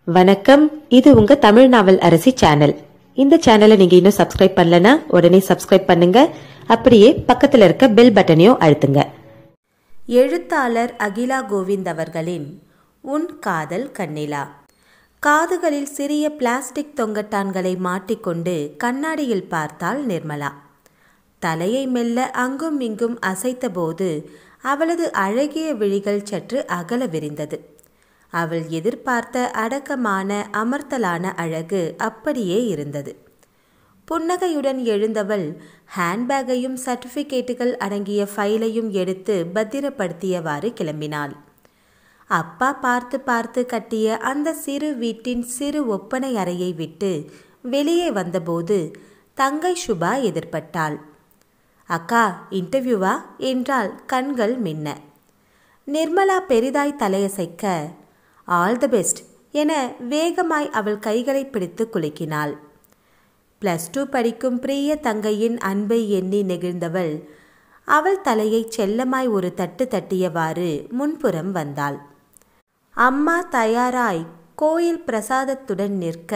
வணக்கம் இது உங்க தமிழ் நாவல் அரசி சேனல் இந்த சேனலை நீங்க இன்னும் சப்ஸ்கிரைப் பண்ணலனா உடனே சப்ஸ்கிரைப் பண்ணுங்க அப்படியே பக்கத்துல இருக்க பெல் பட்டனையும் அழுத்துங்க எழுத்தாளர் அகிலா கோவிந்த் அவர்களின் உன் காதல் கண்ணிலா காதுகளில் சிறிய பிளாஸ்டிக் தொங்கட்டான்களை மாட்டிக்கொண்டு கண்ணாடியில் பார்த்தாள் நிர்மலா தலையை மெல்ல அங்கும் இங்கும் அசைத்தபோது அவளது அழகிய விழிகள் சற்று அகல விரிந்தது அவள் எதிர்பார்த்த அடக்கமான அமர்த்தலான அழகு அப்படியே இருந்தது புன்னகையுடன் எழுந்தவள் ஹேண்ட்பேக்கையும் சர்டிபிகேட்டுகள் அடங்கிய ஃபைலையும் எடுத்து பத்திரப்படுத்தியவாறு கிளம்பினாள் அப்பா பார்த்து பார்த்து கட்டிய அந்த சிறு வீட்டின் சிறு ஒப்பனை அறையை விட்டு வெளியே வந்தபோது தங்கை சுபா எதிர்பட்டாள் அக்கா இன்டர்வியூவா என்றால் கண்கள் மின்ன நிர்மலா பெரிதாய் தலையசைக்க ஆல் தி பெஸ்ட் என வேகமாய் அவள் கைகளை பிடித்து குலுக்கினாள் பிளஸ் டூ படிக்கும் பிரிய தங்கையின் அன்பை எண்ணி நெகிழ்ந்தவள் அவள் தலையை செல்லமாய் ஒரு தட்டு தட்டியவாறு முன்புறம் வந்தாள் அம்மா தயாராய் கோயில் பிரசாதத்துடன் நிற்க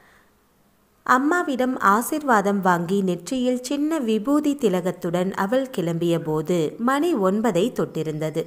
அம்மாவிடம் ஆசிர்வாதம் வாங்கி நெற்றியில் சின்ன விபூதி திலகத்துடன் அவள் கிளம்பிய போது மணி ஒன்பதை தொட்டிருந்தது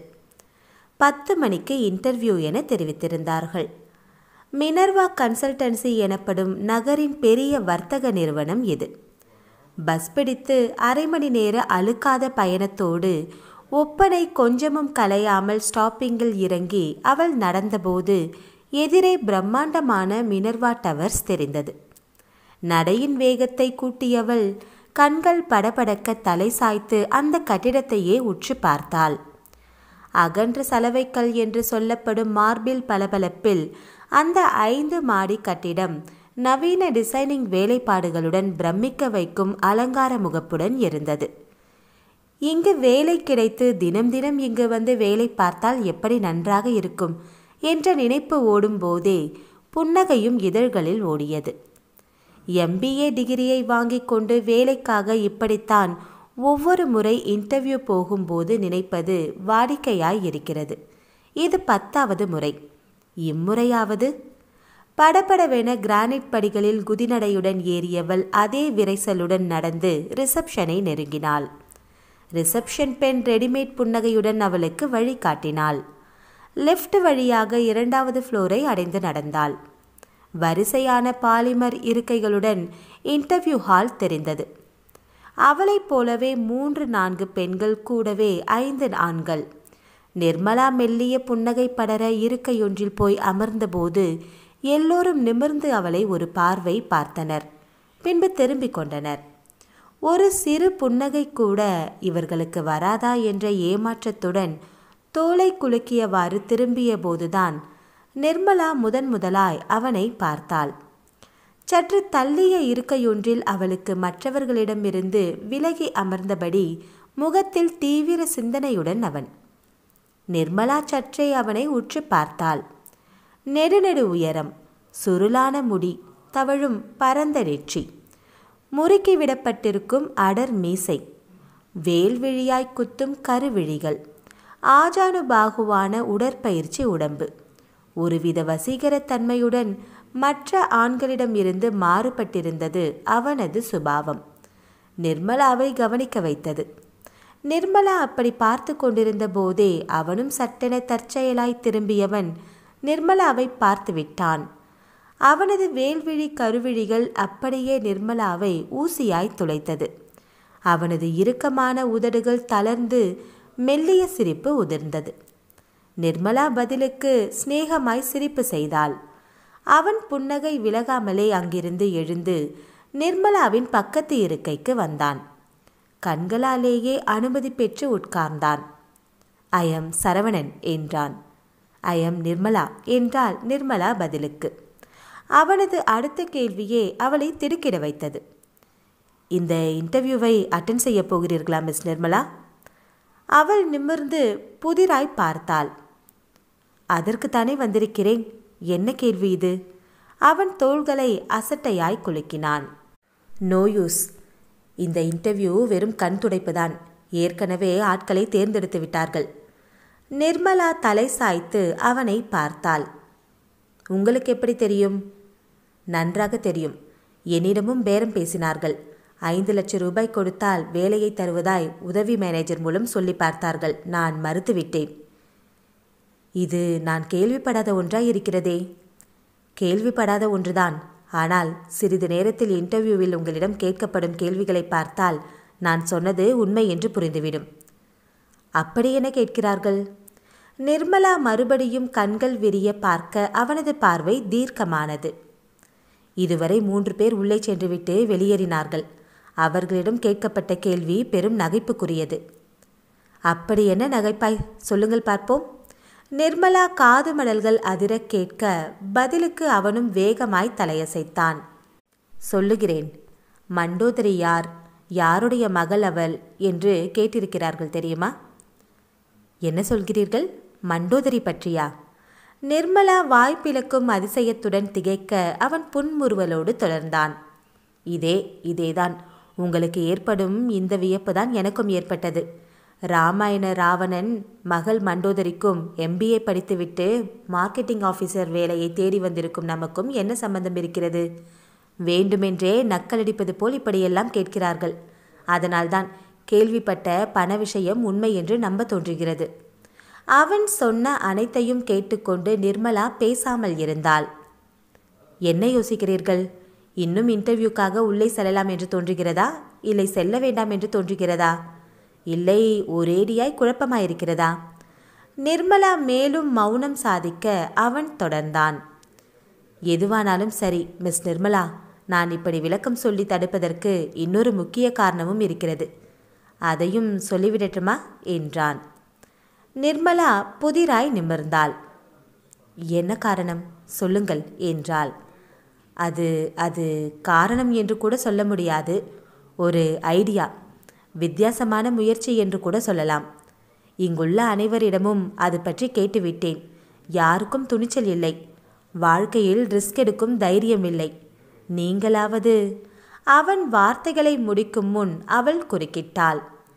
பத்து மணிக்கு இன்டர்வியூ என தெரிவித்திருந்தார்கள் மினர்வா கன்சல்டன்சி எனப்படும் நகரின் பெரிய வர்த்தக நிறுவனம் இது பஸ் பிடித்து அரை மணி நேர அழுக்காத பயணத்தோடு ஒப்பனை கொஞ்சமும் கலையாமல் ஸ்டாப்பிங்கில் இறங்கி அவள் நடந்தபோது எதிரே பிரம்மாண்டமான மினர்வா டவர்ஸ் தெரிந்தது நடையின் வேகத்தை கூட்டியவள் கண்கள் படபடக்க தலை சாய்த்து அந்த கட்டிடத்தையே உற்று பார்த்தாள் அகன்ற சலவைக்கல் என்று சொல்லப்படும் மார்பில் பளபளப்பில் அந்த ஐந்து மாடி கட்டிடம் நவீன டிசைனிங் வேலைப்பாடுகளுடன் பிரமிக்க வைக்கும் அலங்கார முகப்புடன் இருந்தது இங்கு வேலை கிடைத்து தினம் தினம் இங்கு வந்து வேலை பார்த்தால் எப்படி நன்றாக இருக்கும் என்ற நினைப்பு ஓடும் போதே புன்னகையும் இதழ்களில் ஓடியது எம்பிஏ டிகிரியை வாங்கிக் கொண்டு வேலைக்காக இப்படித்தான் ஒவ்வொரு முறை இன்டர்வியூ போகும்போது நினைப்பது வாடிக்கையாய் இருக்கிறது இது பத்தாவது முறை இம்முறையாவது படபடவென கிரானைட் படிகளில் குதிநடையுடன் ஏறியவள் அதே விரைசலுடன் நடந்து ரிசப்ஷனை நெருங்கினாள் ரிசப்ஷன் பெண் ரெடிமேட் புன்னகையுடன் அவளுக்கு வழி காட்டினாள் லெஃப்ட் வழியாக இரண்டாவது ஃப்ளோரை அடைந்து நடந்தாள் வரிசையான பாலிமர் இருக்கைகளுடன் இன்டர்வியூ ஹால் தெரிந்தது அவளைப் போலவே மூன்று நான்கு பெண்கள் கூடவே ஐந்து ஆண்கள் நிர்மலா மெல்லிய புன்னகை படர இருக்கையொன்றில் போய் அமர்ந்தபோது எல்லோரும் நிமிர்ந்து அவளை ஒரு பார்வை பார்த்தனர் பின்பு திரும்பிக் கொண்டனர் ஒரு சிறு புன்னகை கூட இவர்களுக்கு வராதா என்ற ஏமாற்றத்துடன் தோலை குலுக்கியவாறு திரும்பிய போதுதான் நிர்மலா முதன் முதலாய் அவனை பார்த்தாள் சற்று தள்ளிய இருக்கையொன்றில் அவளுக்கு மற்றவர்களிடமிருந்து விலகி அமர்ந்தபடி முகத்தில் தீவிர சிந்தனையுடன் அவன் நிர்மலா சற்றே அவனை உற்று பார்த்தாள் நெடுநெடு உயரம் சுருளான முடி தவழும் பரந்த நெற்றி முறுக்கி விடப்பட்டிருக்கும் அடர் மீசை வேல்விழியாய் குத்தும் கருவிழிகள் ஆஜானுபாகுவான உடற்பயிற்சி உடம்பு ஒருவித வசீகரத்தன்மையுடன் மற்ற ஆண்களிடம் இருந்து மாறுபட்டிருந்தது அவனது சுபாவம் நிர்மலாவை கவனிக்க வைத்தது நிர்மலா அப்படி பார்த்து கொண்டிருந்த போதே அவனும் சட்டென தற்செயலாய் திரும்பியவன் நிர்மலாவை பார்த்து விட்டான் அவனது வேல்விழி கருவிழிகள் அப்படியே நிர்மலாவை ஊசியாய் துளைத்தது அவனது இறுக்கமான உதடுகள் தளர்ந்து மெல்லிய சிரிப்பு உதிர்ந்தது நிர்மலா பதிலுக்கு சிநேகமாய் சிரிப்பு செய்தாள் அவன் புன்னகை விலகாமலே அங்கிருந்து எழுந்து நிர்மலாவின் பக்கத்து இருக்கைக்கு வந்தான் கண்களாலேயே அனுமதி பெற்று உட்கார்ந்தான் ஐயம் சரவணன் என்றான் ஐயம் நிர்மலா என்றாள் நிர்மலா பதிலுக்கு அவனது அடுத்த கேள்வியே அவளை திடுக்கிட வைத்தது இந்த இன்டர்வியூவை அட்டன் செய்ய போகிறீர்களா மிஸ் நிர்மலா அவள் நிமிர்ந்து புதிராய் பார்த்தாள் அதற்குத்தானே வந்திருக்கிறேன் என்ன கேள்வி இது அவன் தோள்களை அசட்டையாய் குலுக்கினான் நோ யூஸ் இந்த இன்டர்வியூ வெறும் கண் துடைப்புதான் ஏற்கனவே ஆட்களை தேர்ந்தெடுத்து விட்டார்கள் நிர்மலா தலை சாய்த்து அவனை பார்த்தாள் உங்களுக்கு எப்படி தெரியும் நன்றாக தெரியும் என்னிடமும் பேரம் பேசினார்கள் ஐந்து லட்சம் ரூபாய் கொடுத்தால் வேலையை தருவதாய் உதவி மேனேஜர் மூலம் சொல்லி பார்த்தார்கள் நான் மறுத்துவிட்டேன் இது நான் கேள்விப்படாத ஒன்றாய் இருக்கிறதே கேள்விப்படாத ஒன்றுதான் ஆனால் சிறிது நேரத்தில் இன்டர்வியூவில் உங்களிடம் கேட்கப்படும் கேள்விகளை பார்த்தால் நான் சொன்னது உண்மை என்று புரிந்துவிடும் அப்படி என்ன கேட்கிறார்கள் நிர்மலா மறுபடியும் கண்கள் விரிய பார்க்க அவனது பார்வை தீர்க்கமானது இதுவரை மூன்று பேர் உள்ளே சென்றுவிட்டு வெளியேறினார்கள் அவர்களிடம் கேட்கப்பட்ட கேள்வி பெரும் நகைப்புக்குரியது அப்படி என்ன நகைப்பாய் சொல்லுங்கள் பார்ப்போம் நிர்மலா காது மடல்கள் அதிர கேட்க பதிலுக்கு அவனும் வேகமாய் தலையசைத்தான் சொல்லுகிறேன் மண்டோதரி யார் யாருடைய மகள் அவள் என்று கேட்டிருக்கிறார்கள் தெரியுமா என்ன சொல்கிறீர்கள் மண்டோதரி பற்றியா நிர்மலா வாய்ப்பிழக்கும் அதிசயத்துடன் திகைக்க அவன் புன்முறுவலோடு தொடர்ந்தான் இதே இதேதான் உங்களுக்கு ஏற்படும் இந்த வியப்புதான் எனக்கும் ஏற்பட்டது ராமாயண ராவணன் மகள் மண்டோதரிக்கும் எம்பிஏ படித்துவிட்டு மார்க்கெட்டிங் ஆஃபீஸர் வேலையை தேடி வந்திருக்கும் நமக்கும் என்ன சம்பந்தம் இருக்கிறது வேண்டுமென்றே நக்கலடிப்பது போல் இப்படியெல்லாம் கேட்கிறார்கள் அதனால்தான் கேள்விப்பட்ட பண விஷயம் உண்மை என்று நம்ப தோன்றுகிறது அவன் சொன்ன அனைத்தையும் கேட்டுக்கொண்டு நிர்மலா பேசாமல் இருந்தாள் என்ன யோசிக்கிறீர்கள் இன்னும் இன்டர்வியூக்காக உள்ளே செல்லலாம் என்று தோன்றுகிறதா இல்லை செல்ல வேண்டாம் என்று தோன்றுகிறதா இல்லை ஒரேடியாய் குழப்பமாயிருக்கிறதா நிர்மலா மேலும் மௌனம் சாதிக்க அவன் தொடர்ந்தான் எதுவானாலும் சரி மிஸ் நிர்மலா நான் இப்படி விளக்கம் சொல்லி தடுப்பதற்கு இன்னொரு முக்கிய காரணமும் இருக்கிறது அதையும் சொல்லிவிடட்டுமா என்றான் நிர்மலா புதிராய் நிமிர்ந்தாள் என்ன காரணம் சொல்லுங்கள் என்றாள் அது அது காரணம் என்று கூட சொல்ல முடியாது ஒரு ஐடியா வித்தியாசமான முயற்சி என்று கூட சொல்லலாம் இங்குள்ள அனைவரிடமும் அது பற்றி கேட்டுவிட்டேன் யாருக்கும் துணிச்சல் இல்லை வாழ்க்கையில் ரிஸ்க் எடுக்கும் தைரியம் இல்லை நீங்களாவது அவன் வார்த்தைகளை முடிக்கும் முன் அவள் குறுக்கிட்டாள்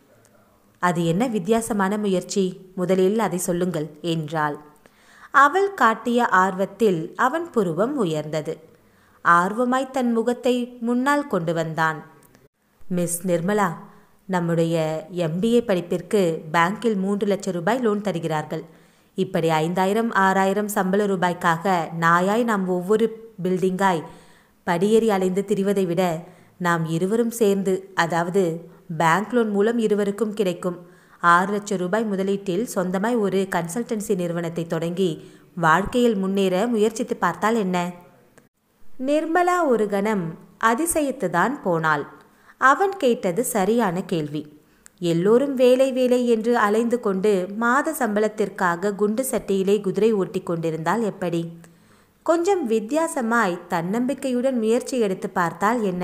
அது என்ன வித்தியாசமான முயற்சி முதலில் அதை சொல்லுங்கள் என்றாள் அவள் காட்டிய ஆர்வத்தில் அவன் புருவம் உயர்ந்தது ஆர்வமாய் தன் முகத்தை முன்னால் கொண்டு வந்தான் மிஸ் நிர்மலா நம்முடைய எம்பிஏ படிப்பிற்கு பேங்கில் மூன்று லட்சம் ரூபாய் லோன் தருகிறார்கள் இப்படி ஐந்தாயிரம் ஆறாயிரம் சம்பள ரூபாய்க்காக நாயாய் நாம் ஒவ்வொரு பில்டிங்காய் படியேறி அலைந்து திரிவதை விட நாம் இருவரும் சேர்ந்து அதாவது பேங்க் லோன் மூலம் இருவருக்கும் கிடைக்கும் ஆறு லட்சம் ரூபாய் முதலீட்டில் சொந்தமாய் ஒரு கன்சல்டன்சி நிறுவனத்தை தொடங்கி வாழ்க்கையில் முன்னேற முயற்சித்து பார்த்தால் என்ன நிர்மலா ஒரு கணம் அதிசயித்துதான் போனாள் அவன் கேட்டது சரியான கேள்வி எல்லோரும் வேலை வேலை என்று அலைந்து கொண்டு மாத சம்பளத்திற்காக குண்டு சட்டியிலே குதிரை ஓட்டி கொண்டிருந்தால் எப்படி கொஞ்சம் வித்தியாசமாய் தன்னம்பிக்கையுடன் முயற்சி எடுத்து பார்த்தால் என்ன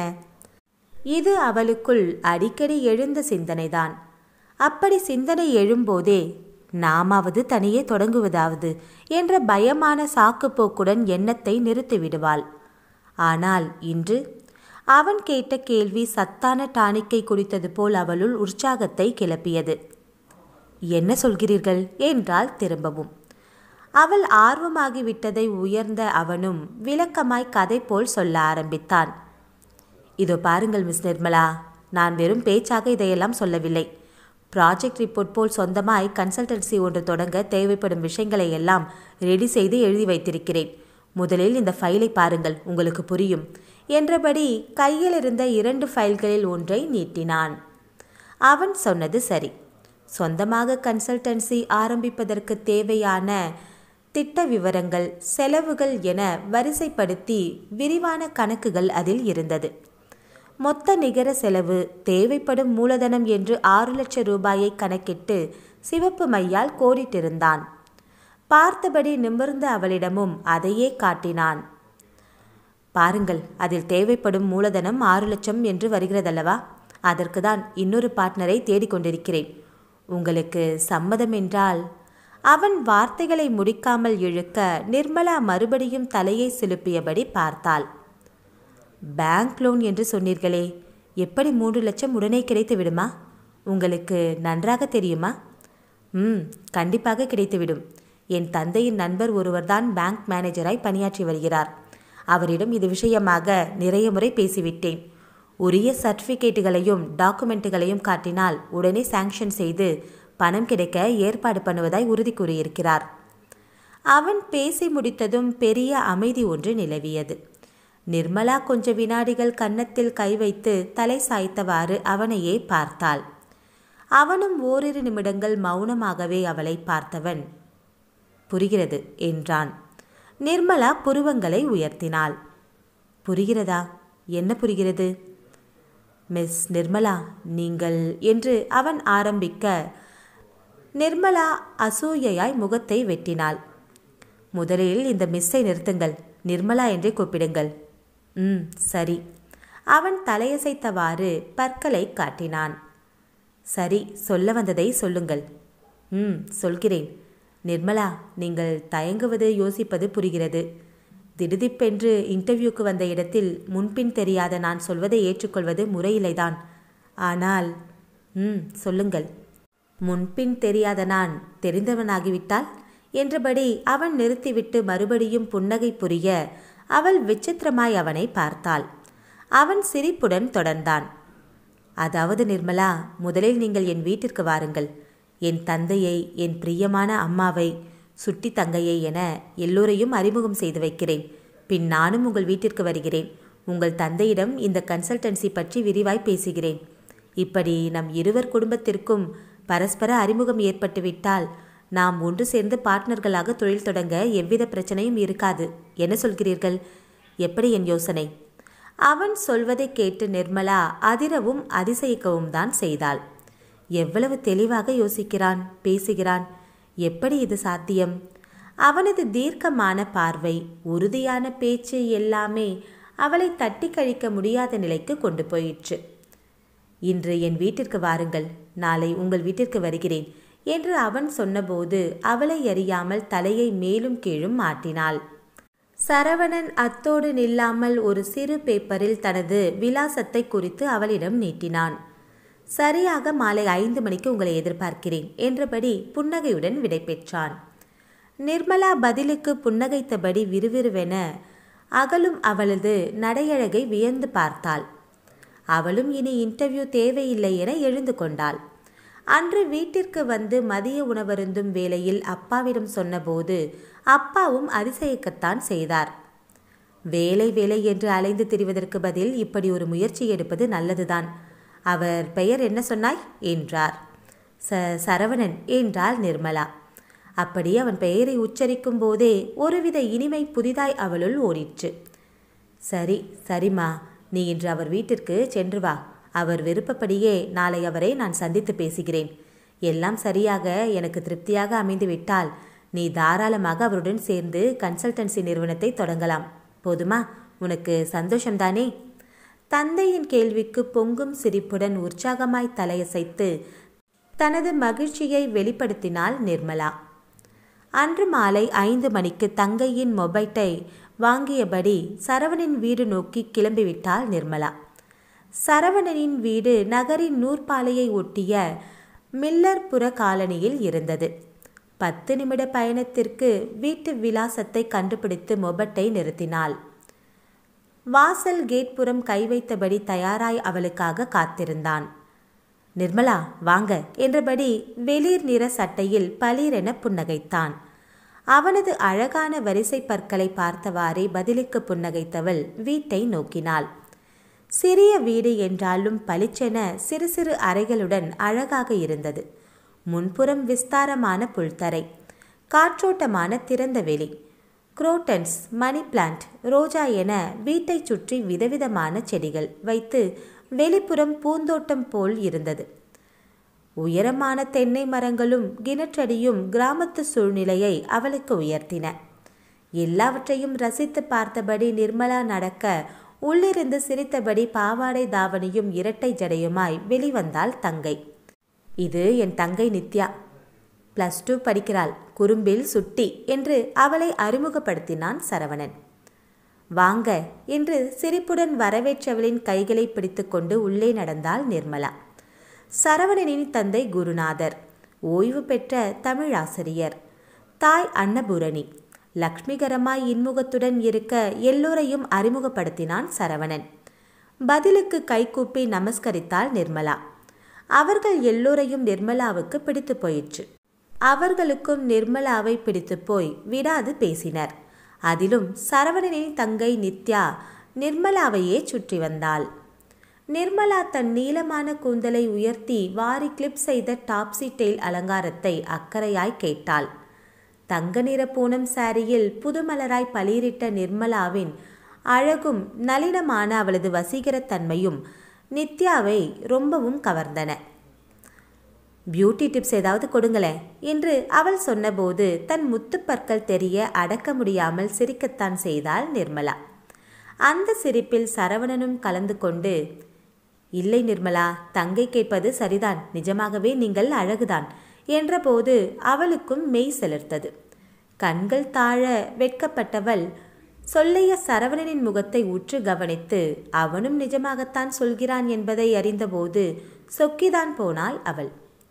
இது அவளுக்குள் அடிக்கடி எழுந்த சிந்தனைதான் அப்படி சிந்தனை எழும்போதே நாமாவது தனியே தொடங்குவதாவது என்ற பயமான சாக்குப்போக்குடன் எண்ணத்தை நிறுத்திவிடுவாள் ஆனால் இன்று அவன் கேட்ட கேள்வி சத்தான டானிக்கை குடித்தது போல் அவளுள் உற்சாகத்தை கிளப்பியது என்ன சொல்கிறீர்கள் என்றால் திரும்பவும் அவள் ஆர்வமாகிவிட்டதை உயர்ந்த அவனும் விளக்கமாய் கதை போல் சொல்ல ஆரம்பித்தான் இதோ பாருங்கள் மிஸ் நிர்மலா நான் வெறும் பேச்சாக இதையெல்லாம் சொல்லவில்லை ப்ராஜெக்ட் ரிப்போர்ட் போல் சொந்தமாய் கன்சல்டன்சி ஒன்று தொடங்க தேவைப்படும் விஷயங்களை எல்லாம் ரெடி செய்து எழுதி வைத்திருக்கிறேன் முதலில் இந்த ஃபைலை பாருங்கள் உங்களுக்கு புரியும் என்றபடி கையில் இருந்த இரண்டு ஃபைல்களில் ஒன்றை நீட்டினான் அவன் சொன்னது சரி சொந்தமாக கன்சல்டன்சி ஆரம்பிப்பதற்கு தேவையான திட்ட விவரங்கள் செலவுகள் என வரிசைப்படுத்தி விரிவான கணக்குகள் அதில் இருந்தது மொத்த நிகர செலவு தேவைப்படும் மூலதனம் என்று ஆறு லட்சம் ரூபாயை கணக்கிட்டு சிவப்பு மையால் கோடிட்டிருந்தான் பார்த்தபடி நிமிர்ந்த அவளிடமும் அதையே காட்டினான் பாருங்கள் அதில் தேவைப்படும் மூலதனம் ஆறு லட்சம் என்று வருகிறதல்லவா அதற்கு தான் இன்னொரு பார்ட்னரை தேடிக்கொண்டிருக்கிறேன் உங்களுக்கு சம்மதம் என்றால் அவன் வார்த்தைகளை முடிக்காமல் இழுக்க நிர்மலா மறுபடியும் தலையை சிலுப்பியபடி பார்த்தாள் பேங்க் லோன் என்று சொன்னீர்களே எப்படி மூன்று லட்சம் உடனே கிடைத்து விடுமா உங்களுக்கு நன்றாக தெரியுமா ம் கண்டிப்பாக கிடைத்துவிடும் என் தந்தையின் நண்பர் ஒருவர்தான் பேங்க் மேனேஜராய் பணியாற்றி வருகிறார் அவரிடம் இது விஷயமாக நிறைய முறை பேசிவிட்டேன் உரிய சர்டிஃபிகேட்டுகளையும் டாக்குமெண்ட்டுகளையும் காட்டினால் உடனே சாங்ஷன் செய்து பணம் கிடைக்க ஏற்பாடு பண்ணுவதாய் உறுதி கூறியிருக்கிறார் அவன் பேசி முடித்ததும் பெரிய அமைதி ஒன்று நிலவியது நிர்மலா கொஞ்ச வினாடிகள் கன்னத்தில் கை வைத்து தலை சாய்த்தவாறு அவனையே பார்த்தாள் அவனும் ஓரிரு நிமிடங்கள் மௌனமாகவே அவளை பார்த்தவன் புரிகிறது என்றான் நிர்மலா புருவங்களை உயர்த்தினாள் புரிகிறதா என்ன புரிகிறது மிஸ் நிர்மலா நீங்கள் என்று அவன் ஆரம்பிக்க நிர்மலா அசூயையாய் முகத்தை வெட்டினாள் முதலில் இந்த மிஸ்ஸை நிறுத்துங்கள் நிர்மலா என்றே கூப்பிடுங்கள் ம் சரி அவன் தலையசைத்தவாறு பற்களை காட்டினான் சரி சொல்ல வந்ததை சொல்லுங்கள் ம் சொல்கிறேன் நிர்மலா நீங்கள் தயங்குவது யோசிப்பது புரிகிறது திடுதிப்பென்று இன்டர்வியூக்கு வந்த இடத்தில் முன்பின் தெரியாத நான் சொல்வதை ஏற்றுக்கொள்வது முறையில்லைதான் ஆனால் ம் சொல்லுங்கள் முன்பின் தெரியாத நான் தெரிந்தவனாகிவிட்டால் என்றபடி அவன் நிறுத்திவிட்டு மறுபடியும் புன்னகை புரிய அவள் விசித்திரமாய் அவனை பார்த்தாள் அவன் சிரிப்புடன் தொடர்ந்தான் அதாவது நிர்மலா முதலில் நீங்கள் என் வீட்டிற்கு வாருங்கள் என் தந்தையை என் பிரியமான அம்மாவை சுட்டி தங்கையை என எல்லோரையும் அறிமுகம் செய்து வைக்கிறேன் பின் நானும் உங்கள் வீட்டிற்கு வருகிறேன் உங்கள் தந்தையிடம் இந்த கன்சல்டன்சி பற்றி விரிவாய் பேசுகிறேன் இப்படி நம் இருவர் குடும்பத்திற்கும் பரஸ்பர அறிமுகம் ஏற்பட்டுவிட்டால் நாம் ஒன்று சேர்ந்து பார்ட்னர்களாக தொழில் தொடங்க எவ்வித பிரச்சனையும் இருக்காது என்ன சொல்கிறீர்கள் எப்படி என் யோசனை அவன் சொல்வதை கேட்டு நிர்மலா அதிரவும் அதிசயிக்கவும் தான் செய்தாள் எவ்வளவு தெளிவாக யோசிக்கிறான் பேசுகிறான் எப்படி இது சாத்தியம் அவனது தீர்க்கமான பார்வை உறுதியான பேச்சு எல்லாமே அவளை தட்டி கழிக்க முடியாத நிலைக்கு கொண்டு போயிற்று இன்று என் வீட்டிற்கு வாருங்கள் நாளை உங்கள் வீட்டிற்கு வருகிறேன் என்று அவன் சொன்னபோது அவளை அறியாமல் தலையை மேலும் கீழும் மாட்டினாள் சரவணன் அத்தோடு நில்லாமல் ஒரு சிறு பேப்பரில் தனது விலாசத்தை குறித்து அவளிடம் நீட்டினான் சரியாக மாலை ஐந்து மணிக்கு உங்களை எதிர்பார்க்கிறேன் என்றபடி புன்னகையுடன் விடை பெற்றான் நிர்மலா பதிலுக்கு புன்னகைத்தபடி விறுவிறுவென அகலும் அவளது நடையழகை வியந்து பார்த்தாள் அவளும் இனி இன்டர்வியூ தேவையில்லை என எழுந்து கொண்டாள் அன்று வீட்டிற்கு வந்து மதிய உணவருந்தும் வேளையில் அப்பாவிடம் சொன்னபோது அப்பாவும் அதிசயிக்கத்தான் செய்தார் வேலை வேலை என்று அலைந்து திரிவதற்கு பதில் இப்படி ஒரு முயற்சி எடுப்பது நல்லதுதான் அவர் பெயர் என்ன சொன்னாய் என்றார் ச சரவணன் என்றாள் நிர்மலா அப்படி அவன் பெயரை உச்சரிக்கும் போதே ஒருவித இனிமை புதிதாய் அவளுள் ஓடிற்று சரி சரிம்மா நீ இன்று அவர் வீட்டிற்கு சென்று வா அவர் விருப்பப்படியே நாளை அவரை நான் சந்தித்து பேசுகிறேன் எல்லாம் சரியாக எனக்கு திருப்தியாக அமைந்து விட்டால் நீ தாராளமாக அவருடன் சேர்ந்து கன்சல்டன்சி நிறுவனத்தை தொடங்கலாம் போதுமா உனக்கு சந்தோஷம்தானே தந்தையின் கேள்விக்கு பொங்கும் சிரிப்புடன் உற்சாகமாய் தலையசைத்து தனது மகிழ்ச்சியை வெளிப்படுத்தினாள் நிர்மலா அன்று மாலை ஐந்து மணிக்கு தங்கையின் மொபைட்டை வாங்கியபடி சரவணின் வீடு நோக்கி கிளம்பிவிட்டாள் நிர்மலா சரவணனின் வீடு நகரின் நூற்பாலையை ஒட்டிய மில்லர்புர காலனியில் இருந்தது பத்து நிமிட பயணத்திற்கு வீட்டு விலாசத்தை கண்டுபிடித்து மொபட்டை நிறுத்தினாள் வாசல் கேட் புறம் கை வைத்தபடி தயாராய் அவளுக்காக காத்திருந்தான் நிர்மலா வாங்க என்றபடி வெளிர் நிற சட்டையில் பளீரென புன்னகைத்தான் அவனது அழகான வரிசை பற்களை பார்த்தவாறே பதிலுக்கு புன்னகைத்தவள் வீட்டை நோக்கினாள் சிறிய வீடு என்றாலும் பளிச்சென சிறு சிறு அறைகளுடன் அழகாக இருந்தது முன்புறம் விஸ்தாரமான புல்தரை காற்றோட்டமான திறந்த வெளி குரோட்டன்ஸ் மணி பிளான்ட் ரோஜா என வீட்டை சுற்றி விதவிதமான செடிகள் வைத்து வெளிப்புறம் பூந்தோட்டம் போல் இருந்தது உயரமான தென்னை மரங்களும் கிணற்றடியும் கிராமத்து சூழ்நிலையை அவளுக்கு உயர்த்தின எல்லாவற்றையும் ரசித்து பார்த்தபடி நிர்மலா நடக்க உள்ளிருந்து சிரித்தபடி பாவாடை தாவணியும் இரட்டை ஜடையுமாய் வெளிவந்தாள் தங்கை இது என் தங்கை நித்யா பிளஸ் டூ படிக்கிறாள் குறும்பில் சுட்டி என்று அவளை அறிமுகப்படுத்தினான் சரவணன் வாங்க என்று சிரிப்புடன் வரவேற்றவளின் கைகளை பிடித்துக்கொண்டு உள்ளே நடந்தாள் நிர்மலா சரவணனின் தந்தை குருநாதர் ஓய்வு பெற்ற தமிழாசிரியர் தாய் அன்னபூரணி லக்ஷ்மிகரமாய் இன்முகத்துடன் இருக்க எல்லோரையும் அறிமுகப்படுத்தினான் சரவணன் பதிலுக்கு கைகூப்பி நமஸ்கரித்தாள் நிர்மலா அவர்கள் எல்லோரையும் நிர்மலாவுக்கு பிடித்து போயிற்று அவர்களுக்கும் நிர்மலாவை பிடித்து போய் விடாது பேசினர் அதிலும் சரவணனின் தங்கை நித்யா நிர்மலாவையே சுற்றி வந்தாள் நிர்மலா தன் நீளமான கூந்தலை உயர்த்தி வாரி கிளிப் செய்த டாப்ஸி டெயில் அலங்காரத்தை அக்கறையாய் கேட்டாள் தங்க நிற பூனம் சாரியில் புதுமலராய் பளிரிட்ட நிர்மலாவின் அழகும் நளினமான அவளது வசீகரத்தன்மையும் நித்யாவை ரொம்பவும் கவர்ந்தன பியூட்டி டிப்ஸ் ஏதாவது கொடுங்களேன் என்று அவள் சொன்னபோது தன் முத்துப்பற்கள் தெரிய அடக்க முடியாமல் சிரிக்கத்தான் செய்தாள் நிர்மலா அந்த சிரிப்பில் சரவணனும் கலந்து கொண்டு இல்லை நிர்மலா தங்கை கேட்பது சரிதான் நிஜமாகவே நீங்கள் அழகுதான் என்றபோது அவளுக்கும் மெய் செலுத்தது கண்கள் தாழ வெட்கப்பட்டவள் சொல்லைய சரவணனின் முகத்தை உற்று கவனித்து அவனும் நிஜமாகத்தான் சொல்கிறான் என்பதை அறிந்தபோது சொக்கிதான் போனாள் அவள்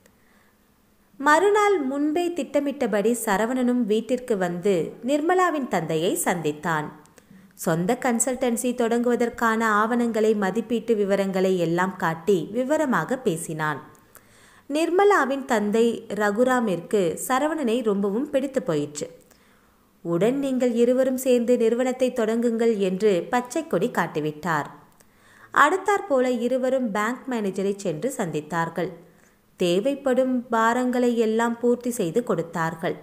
மறுநாள் முன்பே திட்டமிட்டபடி சரவணனும் வீட்டிற்கு வந்து நிர்மலாவின் தந்தையை சந்தித்தான் சொந்த கன்சல்டன்சி தொடங்குவதற்கான ஆவணங்களை மதிப்பீட்டு விவரங்களை எல்லாம் காட்டி விவரமாக பேசினான் நிர்மலாவின் தந்தை ரகுராமிற்கு சரவணனை ரொம்பவும் பிடித்து போயிற்று உடன் நீங்கள் இருவரும் சேர்ந்து நிறுவனத்தை தொடங்குங்கள் என்று பச்சை கொடி காட்டிவிட்டார் அடுத்தாற் போல இருவரும் பேங்க் மேனேஜரை சென்று சந்தித்தார்கள் தேவைப்படும் பாரங்களை எல்லாம் பூர்த்தி செய்து கொடுத்தார்கள்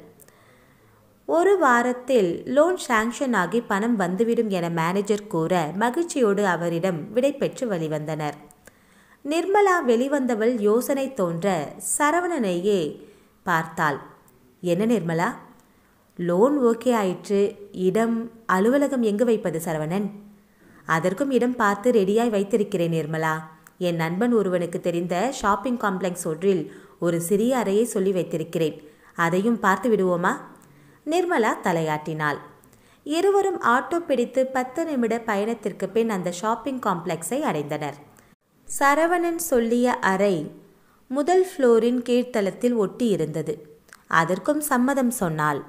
ஒரு வாரத்தில் லோன் சாங்ஷன் ஆகி பணம் வந்துவிடும் என மேனேஜர் கூற மகிழ்ச்சியோடு அவரிடம் விடை பெற்று வெளிவந்தனர் நிர்மலா வெளிவந்தவள் யோசனை தோன்ற சரவணனையே பார்த்தாள் என்ன நிர்மலா லோன் ஓகே ஆயிற்று இடம் அலுவலகம் எங்கு வைப்பது சரவணன் அதற்கும் இடம் பார்த்து ரெடியாய் வைத்திருக்கிறேன் நிர்மலா என் நண்பன் ஒருவனுக்கு தெரிந்த ஷாப்பிங் காம்ப்ளெக்ஸ் ஒன்றில் ஒரு சிறிய அறையை சொல்லி வைத்திருக்கிறேன் அதையும் பார்த்து விடுவோமா நிர்மலா தலையாட்டினாள் இருவரும் ஆட்டோ பிடித்து பத்து நிமிட பயணத்திற்கு பின் அந்த ஷாப்பிங் காம்ப்ளெக்ஸை அடைந்தனர் சரவணன் சொல்லிய அறை முதல் ஃப்ளோரின் கீழ்த்தளத்தில் ஒட்டி இருந்தது அதற்கும் சம்மதம் சொன்னாள்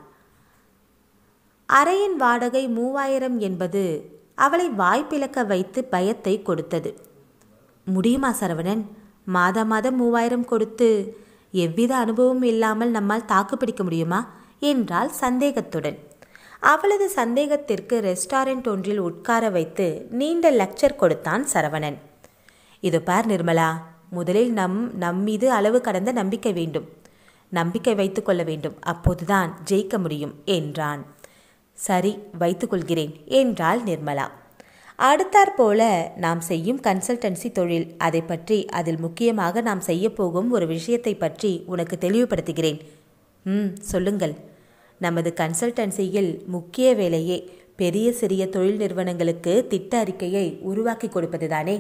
அறையின் வாடகை மூவாயிரம் என்பது அவளை வாய்ப்பிழக்க வைத்து பயத்தை கொடுத்தது முடியுமா சரவணன் மாதா மாதம் மூவாயிரம் கொடுத்து எவ்வித அனுபவம் இல்லாமல் நம்மால் தாக்குப்பிடிக்க முடியுமா என்றால் சந்தேகத்துடன் அவளது சந்தேகத்திற்கு ரெஸ்டாரண்ட் ஒன்றில் உட்கார வைத்து நீண்ட லெக்சர் கொடுத்தான் சரவணன் இது பார் நிர்மலா முதலில் நம் நம் மீது அளவு கடந்த நம்பிக்கை வேண்டும் நம்பிக்கை வைத்துக்கொள்ள வேண்டும் அப்போதுதான் ஜெயிக்க முடியும் என்றான் சரி வைத்துக்கொள்கிறேன் என்றாள் நிர்மலா அடுத்தாற் போல நாம் செய்யும் கன்சல்டன்சி தொழில் அதை பற்றி அதில் முக்கியமாக நாம் செய்யப்போகும் ஒரு விஷயத்தை பற்றி உனக்கு தெளிவுபடுத்துகிறேன் ம் சொல்லுங்கள் நமது கன்சல்டன்சியில் முக்கிய வேலையே பெரிய சிறிய தொழில் நிறுவனங்களுக்கு திட்ட அறிக்கையை உருவாக்கி கொடுப்பதுதானே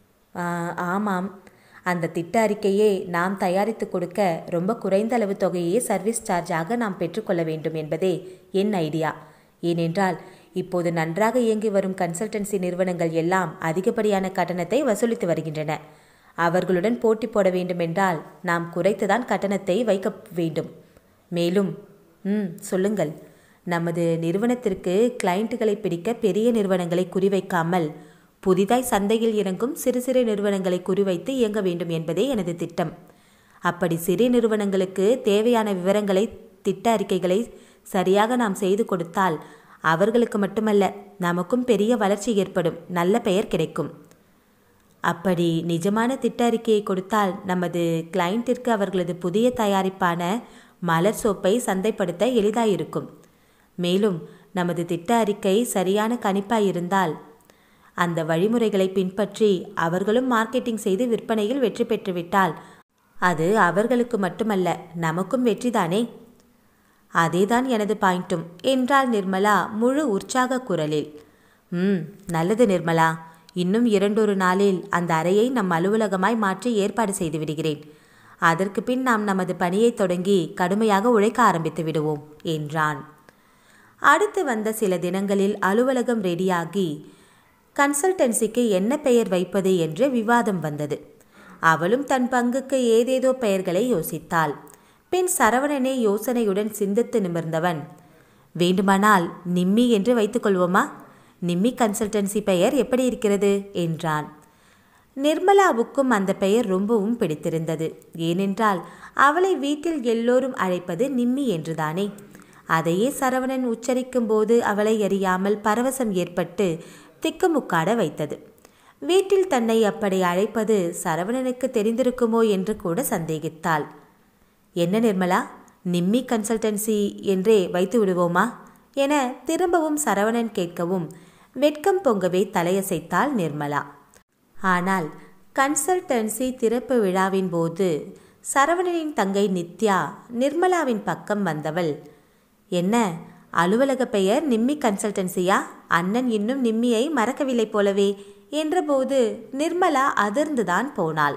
ஆமாம் அந்த திட்ட அறிக்கையை நாம் தயாரித்து கொடுக்க ரொம்ப குறைந்த அளவு தொகையே சர்வீஸ் சார்ஜாக நாம் பெற்றுக்கொள்ள வேண்டும் என்பதே என் ஐடியா ஏனென்றால் இப்போது நன்றாக இயங்கி வரும் கன்சல்டன்சி நிறுவனங்கள் எல்லாம் அதிகப்படியான கட்டணத்தை வசூலித்து வருகின்றன அவர்களுடன் போட்டி போட வேண்டுமென்றால் நாம் குறைத்துதான் கட்டணத்தை வைக்க வேண்டும் மேலும் ம் சொல்லுங்கள் நமது நிறுவனத்திற்கு கிளைண்ட்டுகளை பிடிக்க பெரிய நிறுவனங்களை குறிவைக்காமல் புதிதாய் சந்தையில் இறங்கும் சிறு சிறு நிறுவனங்களை குறிவைத்து இயங்க வேண்டும் என்பதே எனது திட்டம் அப்படி சிறிய நிறுவனங்களுக்கு தேவையான விவரங்களை திட்ட அறிக்கைகளை சரியாக நாம் செய்து கொடுத்தால் அவர்களுக்கு மட்டுமல்ல நமக்கும் பெரிய வளர்ச்சி ஏற்படும் நல்ல பெயர் கிடைக்கும் அப்படி நிஜமான திட்ட அறிக்கையை கொடுத்தால் நமது கிளைண்ட்டிற்கு அவர்களது புதிய தயாரிப்பான மலர் சோப்பை சந்தைப்படுத்த எளிதாயிருக்கும் மேலும் நமது திட்ட அறிக்கை சரியான கணிப்பாய் இருந்தால் அந்த வழிமுறைகளை பின்பற்றி அவர்களும் மார்க்கெட்டிங் செய்து விற்பனையில் வெற்றி பெற்றுவிட்டால் அது அவர்களுக்கு மட்டுமல்ல நமக்கும் வெற்றிதானே அதேதான் எனது பாயிண்ட்டும் என்றாள் நிர்மலா முழு உற்சாக குரலில் ம் நல்லது நிர்மலா இன்னும் இரண்டொரு நாளில் அந்த அறையை நம் அலுவலகமாய் மாற்றி ஏற்பாடு செய்து விடுகிறேன் அதற்கு பின் நாம் நமது பணியை தொடங்கி கடுமையாக உழைக்க ஆரம்பித்து விடுவோம் என்றான் அடுத்து வந்த சில தினங்களில் அலுவலகம் ரெடியாகி கன்சல்டன்சிக்கு என்ன பெயர் வைப்பது என்று விவாதம் வந்தது அவளும் தன் பங்குக்கு ஏதேதோ பெயர்களை யோசித்தாள் பின் சரவணனே யோசனையுடன் சிந்தித்து நிமிர்ந்தவன் வேண்டுமானால் நிம்மி என்று வைத்துக்கொள்வோமா நிம்மி கன்சல்டன்சி பெயர் எப்படி இருக்கிறது என்றான் நிர்மலாவுக்கும் அந்த பெயர் ரொம்பவும் பிடித்திருந்தது ஏனென்றால் அவளை வீட்டில் எல்லோரும் அழைப்பது நிம்மி என்றுதானே அதையே சரவணன் உச்சரிக்கும் போது அவளை அறியாமல் பரவசம் ஏற்பட்டு திக்குமுக்காட வைத்தது வீட்டில் தன்னை அப்படி அழைப்பது சரவணனுக்கு தெரிந்திருக்குமோ என்று கூட சந்தேகித்தாள் என்ன நிர்மலா நிம்மி கன்சல்டன்சி என்றே வைத்து விடுவோமா என திரும்பவும் சரவணன் கேட்கவும் வெட்கம் பொங்கவே தலையசைத்தாள் நிர்மலா ஆனால் கன்சல்டன்சி திறப்பு விழாவின் போது சரவணனின் தங்கை நித்யா நிர்மலாவின் பக்கம் வந்தவள் என்ன அலுவலக பெயர் நிம்மி கன்சல்டன்சியா அண்ணன் இன்னும் நிம்மியை மறக்கவில்லை போலவே என்றபோது நிர்மலா அதிர்ந்துதான் போனாள்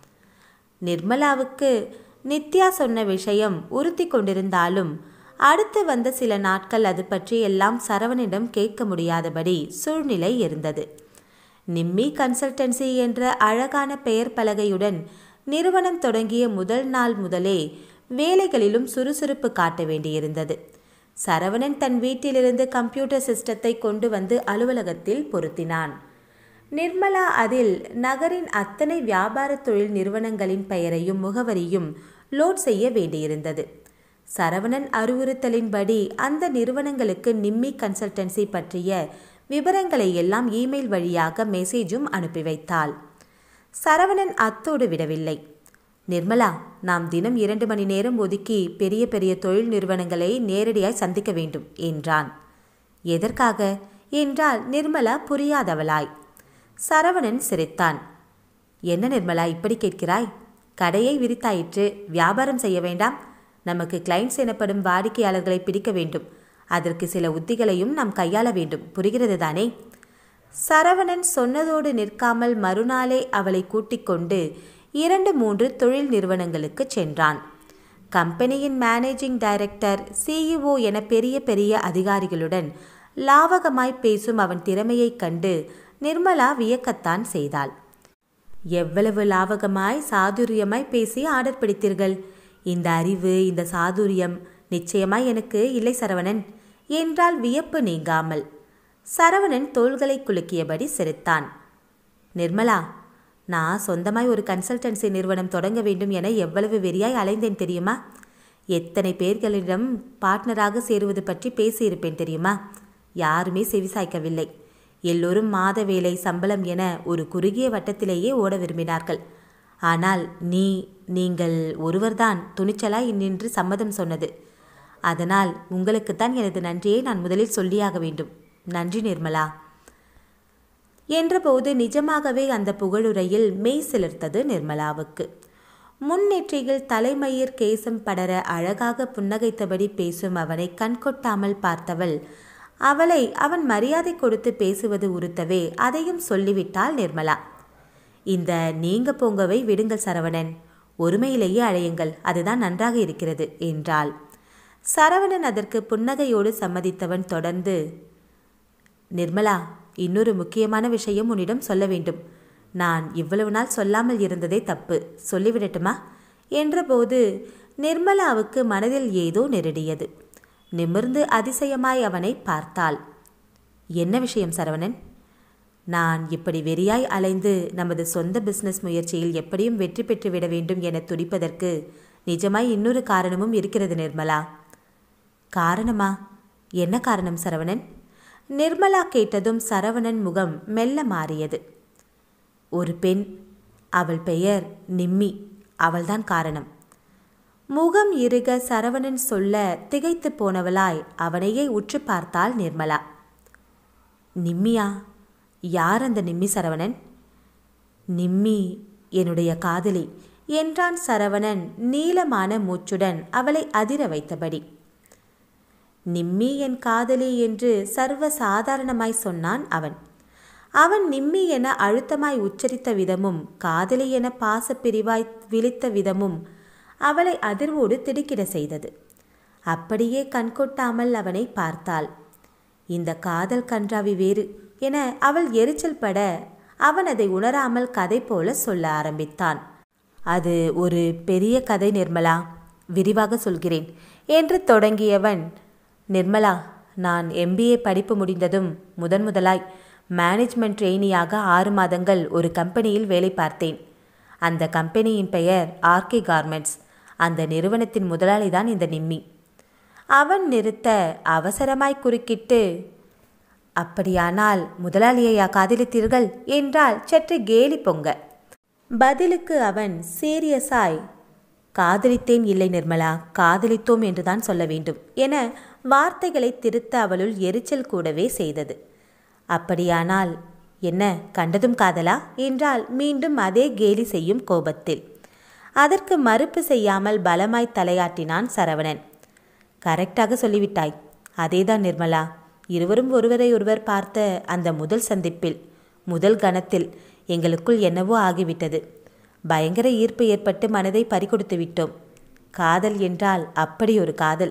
நிர்மலாவுக்கு நித்யா சொன்ன விஷயம் உறுத்தி கொண்டிருந்தாலும் அடுத்து வந்த சில நாட்கள் அது பற்றி எல்லாம் சரவணிடம் கேட்க முடியாதபடி சூழ்நிலை இருந்தது நிம்மி கன்சல்டன்சி என்ற அழகான பெயர் பலகையுடன் நிறுவனம் தொடங்கிய முதல் நாள் முதலே வேலைகளிலும் சுறுசுறுப்பு காட்ட வேண்டியிருந்தது சரவணன் தன் வீட்டிலிருந்து கம்ப்யூட்டர் சிஸ்டத்தை கொண்டு வந்து அலுவலகத்தில் பொருத்தினான் நிர்மலா அதில் நகரின் அத்தனை வியாபார தொழில் நிறுவனங்களின் பெயரையும் முகவரியும் லோட் செய்ய வேண்டியிருந்தது சரவணன் அறிவுறுத்தலின்படி அந்த நிறுவனங்களுக்கு நிம்மி கன்சல்டன்சி பற்றிய விவரங்களை எல்லாம் இமெயில் வழியாக மெசேஜும் அனுப்பி வைத்தாள் சரவணன் அத்தோடு விடவில்லை நிர்மலா நாம் தினம் இரண்டு மணி நேரம் ஒதுக்கி பெரிய பெரிய தொழில் நிறுவனங்களை நேரடியாய் சந்திக்க வேண்டும் என்றான் எதற்காக என்றால் நிர்மலா புரியாதவளாய் சரவணன் சிரித்தான் என்ன நிர்மலா இப்படி கேட்கிறாய் கடையை விரித்தாயிற்று வியாபாரம் செய்ய வேண்டாம் நமக்கு கிளைண்ட்ஸ் எனப்படும் வாடிக்கையாளர்களை பிடிக்க வேண்டும் அதற்கு சில உத்திகளையும் நாம் கையாள வேண்டும் புரிகிறது தானே சரவணன் சொன்னதோடு நிற்காமல் மறுநாளே அவளை கூட்டிக் கொண்டு இரண்டு மூன்று தொழில் நிறுவனங்களுக்கு சென்றான் கம்பெனியின் மேனேஜிங் டைரக்டர் சிஇஓ என பெரிய பெரிய அதிகாரிகளுடன் லாவகமாய் பேசும் அவன் திறமையைக் கண்டு நிர்மலா வியக்கத்தான் செய்தாள் எவ்வளவு லாவகமாய் சாதுரியமாய் பேசி ஆர்டர் பிடித்தீர்கள் இந்த அறிவு இந்த சாதுரியம் நிச்சயமாய் எனக்கு இல்லை சரவணன் என்றால் வியப்பு நீங்காமல் சரவணன் தோள்களை குலுக்கியபடி சிரித்தான் நிர்மலா நான் சொந்தமாய் ஒரு கன்சல்டன்சி நிறுவனம் தொடங்க வேண்டும் என எவ்வளவு வெறியாய் அலைந்தேன் தெரியுமா எத்தனை பேர்களிடம் பார்ட்னராக சேருவது பற்றி பேசியிருப்பேன் தெரியுமா யாருமே செவிசாய்க்கவில்லை எல்லோரும் மாத வேலை சம்பளம் என ஒரு குறுகிய வட்டத்திலேயே ஓட விரும்பினார்கள் ஆனால் நீ நீங்கள் ஒருவர்தான் துணிச்சலாய் நின்று சம்மதம் சொன்னது அதனால் உங்களுக்குத்தான் எனது நன்றியை நான் முதலில் சொல்லியாக வேண்டும் நன்றி நிர்மலா என்றபோது நிஜமாகவே அந்த புகழுரையில் மெய் சிலிர்த்தது நிர்மலாவுக்கு முன்னெற்றியில் தலைமயிர் கேசம் படர அழகாக புன்னகைத்தபடி பேசும் அவனை கண்கொட்டாமல் பார்த்தவள் அவளை அவன் மரியாதை கொடுத்து பேசுவது உறுத்தவே அதையும் சொல்லிவிட்டாள் நிர்மலா இந்த நீங்க போங்கவை விடுங்கள் சரவணன் ஒருமையிலேயே அழையுங்கள் அதுதான் நன்றாக இருக்கிறது என்றாள் சரவணன் அதற்கு புன்னகையோடு சம்மதித்தவன் தொடர்ந்து நிர்மலா இன்னொரு முக்கியமான விஷயம் உன்னிடம் சொல்ல வேண்டும் நான் இவ்வளவு நாள் சொல்லாமல் இருந்ததே தப்பு சொல்லிவிடட்டுமா என்றபோது நிர்மலாவுக்கு மனதில் ஏதோ நெருடியது நிமிர்ந்து அதிசயமாய் அவனை பார்த்தாள் என்ன விஷயம் சரவணன் நான் இப்படி வெறியாய் அலைந்து நமது சொந்த பிசினஸ் முயற்சியில் எப்படியும் வெற்றி பெற்று விட வேண்டும் என துடிப்பதற்கு நிஜமாய் இன்னொரு காரணமும் இருக்கிறது நிர்மலா காரணமா என்ன காரணம் சரவணன் நிர்மலா கேட்டதும் சரவணன் முகம் மெல்ல மாறியது ஒரு பெண் அவள் பெயர் நிம்மி அவள்தான் காரணம் முகம் இறுக சரவணன் சொல்ல திகைத்து போனவளாய் அவனையே உற்று பார்த்தாள் நிர்மலா நிம்மியா யார் அந்த நிம்மி சரவணன் நிம்மி என்னுடைய காதலி என்றான் சரவணன் நீளமான மூச்சுடன் அவளை அதிர வைத்தபடி நிம்மி என் காதலி என்று சர்வ சாதாரணமாய் சொன்னான் அவன் அவன் நிம்மி என அழுத்தமாய் உச்சரித்த விதமும் காதலி என பாசப்பிரிவாய் விழித்த விதமும் அவளை அதிர்வோடு திடுக்கிட செய்தது அப்படியே கண்கொட்டாமல் அவனை பார்த்தாள் இந்த காதல் கன்றாவி வேறு என அவள் எரிச்சல் பட அவன் அதை உணராமல் கதை போல சொல்ல ஆரம்பித்தான் அது ஒரு பெரிய கதை நிர்மலா விரிவாக சொல்கிறேன் என்று தொடங்கியவன் நிர்மலா நான் எம்பிஏ படிப்பு முடிந்ததும் முதன் முதலாய் மேனேஜ்மெண்ட் ட்ரெயினியாக ஆறு மாதங்கள் ஒரு கம்பெனியில் வேலை பார்த்தேன் அந்த கம்பெனியின் பெயர் ஆர்கே கார்மெண்ட்ஸ் அந்த நிறுவனத்தின் முதலாளி தான் இந்த நிம்மி அவன் நிறுத்த அவசரமாய் குறுக்கிட்டு அப்படியானால் முதலாளியையா காதலித்தீர்கள் என்றால் சற்று கேலி பொங்க பதிலுக்கு அவன் சீரியஸாய் காதலித்தேன் இல்லை நிர்மலா காதலித்தோம் என்றுதான் சொல்ல வேண்டும் என வார்த்தைகளை திருத்த அவளுள் எரிச்சல் கூடவே செய்தது அப்படியானால் என்ன கண்டதும் காதலா என்றால் மீண்டும் அதே கேலி செய்யும் கோபத்தில் அதற்கு மறுப்பு செய்யாமல் பலமாய் தலையாட்டினான் சரவணன் கரெக்டாக சொல்லிவிட்டாய் அதேதான் நிர்மலா இருவரும் ஒருவரை ஒருவர் பார்த்த அந்த முதல் சந்திப்பில் முதல் கணத்தில் எங்களுக்குள் என்னவோ ஆகிவிட்டது பயங்கர ஈர்ப்பு ஏற்பட்டு மனதை பறிகொடுத்து விட்டோம் காதல் என்றால் அப்படி ஒரு காதல்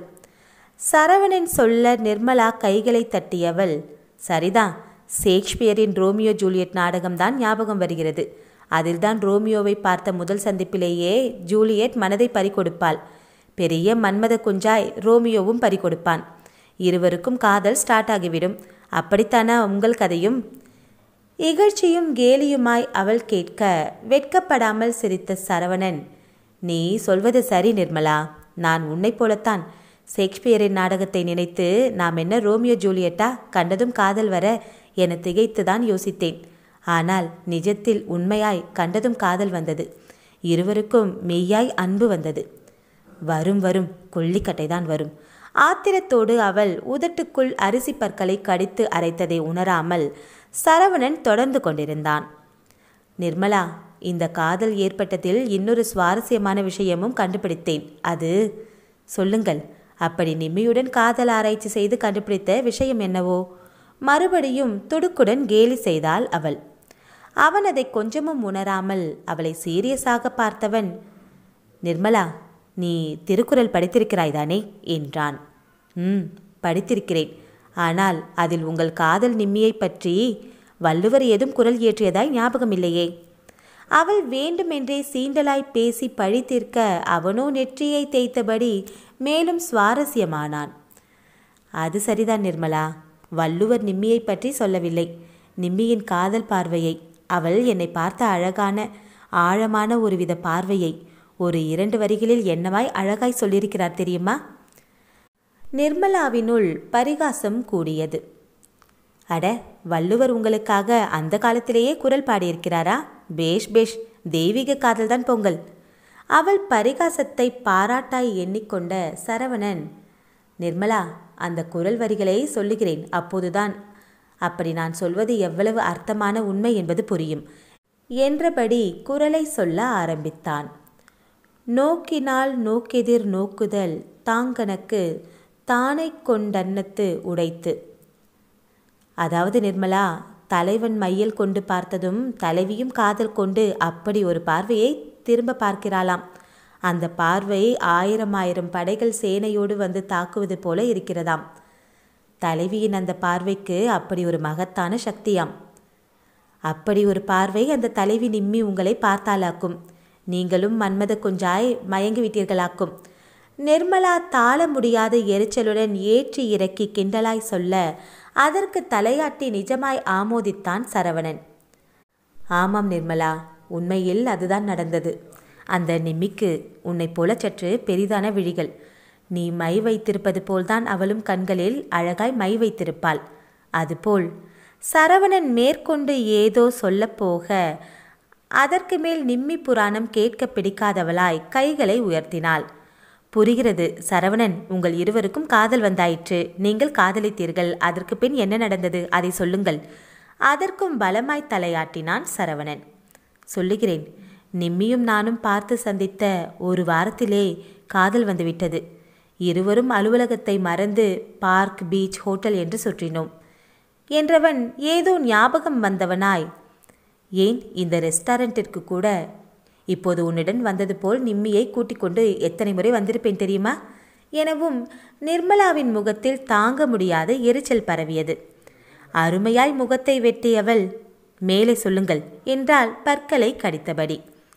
சரவணன் சொல்ல நிர்மலா கைகளை தட்டியவள் சரிதான் ஷேக்ஸ்பியரின் ரோமியோ ஜூலியட் நாடகம்தான் ஞாபகம் வருகிறது அதில்தான் ரோமியோவை பார்த்த முதல் சந்திப்பிலேயே ஜூலியட் மனதை பறிகொடுப்பாள் பெரிய மன்மத குஞ்சாய் ரோமியோவும் பறிகொடுப்பான் இருவருக்கும் காதல் ஸ்டார்ட் ஆகிவிடும் அப்படித்தானா உங்கள் கதையும் இகழ்ச்சியும் கேலியுமாய் அவள் கேட்க வெட்கப்படாமல் சிரித்த சரவணன் நீ சொல்வது சரி நிர்மலா நான் உன்னைப் போலத்தான் ஷேக்ஸ்பியரின் நாடகத்தை நினைத்து நாம் என்ன ரோமியோ ஜூலியட்டா கண்டதும் காதல் வர என திகைத்துதான் யோசித்தேன் ஆனால் நிஜத்தில் உண்மையாய் கண்டதும் காதல் வந்தது இருவருக்கும் மெய்யாய் அன்பு வந்தது வரும் வரும் கொல்லிக்கட்டைதான் வரும் ஆத்திரத்தோடு அவள் உதட்டுக்குள் அரிசி பற்களை கடித்து அரைத்ததை உணராமல் சரவணன் தொடர்ந்து கொண்டிருந்தான் நிர்மலா இந்த காதல் ஏற்பட்டதில் இன்னொரு சுவாரஸ்யமான விஷயமும் கண்டுபிடித்தேன் அது சொல்லுங்கள் அப்படி நிம்மியுடன் காதல் ஆராய்ச்சி செய்து கண்டுபிடித்த விஷயம் என்னவோ மறுபடியும் துடுக்குடன் கேலி செய்தாள் அவள் அவன் அதை கொஞ்சமும் உணராமல் அவளை சீரியஸாக பார்த்தவன் நிர்மலா நீ திருக்குறள் படித்திருக்கிறாய் தானே என்றான் ம் படித்திருக்கிறேன் ஆனால் அதில் உங்கள் காதல் நிம்மியை பற்றி வள்ளுவர் ஏதும் குரல் இயற்றியதாய் ஞாபகம் இல்லையே அவள் வேண்டுமென்றே சீண்டலாய் பேசி பழி தீர்க்க அவனோ நெற்றியை தேய்த்தபடி மேலும் சுவாரஸ்யமானான் அது சரிதான் நிர்மலா வள்ளுவர் நிம்மியை பற்றி சொல்லவில்லை நிம்மியின் காதல் பார்வையை அவள் என்னை பார்த்த அழகான ஆழமான ஒருவித பார்வையை ஒரு இரண்டு வரிகளில் என்னவாய் அழகாய் சொல்லியிருக்கிறார் தெரியுமா நிர்மலாவினுள் பரிகாசம் கூடியது அட வள்ளுவர் உங்களுக்காக அந்த காலத்திலேயே குரல் பாடியிருக்கிறாரா பேஷ் பேஷ் தெய்வீக காதல்தான் பொங்கல் அவள் பரிகாசத்தை பாராட்டாய் எண்ணிக்கொண்ட சரவணன் நிர்மலா அந்த குரல் வரிகளை சொல்லுகிறேன் அப்போதுதான் அப்படி நான் சொல்வது எவ்வளவு அர்த்தமான உண்மை என்பது புரியும் என்றபடி குரலை சொல்ல ஆரம்பித்தான் நோக்கினால் நோக்கெதிர் நோக்குதல் தாங்கனக்கு தானை கொண்டன்னத்து உடைத்து அதாவது நிர்மலா தலைவன் மையல் கொண்டு பார்த்ததும் தலைவியும் காதல் கொண்டு அப்படி ஒரு பார்வையை திரும்ப பார்க்கிறாளாம் அந்த பார்வை ஆயிரம் ஆயிரம் படைகள் சேனையோடு வந்து தாக்குவது போல இருக்கிறதாம் தலைவியின் அந்த பார்வைக்கு அப்படி ஒரு மகத்தான சக்தியாம் அப்படி ஒரு பார்வை அந்த தலைவி நிம்மி உங்களை பார்த்தாலாக்கும் நீங்களும் மன்மத குஞ்சாய் மயங்கி விட்டீர்களாக்கும் நிர்மலா தாள முடியாத எரிச்சலுடன் ஏற்றி இறக்கி கிண்டலாய் சொல்ல அதற்கு தலையாட்டி நிஜமாய் ஆமோதித்தான் சரவணன் ஆமாம் நிர்மலா உண்மையில் அதுதான் நடந்தது அந்த நிம்மிக்கு உன்னைப் போல சற்று பெரிதான விழிகள் நீ மை வைத்திருப்பது போல்தான் அவளும் கண்களில் அழகாய் மை வைத்திருப்பாள் அதுபோல் சரவணன் மேற்கொண்டு ஏதோ சொல்லப்போக அதற்கு மேல் நிம்மி புராணம் கேட்க பிடிக்காதவளாய் கைகளை உயர்த்தினாள் புரிகிறது சரவணன் உங்கள் இருவருக்கும் காதல் வந்தாயிற்று நீங்கள் காதலித்தீர்கள் அதற்கு பின் என்ன நடந்தது அதை சொல்லுங்கள் அதற்கும் பலமாய் தலையாட்டினான் சரவணன் சொல்லுகிறேன் நிம்மியும் நானும் பார்த்து சந்தித்த ஒரு வாரத்திலே காதல் வந்துவிட்டது இருவரும் அலுவலகத்தை மறந்து பார்க் பீச் ஹோட்டல் என்று சுற்றினோம் என்றவன் ஏதோ ஞாபகம் வந்தவனாய் ஏன் இந்த ரெஸ்டாரண்ட்டிற்கு கூட இப்போது உன்னிடம் வந்தது போல் நிம்மியை கூட்டிக் கொண்டு எத்தனை முறை வந்திருப்பேன் தெரியுமா எனவும் நிர்மலாவின் முகத்தில் தாங்க முடியாத எரிச்சல் பரவியது அருமையாய் முகத்தை வெட்டியவள் மேலே சொல்லுங்கள் என்றால் பற்களை கடித்தபடி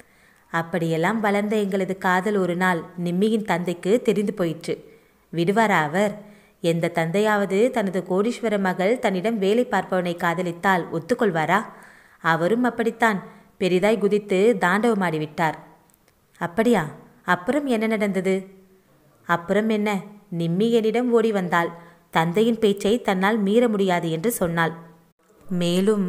அப்படியெல்லாம் வளர்ந்த எங்களது காதல் ஒரு நாள் நிம்மியின் தந்தைக்கு தெரிந்து போயிற்று விடுவாரா அவர் எந்த தந்தையாவது தனது கோடீஸ்வர மகள் தன்னிடம் வேலை பார்ப்பவனை காதலித்தால் ஒத்துக்கொள்வாரா அவரும் அப்படித்தான் பெரிதாய் குதித்து தாண்டவமாடிவிட்டார் அப்படியா அப்புறம் என்ன நடந்தது அப்புறம் என்ன நிம்மி என்னிடம் ஓடி வந்தாள் தந்தையின் பேச்சை தன்னால் மீற முடியாது என்று சொன்னாள் மேலும்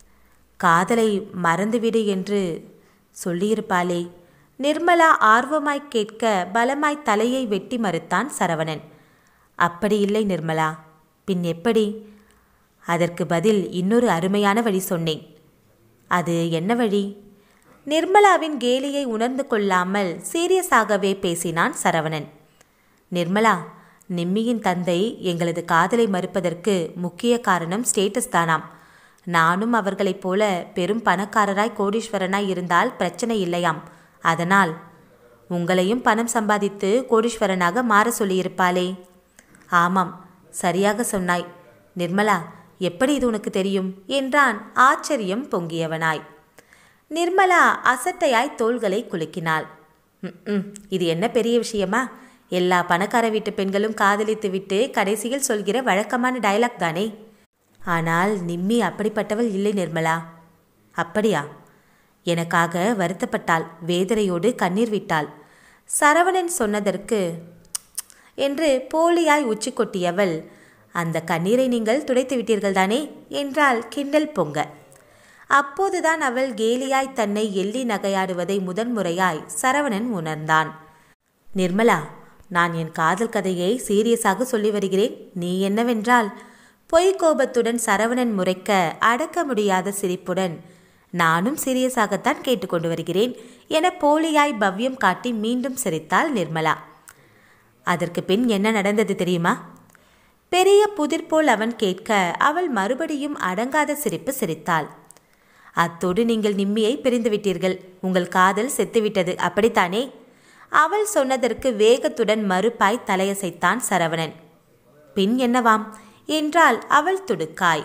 காதலை மறந்துவிடு என்று சொல்லியிருப்பாளே நிர்மலா ஆர்வமாய் கேட்க பலமாய் தலையை வெட்டி மறுத்தான் சரவணன் அப்படி இல்லை நிர்மலா பின் எப்படி அதற்கு பதில் இன்னொரு அருமையான வழி சொன்னேன் அது என்ன வழி நிர்மலாவின் கேலியை உணர்ந்து கொள்ளாமல் சீரியஸாகவே பேசினான் சரவணன் நிர்மலா நிம்மியின் தந்தை எங்களது காதலை மறுப்பதற்கு முக்கிய காரணம் ஸ்டேட்டஸ் தானாம் நானும் அவர்களைப் போல பெரும் பணக்காரராய் கோடீஸ்வரனாய் இருந்தால் பிரச்சனை இல்லையாம் அதனால் உங்களையும் பணம் சம்பாதித்து கோடீஸ்வரனாக மாற சொல்லியிருப்பாளே ஆமாம் சரியாக சொன்னாய் நிர்மலா எப்படி இது உனக்கு தெரியும் என்றான் ஆச்சரியம் பொங்கியவனாய் நிர்மலா அசட்டையாய் தோள்களை குலுக்கினாள் ம் இது என்ன பெரிய விஷயமா எல்லா பணக்கார வீட்டு பெண்களும் காதலித்து விட்டு கடைசியில் சொல்கிற வழக்கமான டயலாக் தானே ஆனால் நிம்மி அப்படிப்பட்டவள் இல்லை நிர்மலா அப்படியா எனக்காக வருத்தப்பட்டாள் வேதனையோடு கண்ணீர் விட்டாள் சரவணன் சொன்னதற்கு என்று போலியாய் உச்சி கொட்டியவள் அந்த கண்ணீரை நீங்கள் துடைத்து விட்டீர்கள் தானே என்றால் கிண்டல் பொங்க அப்போதுதான் அவள் கேலியாய் தன்னை எள்ளி நகையாடுவதை முதன்முறையாய் சரவணன் உணர்ந்தான் நிர்மலா நான் என் காதல் கதையை சீரியஸாக சொல்லி வருகிறேன் நீ என்னவென்றால் பொய் கோபத்துடன் சரவணன் முறைக்க அடக்க முடியாத சிரிப்புடன் நானும் சீரியஸாகத்தான் கேட்டுக்கொண்டு வருகிறேன் என போலியாய் பவ்யம் காட்டி மீண்டும் சிரித்தாள் நிர்மலா அதற்கு பின் என்ன நடந்தது தெரியுமா பெரிய புதிர் போல் அவன் கேட்க அவள் மறுபடியும் அடங்காத சிரிப்பு சிரித்தாள் அத்தோடு நீங்கள் நிம்மியை பிரிந்து விட்டீர்கள் உங்கள் காதல் செத்துவிட்டது அப்படித்தானே அவள் சொன்னதற்கு வேகத்துடன் மறுப்பாய் தலையசைத்தான் சரவணன் பின் என்னவாம் என்றால் அவள் துடுக்காய்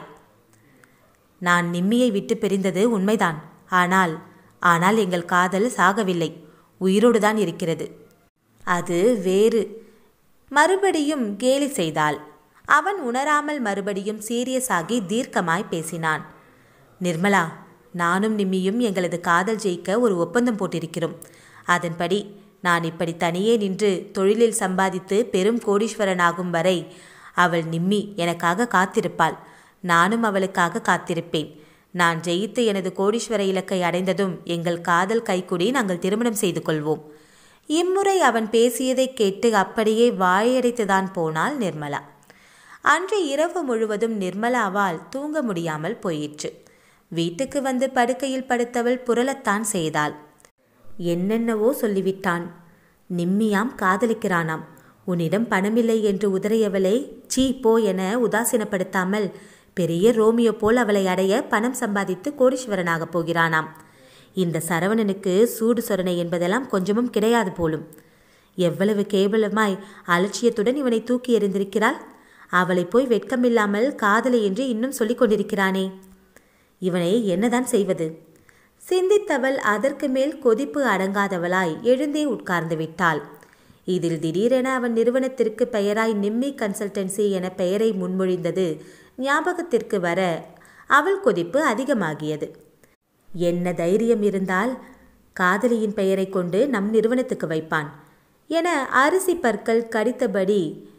நான் நிம்மியை விட்டு பிரிந்தது உண்மைதான் ஆனால் ஆனால் எங்கள் காதல் சாகவில்லை உயிரோடுதான் இருக்கிறது அது வேறு மறுபடியும் கேலி செய்தாள் அவன் உணராமல் மறுபடியும் சீரியஸாகி தீர்க்கமாய் பேசினான் நிர்மலா நானும் நிம்மியும் எங்களது காதல் ஜெயிக்க ஒரு ஒப்பந்தம் போட்டிருக்கிறோம் அதன்படி நான் இப்படி தனியே நின்று தொழிலில் சம்பாதித்து பெரும் கோடீஸ்வரனாகும் வரை அவள் நிம்மி எனக்காக காத்திருப்பாள் நானும் அவளுக்காக காத்திருப்பேன் நான் ஜெயித்து எனது கோடீஸ்வர இலக்கை அடைந்ததும் எங்கள் காதல் கைக்குடி நாங்கள் திருமணம் செய்து கொள்வோம் இம்முறை அவன் பேசியதை கேட்டு அப்படியே வாயடைத்துதான் போனாள் நிர்மலா அன்று இரவு முழுவதும் நிர்மலாவால் தூங்க முடியாமல் போயிற்று வீட்டுக்கு வந்து படுக்கையில் படுத்தவள் புரளத்தான் செய்தாள் என்னென்னவோ சொல்லிவிட்டான் நிம்மியாம் காதலிக்கிறானாம் உன்னிடம் பணமில்லை என்று உதறியவளை சீ போ என உதாசீனப்படுத்தாமல் பெரிய ரோமியோ போல் அவளை அடைய பணம் சம்பாதித்து கோடீஸ்வரனாகப் போகிறானாம் இந்த சரவணனுக்கு சூடு சொரணை என்பதெல்லாம் கொஞ்சமும் கிடையாது போலும் எவ்வளவு கேவலமாய் அலட்சியத்துடன் இவனை தூக்கி எறிந்திருக்கிறாள் அவளை போய் வெட்கமில்லாமல் காதலை என்று இன்னும் சொல்லிக் கொண்டிருக்கிறானே இவனை என்னதான் செய்வது சிந்தித்தவள் அதற்கு மேல் கொதிப்பு அடங்காதவளாய் எழுந்தே உட்கார்ந்து விட்டாள் இதில் திடீரென அவன் நிறுவனத்திற்கு பெயராய் நிம்மி கன்சல்டன்சி என பெயரை முன்மொழிந்தது ஞாபகத்திற்கு வர அவள் கொதிப்பு அதிகமாகியது என்ன தைரியம் இருந்தால் காதலியின் பெயரை கொண்டு நம் நிறுவனத்துக்கு வைப்பான் என அரிசி பற்கள் கடித்தபடி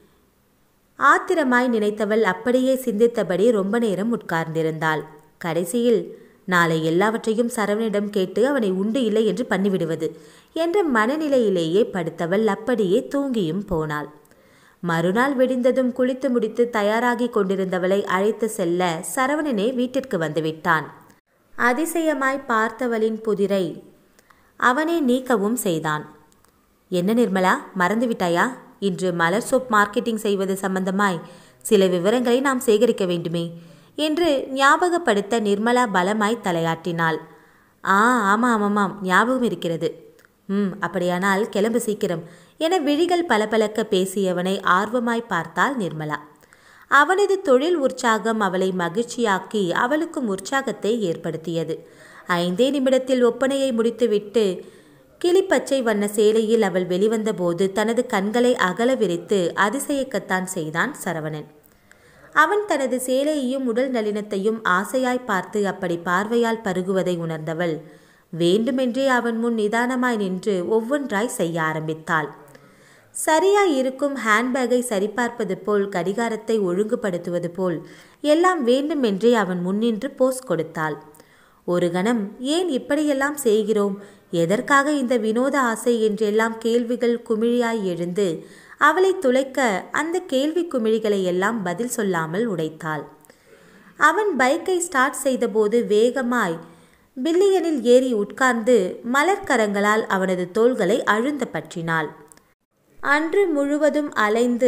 ஆத்திரமாய் நினைத்தவள் அப்படியே சிந்தித்தபடி ரொம்ப நேரம் உட்கார்ந்திருந்தாள் கடைசியில் நாளை எல்லாவற்றையும் சரவணிடம் கேட்டு அவனை உண்டு இல்லை என்று பண்ணிவிடுவது என்ற மனநிலையிலேயே படுத்தவள் அப்படியே தூங்கியும் போனாள் மறுநாள் விடிந்ததும் குளித்து முடித்து தயாராகி கொண்டிருந்தவளை அழைத்து செல்ல சரவணனே வீட்டிற்கு வந்துவிட்டான் அதிசயமாய் பார்த்தவளின் புதிரை அவனே நீக்கவும் செய்தான் என்ன நிர்மலா மறந்துவிட்டாயா இன்று மலர் சோப் மார்க்கெட்டிங் செய்வது சம்பந்தமாய் சில விவரங்களை நாம் சேகரிக்க வேண்டுமே என்று ஞாபகப்படுத்த நிர்மலா பலமாய் தலையாட்டினாள் ஆ ஆமாம் ஆமாம் ஞாபகம் இருக்கிறது ம் அப்படியானால் கிளம்பு சீக்கிரம் என விழிகள் பளபளக்க பேசியவனை ஆர்வமாய் பார்த்தாள் நிர்மலா அவனது தொழில் உற்சாகம் அவளை மகிழ்ச்சியாக்கி அவளுக்கும் உற்சாகத்தை ஏற்படுத்தியது ஐந்தே நிமிடத்தில் ஒப்பனையை முடித்துவிட்டு கிளிப்பச்சை வண்ண சேலையில் அவள் வெளிவந்தபோது தனது கண்களை அகல விரித்து அதிசயிக்கத்தான் செய்தான் சரவணன் அவன் தனது சேலையையும் உடல் நளினத்தையும் ஆசையாய் பார்த்து அப்படி பார்வையால் பருகுவதை உணர்ந்தவள் வேண்டுமென்றே அவன் முன் நிதானமாய் நின்று ஒவ்வொன்றாய் செய்ய ஆரம்பித்தாள் சரியாய் இருக்கும் ஹேண்ட்பேக்கை சரிபார்ப்பது போல் கடிகாரத்தை ஒழுங்குபடுத்துவது போல் எல்லாம் வேண்டுமென்றே அவன் முன்னின்று போஸ் கொடுத்தாள் ஒரு கணம் ஏன் இப்படியெல்லாம் செய்கிறோம் எதற்காக இந்த வினோத ஆசை என்றெல்லாம் கேள்விகள் குமிழியாய் எழுந்து அவளை துளைக்க அந்த கேள்வி குமிழிகளை எல்லாம் பதில் சொல்லாமல் உடைத்தாள் அவன் பைக்கை ஸ்டார்ட் செய்தபோது வேகமாய் பில்லியனில் ஏறி உட்கார்ந்து மலர்க்கரங்களால் அவனது தோள்களை அழுந்த பற்றினாள் அன்று முழுவதும் அலைந்து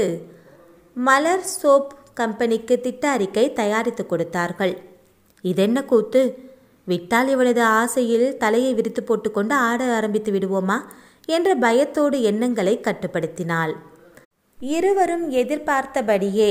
மலர் சோப் கம்பெனிக்கு திட்ட அறிக்கை தயாரித்து கொடுத்தார்கள் இதென்ன கூத்து விட்டால் இவனது ஆசையில் தலையை விரித்து போட்டுக்கொண்டு ஆட ஆரம்பித்து விடுவோமா என்ற பயத்தோடு எண்ணங்களை கட்டுப்படுத்தினாள் இருவரும் எதிர்பார்த்தபடியே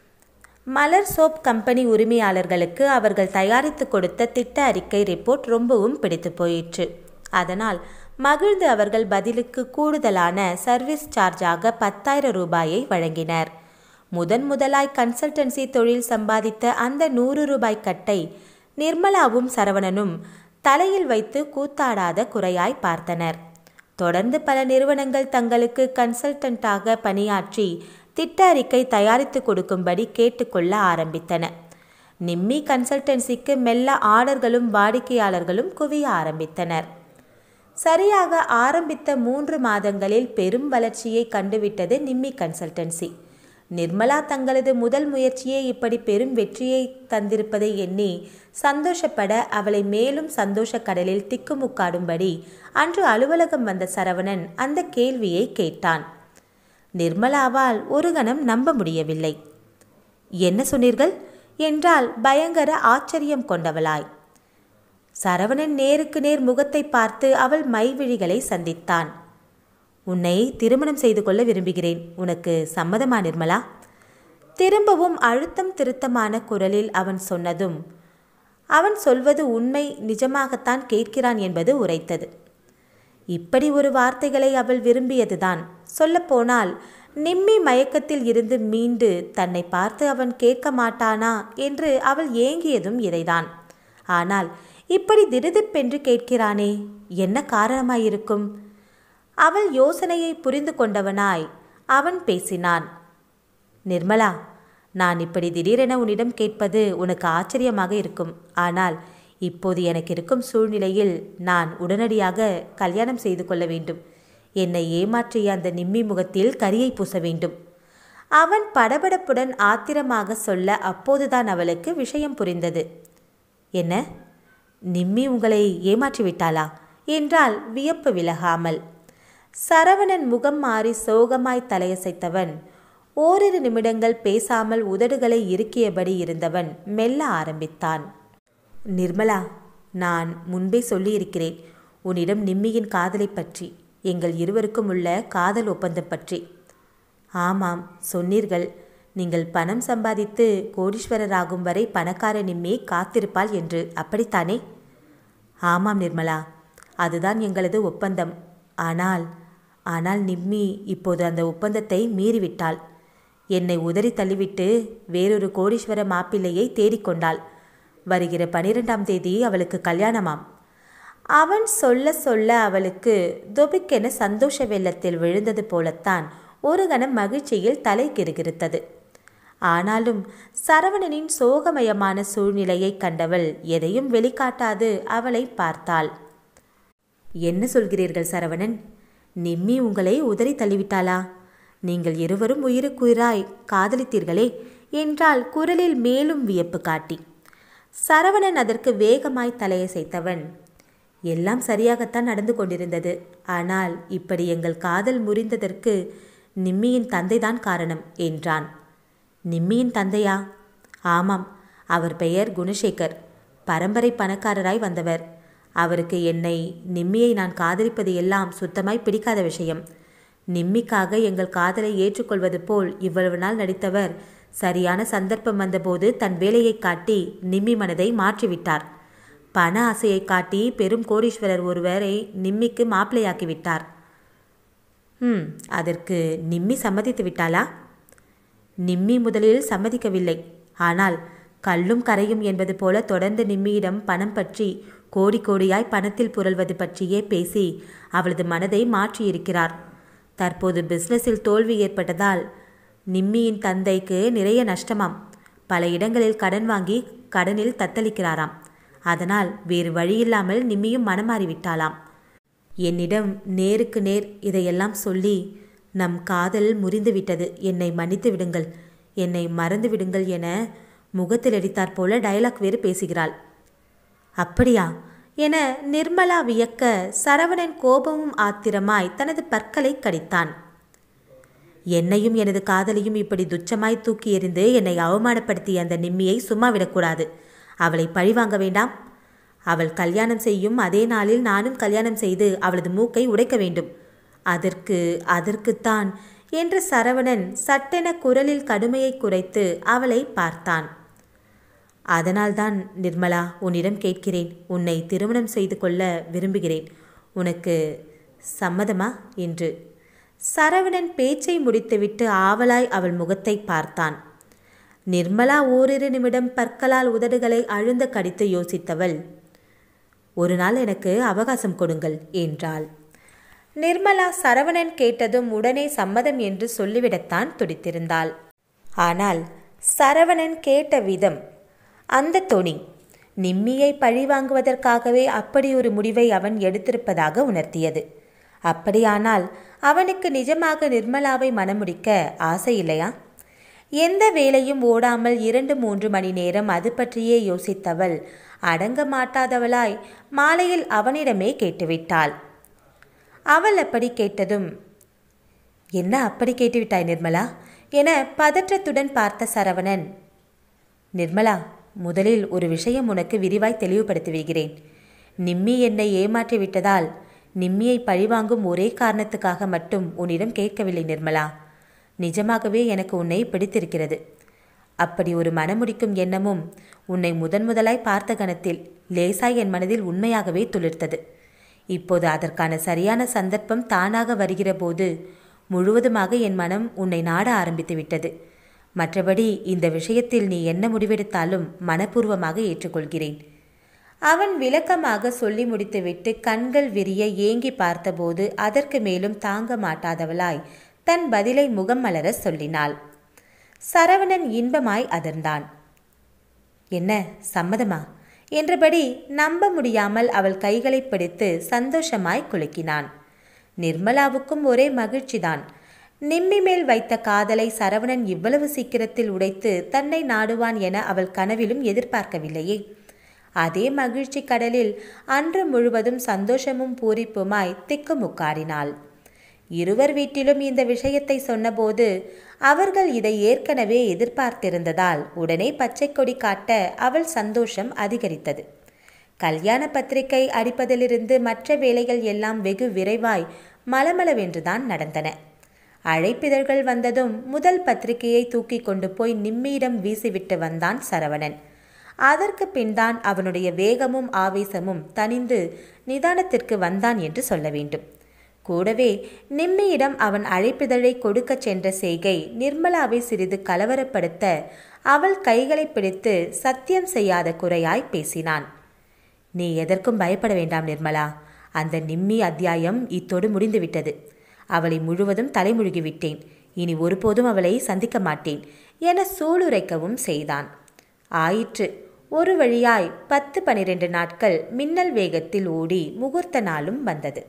மலர் சோப் கம்பெனி உரிமையாளர்களுக்கு அவர்கள் தயாரித்து கொடுத்த திட்ட அறிக்கை ரிப்போர்ட் ரொம்பவும் பிடித்து போயிற்று அதனால் மகிழ்ந்து அவர்கள் பதிலுக்கு கூடுதலான சர்வீஸ் சார்ஜாக பத்தாயிரம் ரூபாயை வழங்கினர் முதன் முதலாய் கன்சல்டன்சி தொழில் சம்பாதித்த அந்த நூறு ரூபாய் கட்டை நிர்மலாவும் சரவணனும் தலையில் வைத்து கூத்தாடாத குறையாய் பார்த்தனர் தொடர்ந்து பல நிறுவனங்கள் தங்களுக்கு கன்சல்டண்டாக பணியாற்றி திட்ட அறிக்கை தயாரித்து கொடுக்கும்படி கேட்டுக்கொள்ள ஆரம்பித்தன நிம்மி கன்சல்டன்சிக்கு மெல்ல ஆர்டர்களும் வாடிக்கையாளர்களும் குவிய ஆரம்பித்தனர் சரியாக ஆரம்பித்த மூன்று மாதங்களில் பெரும் வளர்ச்சியை கண்டுவிட்டது நிம்மி கன்சல்டன்சி நிர்மலா தங்களது முதல் முயற்சியே இப்படி பெரும் வெற்றியை தந்திருப்பதை எண்ணி சந்தோஷப்பட அவளை மேலும் சந்தோஷ கடலில் திக்குமுக்காடும்படி அன்று அலுவலகம் வந்த சரவணன் அந்த கேள்வியை கேட்டான் நிர்மலாவால் ஒரு கணம் நம்ப முடியவில்லை என்ன சொன்னீர்கள் என்றால் பயங்கர ஆச்சரியம் கொண்டவளாய் சரவணன் நேருக்கு நேர் முகத்தை பார்த்து அவள் மைவிழிகளை சந்தித்தான் உன்னை திருமணம் செய்து கொள்ள விரும்புகிறேன் உனக்கு சம்மதமா நிர்மலா திரும்பவும் அழுத்தம் திருத்தமான குரலில் அவன் சொன்னதும் அவன் சொல்வது உண்மை நிஜமாகத்தான் கேட்கிறான் என்பது உரைத்தது இப்படி ஒரு வார்த்தைகளை அவள் விரும்பியதுதான் சொல்லப்போனால் நிம்மி மயக்கத்தில் இருந்து மீண்டு தன்னை பார்த்து அவன் கேட்க மாட்டானா என்று அவள் ஏங்கியதும் இதைதான் ஆனால் இப்படி திடுதிப்பென்று கேட்கிறானே என்ன காரணமாயிருக்கும் அவள் யோசனையை புரிந்து கொண்டவனாய் அவன் பேசினான் நிர்மலா நான் இப்படி திடீரென உன்னிடம் கேட்பது உனக்கு ஆச்சரியமாக இருக்கும் ஆனால் இப்போது எனக்கு இருக்கும் சூழ்நிலையில் நான் உடனடியாக கல்யாணம் செய்து கொள்ள வேண்டும் என்னை ஏமாற்றிய அந்த நிம்மி முகத்தில் கரியை பூச வேண்டும் அவன் படபடப்புடன் ஆத்திரமாக சொல்ல அப்போதுதான் அவளுக்கு விஷயம் புரிந்தது என்ன நிம்மி உங்களை ஏமாற்றி விட்டாளா என்றால் வியப்பு விலகாமல் சரவணன் முகம் மாறி சோகமாய் தலையசைத்தவன் ஓரிரு நிமிடங்கள் பேசாமல் உதடுகளை இறுக்கியபடி இருந்தவன் மெல்ல ஆரம்பித்தான் நிர்மலா நான் முன்பே சொல்லியிருக்கிறேன் உன்னிடம் நிம்மியின் காதலை பற்றி எங்கள் இருவருக்கும் உள்ள காதல் ஒப்பந்தம் பற்றி ஆமாம் சொன்னீர்கள் நீங்கள் பணம் சம்பாதித்து கோடீஸ்வரராகும் வரை பணக்கார நிம்மி காத்திருப்பாள் என்று அப்படித்தானே ஆமாம் நிர்மலா அதுதான் எங்களது ஒப்பந்தம் ஆனால் ஆனால் நிம்மி இப்போது அந்த ஒப்பந்தத்தை மீறிவிட்டாள் என்னை உதறி தள்ளிவிட்டு வேறொரு கோடீஸ்வர மாப்பிள்ளையை தேடிக்கொண்டாள் வருகிற பனிரெண்டாம் தேதி அவளுக்கு கல்யாணமாம் அவன் சொல்ல சொல்ல அவளுக்கு தொபிக்கென சந்தோஷ வெள்ளத்தில் விழுந்தது போலத்தான் ஒரு கணம் மகிழ்ச்சியில் தலை கிருகிருத்தது ஆனாலும் சரவணனின் சோகமயமான சூழ்நிலையை கண்டவள் எதையும் வெளிக்காட்டாது அவளை பார்த்தாள் என்ன சொல்கிறீர்கள் சரவணன் நிம்மி உங்களை உதறி தள்ளிவிட்டாளா நீங்கள் இருவரும் உயிருக்குயிராய் காதலித்தீர்களே என்றால் குரலில் மேலும் வியப்பு காட்டி சரவணன் அதற்கு வேகமாய் தலையசைத்தவன் எல்லாம் சரியாகத்தான் நடந்து கொண்டிருந்தது ஆனால் இப்படி எங்கள் காதல் முறிந்ததற்கு நிம்மியின் தந்தைதான் காரணம் என்றான் நிம்மியின் தந்தையா ஆமாம் அவர் பெயர் குணசேகர் பரம்பரை பணக்காரராய் வந்தவர் அவருக்கு என்னை நிம்மியை நான் காதலிப்பது எல்லாம் சுத்தமாய் பிடிக்காத விஷயம் நிம்மிக்காக எங்கள் காதலை ஏற்றுக்கொள்வது போல் இவ்வளவு நாள் நடித்தவர் சரியான சந்தர்ப்பம் வந்தபோது தன் வேலையை காட்டி நிம்மி மனதை மாற்றிவிட்டார் பண ஆசையை காட்டி பெரும் கோடீஸ்வரர் ஒருவரை நிம்மிக்கு மாப்பிள்ளையாக்கி விட்டார் ம் அதற்கு நிம்மி சம்மதித்து விட்டாளா நிம்மி முதலில் சம்மதிக்கவில்லை ஆனால் கல்லும் கரையும் என்பது போல தொடர்ந்து நிம்மியிடம் பணம் பற்றி கோடி கோடியாய் பணத்தில் புரள்வது பற்றியே பேசி அவளது மனதை மாற்றியிருக்கிறார் தற்போது பிசினஸில் தோல்வி ஏற்பட்டதால் நிம்மியின் தந்தைக்கு நிறைய நஷ்டமாம் பல இடங்களில் கடன் வாங்கி கடனில் தத்தளிக்கிறாராம் அதனால் வேறு வழியில்லாமல் நிம்மியும் மனமாறிவிட்டாளாம் என்னிடம் நேருக்கு நேர் இதையெல்லாம் சொல்லி நம் காதல் முறிந்துவிட்டது என்னை மன்னித்து விடுங்கள் என்னை மறந்து விடுங்கள் என முகத்தில் அடித்தாற் போல டயலாக் வேறு பேசுகிறாள் அப்படியா என நிர்மலா வியக்க சரவணன் கோபமும் ஆத்திரமாய் தனது பற்களை கடித்தான் என்னையும் எனது காதலையும் இப்படி துச்சமாய் தூக்கி எறிந்து என்னை அவமானப்படுத்திய அந்த நிம்மியை சும்மா விடக்கூடாது அவளை பழிவாங்க வேண்டாம் அவள் கல்யாணம் செய்யும் அதே நாளில் நானும் கல்யாணம் செய்து அவளது மூக்கை உடைக்க வேண்டும் அதற்கு அதற்குத்தான் என்று சரவணன் சட்டென குரலில் கடுமையை குறைத்து அவளை பார்த்தான் அதனால்தான் நிர்மலா உன்னிடம் கேட்கிறேன் உன்னை திருமணம் செய்து கொள்ள விரும்புகிறேன் உனக்கு சம்மதமா என்று சரவணன் பேச்சை முடித்துவிட்டு ஆவலாய் அவள் முகத்தை பார்த்தான் நிர்மலா ஓரிரு நிமிடம் பற்களால் உதடுகளை அழுந்த கடித்து யோசித்தவள் ஒரு நாள் எனக்கு அவகாசம் கொடுங்கள் என்றாள் நிர்மலா சரவணன் கேட்டதும் உடனே சம்மதம் என்று சொல்லிவிடத்தான் துடித்திருந்தாள் ஆனால் சரவணன் கேட்ட விதம் அந்த தொனி நிம்மியை பழிவாங்குவதற்காகவே அப்படி ஒரு முடிவை அவன் எடுத்திருப்பதாக உணர்த்தியது அப்படியானால் அவனுக்கு நிஜமாக நிர்மலாவை மணமுடிக்க ஆசை இல்லையா எந்த வேலையும் ஓடாமல் இரண்டு மூன்று மணி நேரம் அது பற்றியே யோசித்தவள் அடங்க மாட்டாதவளாய் மாலையில் அவனிடமே கேட்டுவிட்டாள் அவள் அப்படி கேட்டதும் என்ன அப்படி கேட்டுவிட்டாய் நிர்மலா என பதற்றத்துடன் பார்த்த சரவணன் நிர்மலா முதலில் ஒரு விஷயம் உனக்கு விரிவாய் தெளிவுபடுத்தி வைக்கிறேன் நிம்மி என்னை ஏமாற்றி விட்டதால் நிம்மியை பழிவாங்கும் ஒரே காரணத்துக்காக மட்டும் உன்னிடம் கேட்கவில்லை நிர்மலா நிஜமாகவே எனக்கு உன்னை பிடித்திருக்கிறது அப்படி ஒரு மனமுடிக்கும் எண்ணமும் உன்னை முதன் முதலாய் பார்த்த கணத்தில் லேசாய் என் மனதில் உண்மையாகவே துளிர்த்தது இப்போது அதற்கான சரியான சந்தர்ப்பம் தானாக வருகிற போது முழுவதுமாக என் மனம் உன்னை நாட ஆரம்பித்து விட்டது மற்றபடி இந்த விஷயத்தில் நீ என்ன முடிவெடுத்தாலும் மனப்பூர்வமாக ஏற்றுக்கொள்கிறேன் அவன் விளக்கமாக சொல்லி முடித்துவிட்டு கண்கள் விரிய ஏங்கி பார்த்தபோது அதற்கு மேலும் தாங்க மாட்டாதவளாய் தன் பதிலை முகம் மலர சொல்லினாள் சரவணன் இன்பமாய் அதிர்ந்தான் என்ன சம்மதமா என்றபடி நம்ப முடியாமல் அவள் கைகளை பிடித்து சந்தோஷமாய் குலுக்கினான் நிர்மலாவுக்கும் ஒரே மகிழ்ச்சிதான் நிம்மி மேல் வைத்த காதலை சரவணன் இவ்வளவு சீக்கிரத்தில் உடைத்து தன்னை நாடுவான் என அவள் கனவிலும் எதிர்பார்க்கவில்லையே அதே மகிழ்ச்சி கடலில் அன்று முழுவதும் சந்தோஷமும் பூரிப்புமாய் திக்குமுக்காடினாள் இருவர் வீட்டிலும் இந்த விஷயத்தை சொன்னபோது அவர்கள் இதை ஏற்கனவே எதிர்பார்த்திருந்ததால் உடனே பச்சை கொடி காட்ட அவள் சந்தோஷம் அதிகரித்தது கல்யாண பத்திரிகை அடிப்பதிலிருந்து மற்ற வேலைகள் எல்லாம் வெகு விரைவாய் மலமளவென்றுதான் நடந்தன அழைப்பிதழ்கள் வந்ததும் முதல் பத்திரிகையை தூக்கி கொண்டு போய் நிம்மியிடம் வீசிவிட்டு வந்தான் சரவணன் அதற்கு பின்தான் அவனுடைய வேகமும் ஆவேசமும் தனிந்து நிதானத்திற்கு வந்தான் என்று சொல்ல வேண்டும் கூடவே நிம்மியிடம் அவன் அழைப்பிதழை கொடுக்கச் சென்ற செய்கை நிர்மலாவை சிறிது கலவரப்படுத்த அவள் கைகளை பிடித்து சத்தியம் செய்யாத குறையாய் பேசினான் நீ எதற்கும் பயப்பட வேண்டாம் நிர்மலா அந்த நிம்மி அத்தியாயம் இத்தோடு முடிந்துவிட்டது அவளை முழுவதும் தலைமுழுகி விட்டேன் இனி ஒருபோதும் அவளை சந்திக்க மாட்டேன் என சூளுரைக்கவும் செய்தான் ஆயிற்று ஒரு வழியாய் பத்து பனிரெண்டு நாட்கள் மின்னல் வேகத்தில் ஓடி முகூர்த்த நாளும் வந்தது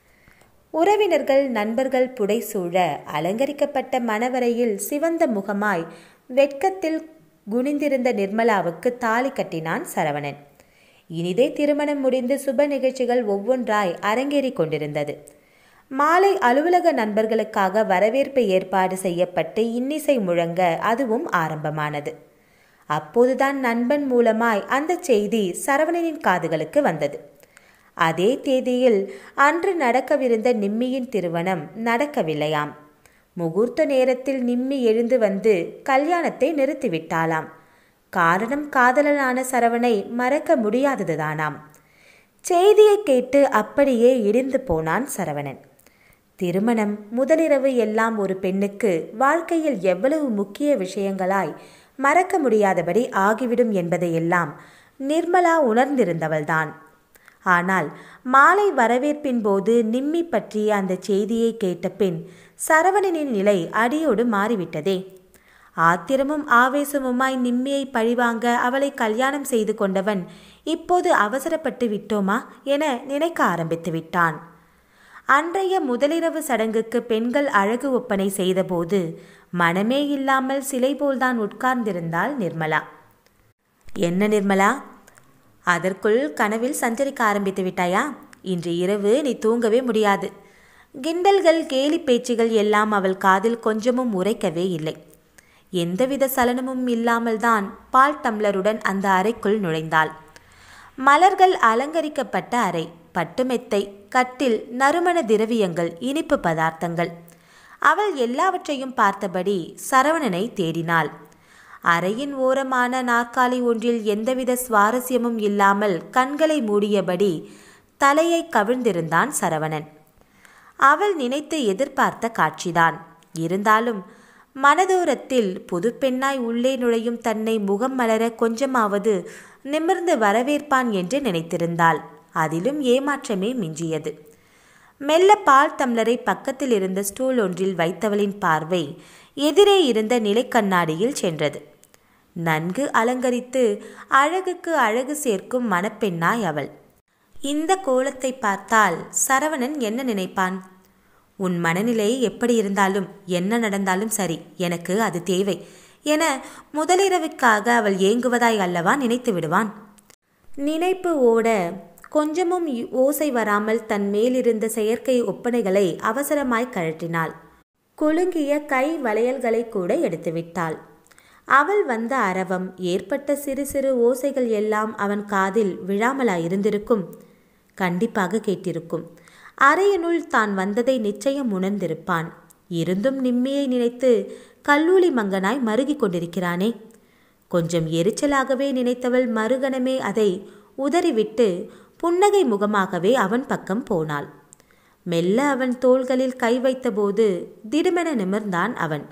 உறவினர்கள் நண்பர்கள் புடைசூழ அலங்கரிக்கப்பட்ட மணவரையில் சிவந்த முகமாய் வெட்கத்தில் குனிந்திருந்த நிர்மலாவுக்கு தாலி கட்டினான் சரவணன் இனிதே திருமணம் முடிந்து சுப நிகழ்ச்சிகள் ஒவ்வொன்றாய் அரங்கேறிக் கொண்டிருந்தது மாலை அலுவலக நண்பர்களுக்காக வரவேற்பு ஏற்பாடு செய்யப்பட்டு இன்னிசை முழங்க அதுவும் ஆரம்பமானது அப்போதுதான் நண்பன் மூலமாய் அந்த செய்தி சரவணனின் காதுகளுக்கு வந்தது அதே தேதியில் அன்று நடக்கவிருந்த நிம்மியின் திருமணம் நடக்கவில்லையாம் முகூர்த்த நேரத்தில் நிம்மி எழுந்து வந்து கல்யாணத்தை நிறுத்திவிட்டாளாம் காரணம் காதலனான சரவணை மறக்க முடியாததுதானாம் செய்தியை கேட்டு அப்படியே இடிந்து போனான் சரவணன் திருமணம் முதலிரவு எல்லாம் ஒரு பெண்ணுக்கு வாழ்க்கையில் எவ்வளவு முக்கிய விஷயங்களாய் மறக்க முடியாதபடி ஆகிவிடும் என்பதையெல்லாம் நிர்மலா உணர்ந்திருந்தவள்தான் ஆனால் மாலை வரவேற்பின் போது நிம்மி பற்றிய அந்த செய்தியை கேட்ட பின் சரவணனின் நிலை அடியோடு மாறிவிட்டதே ஆத்திரமும் ஆவேசமுமாய் நிம்மியை பழிவாங்க அவளை கல்யாணம் செய்து கொண்டவன் இப்போது அவசரப்பட்டு விட்டோமா என நினைக்க ஆரம்பித்து விட்டான் அன்றைய முதலிரவு சடங்குக்கு பெண்கள் அழகு ஒப்பனை செய்தபோது மனமே இல்லாமல் சிலை போல்தான் உட்கார்ந்திருந்தாள் நிர்மலா என்ன நிர்மலா அதற்குள் கனவில் சஞ்சரிக்க ஆரம்பித்து விட்டாயா இன்று இரவு நீ தூங்கவே முடியாது கிண்டல்கள் கேலி பேச்சுகள் எல்லாம் அவள் காதில் கொஞ்சமும் உரைக்கவே இல்லை எந்தவித சலனமும் இல்லாமல் தான் பால் டம்ளருடன் அந்த அறைக்குள் நுழைந்தாள் மலர்கள் அலங்கரிக்கப்பட்ட அறை பட்டுமெத்தை கட்டில் நறுமண திரவியங்கள் இனிப்பு பதார்த்தங்கள் அவள் எல்லாவற்றையும் பார்த்தபடி சரவணனை தேடினாள் அறையின் ஓரமான நாற்காலி ஒன்றில் எந்தவித சுவாரஸ்யமும் இல்லாமல் கண்களை மூடியபடி தலையை கவிழ்ந்திருந்தான் சரவணன் அவள் நினைத்து எதிர்பார்த்த காட்சிதான் இருந்தாலும் மனதோரத்தில் புது பெண்ணாய் உள்ளே நுழையும் தன்னை முகம் மலர கொஞ்சமாவது நிமிர்ந்து வரவேற்பான் என்று நினைத்திருந்தாள் அதிலும் ஏமாற்றமே மிஞ்சியது மெல்ல பால் தம்ளரை பக்கத்தில் இருந்த ஸ்டூல் ஒன்றில் வைத்தவளின் பார்வை எதிரே இருந்த நிலைக்கண்ணாடியில் சென்றது நன்கு அலங்கரித்து அழகுக்கு அழகு சேர்க்கும் மணப்பெண்ணாய் அவள் இந்த கோலத்தை பார்த்தால் சரவணன் என்ன நினைப்பான் உன் மனநிலை எப்படி இருந்தாலும் என்ன நடந்தாலும் சரி எனக்கு அது தேவை என முதலிரவுக்காக அவள் ஏங்குவதாய் அல்லவா நினைத்து விடுவான் நினைப்பு ஓட கொஞ்சமும் ஓசை வராமல் தன் மேலிருந்த செயற்கை ஒப்பனைகளை அவசரமாய் கழற்றினாள் குலுங்கிய கை வளையல்களை கூட எடுத்துவிட்டாள் அவள் வந்த அரவம் ஏற்பட்ட சிறு சிறு ஓசைகள் எல்லாம் அவன் காதில் விழாமலாயிருந்திருக்கும் கண்டிப்பாக கேட்டிருக்கும் அறையினுள் தான் வந்ததை நிச்சயம் உணர்ந்திருப்பான் இருந்தும் நிம்மியை நினைத்து கல்லூலி மங்கனாய் மருகிக் கொண்டிருக்கிறானே கொஞ்சம் எரிச்சலாகவே நினைத்தவள் மறுகணமே அதை உதறிவிட்டு புன்னகை முகமாகவே அவன் பக்கம் போனாள் மெல்ல அவன் தோள்களில் கை வைத்தபோது திடுமென நிமிர்ந்தான் அவன்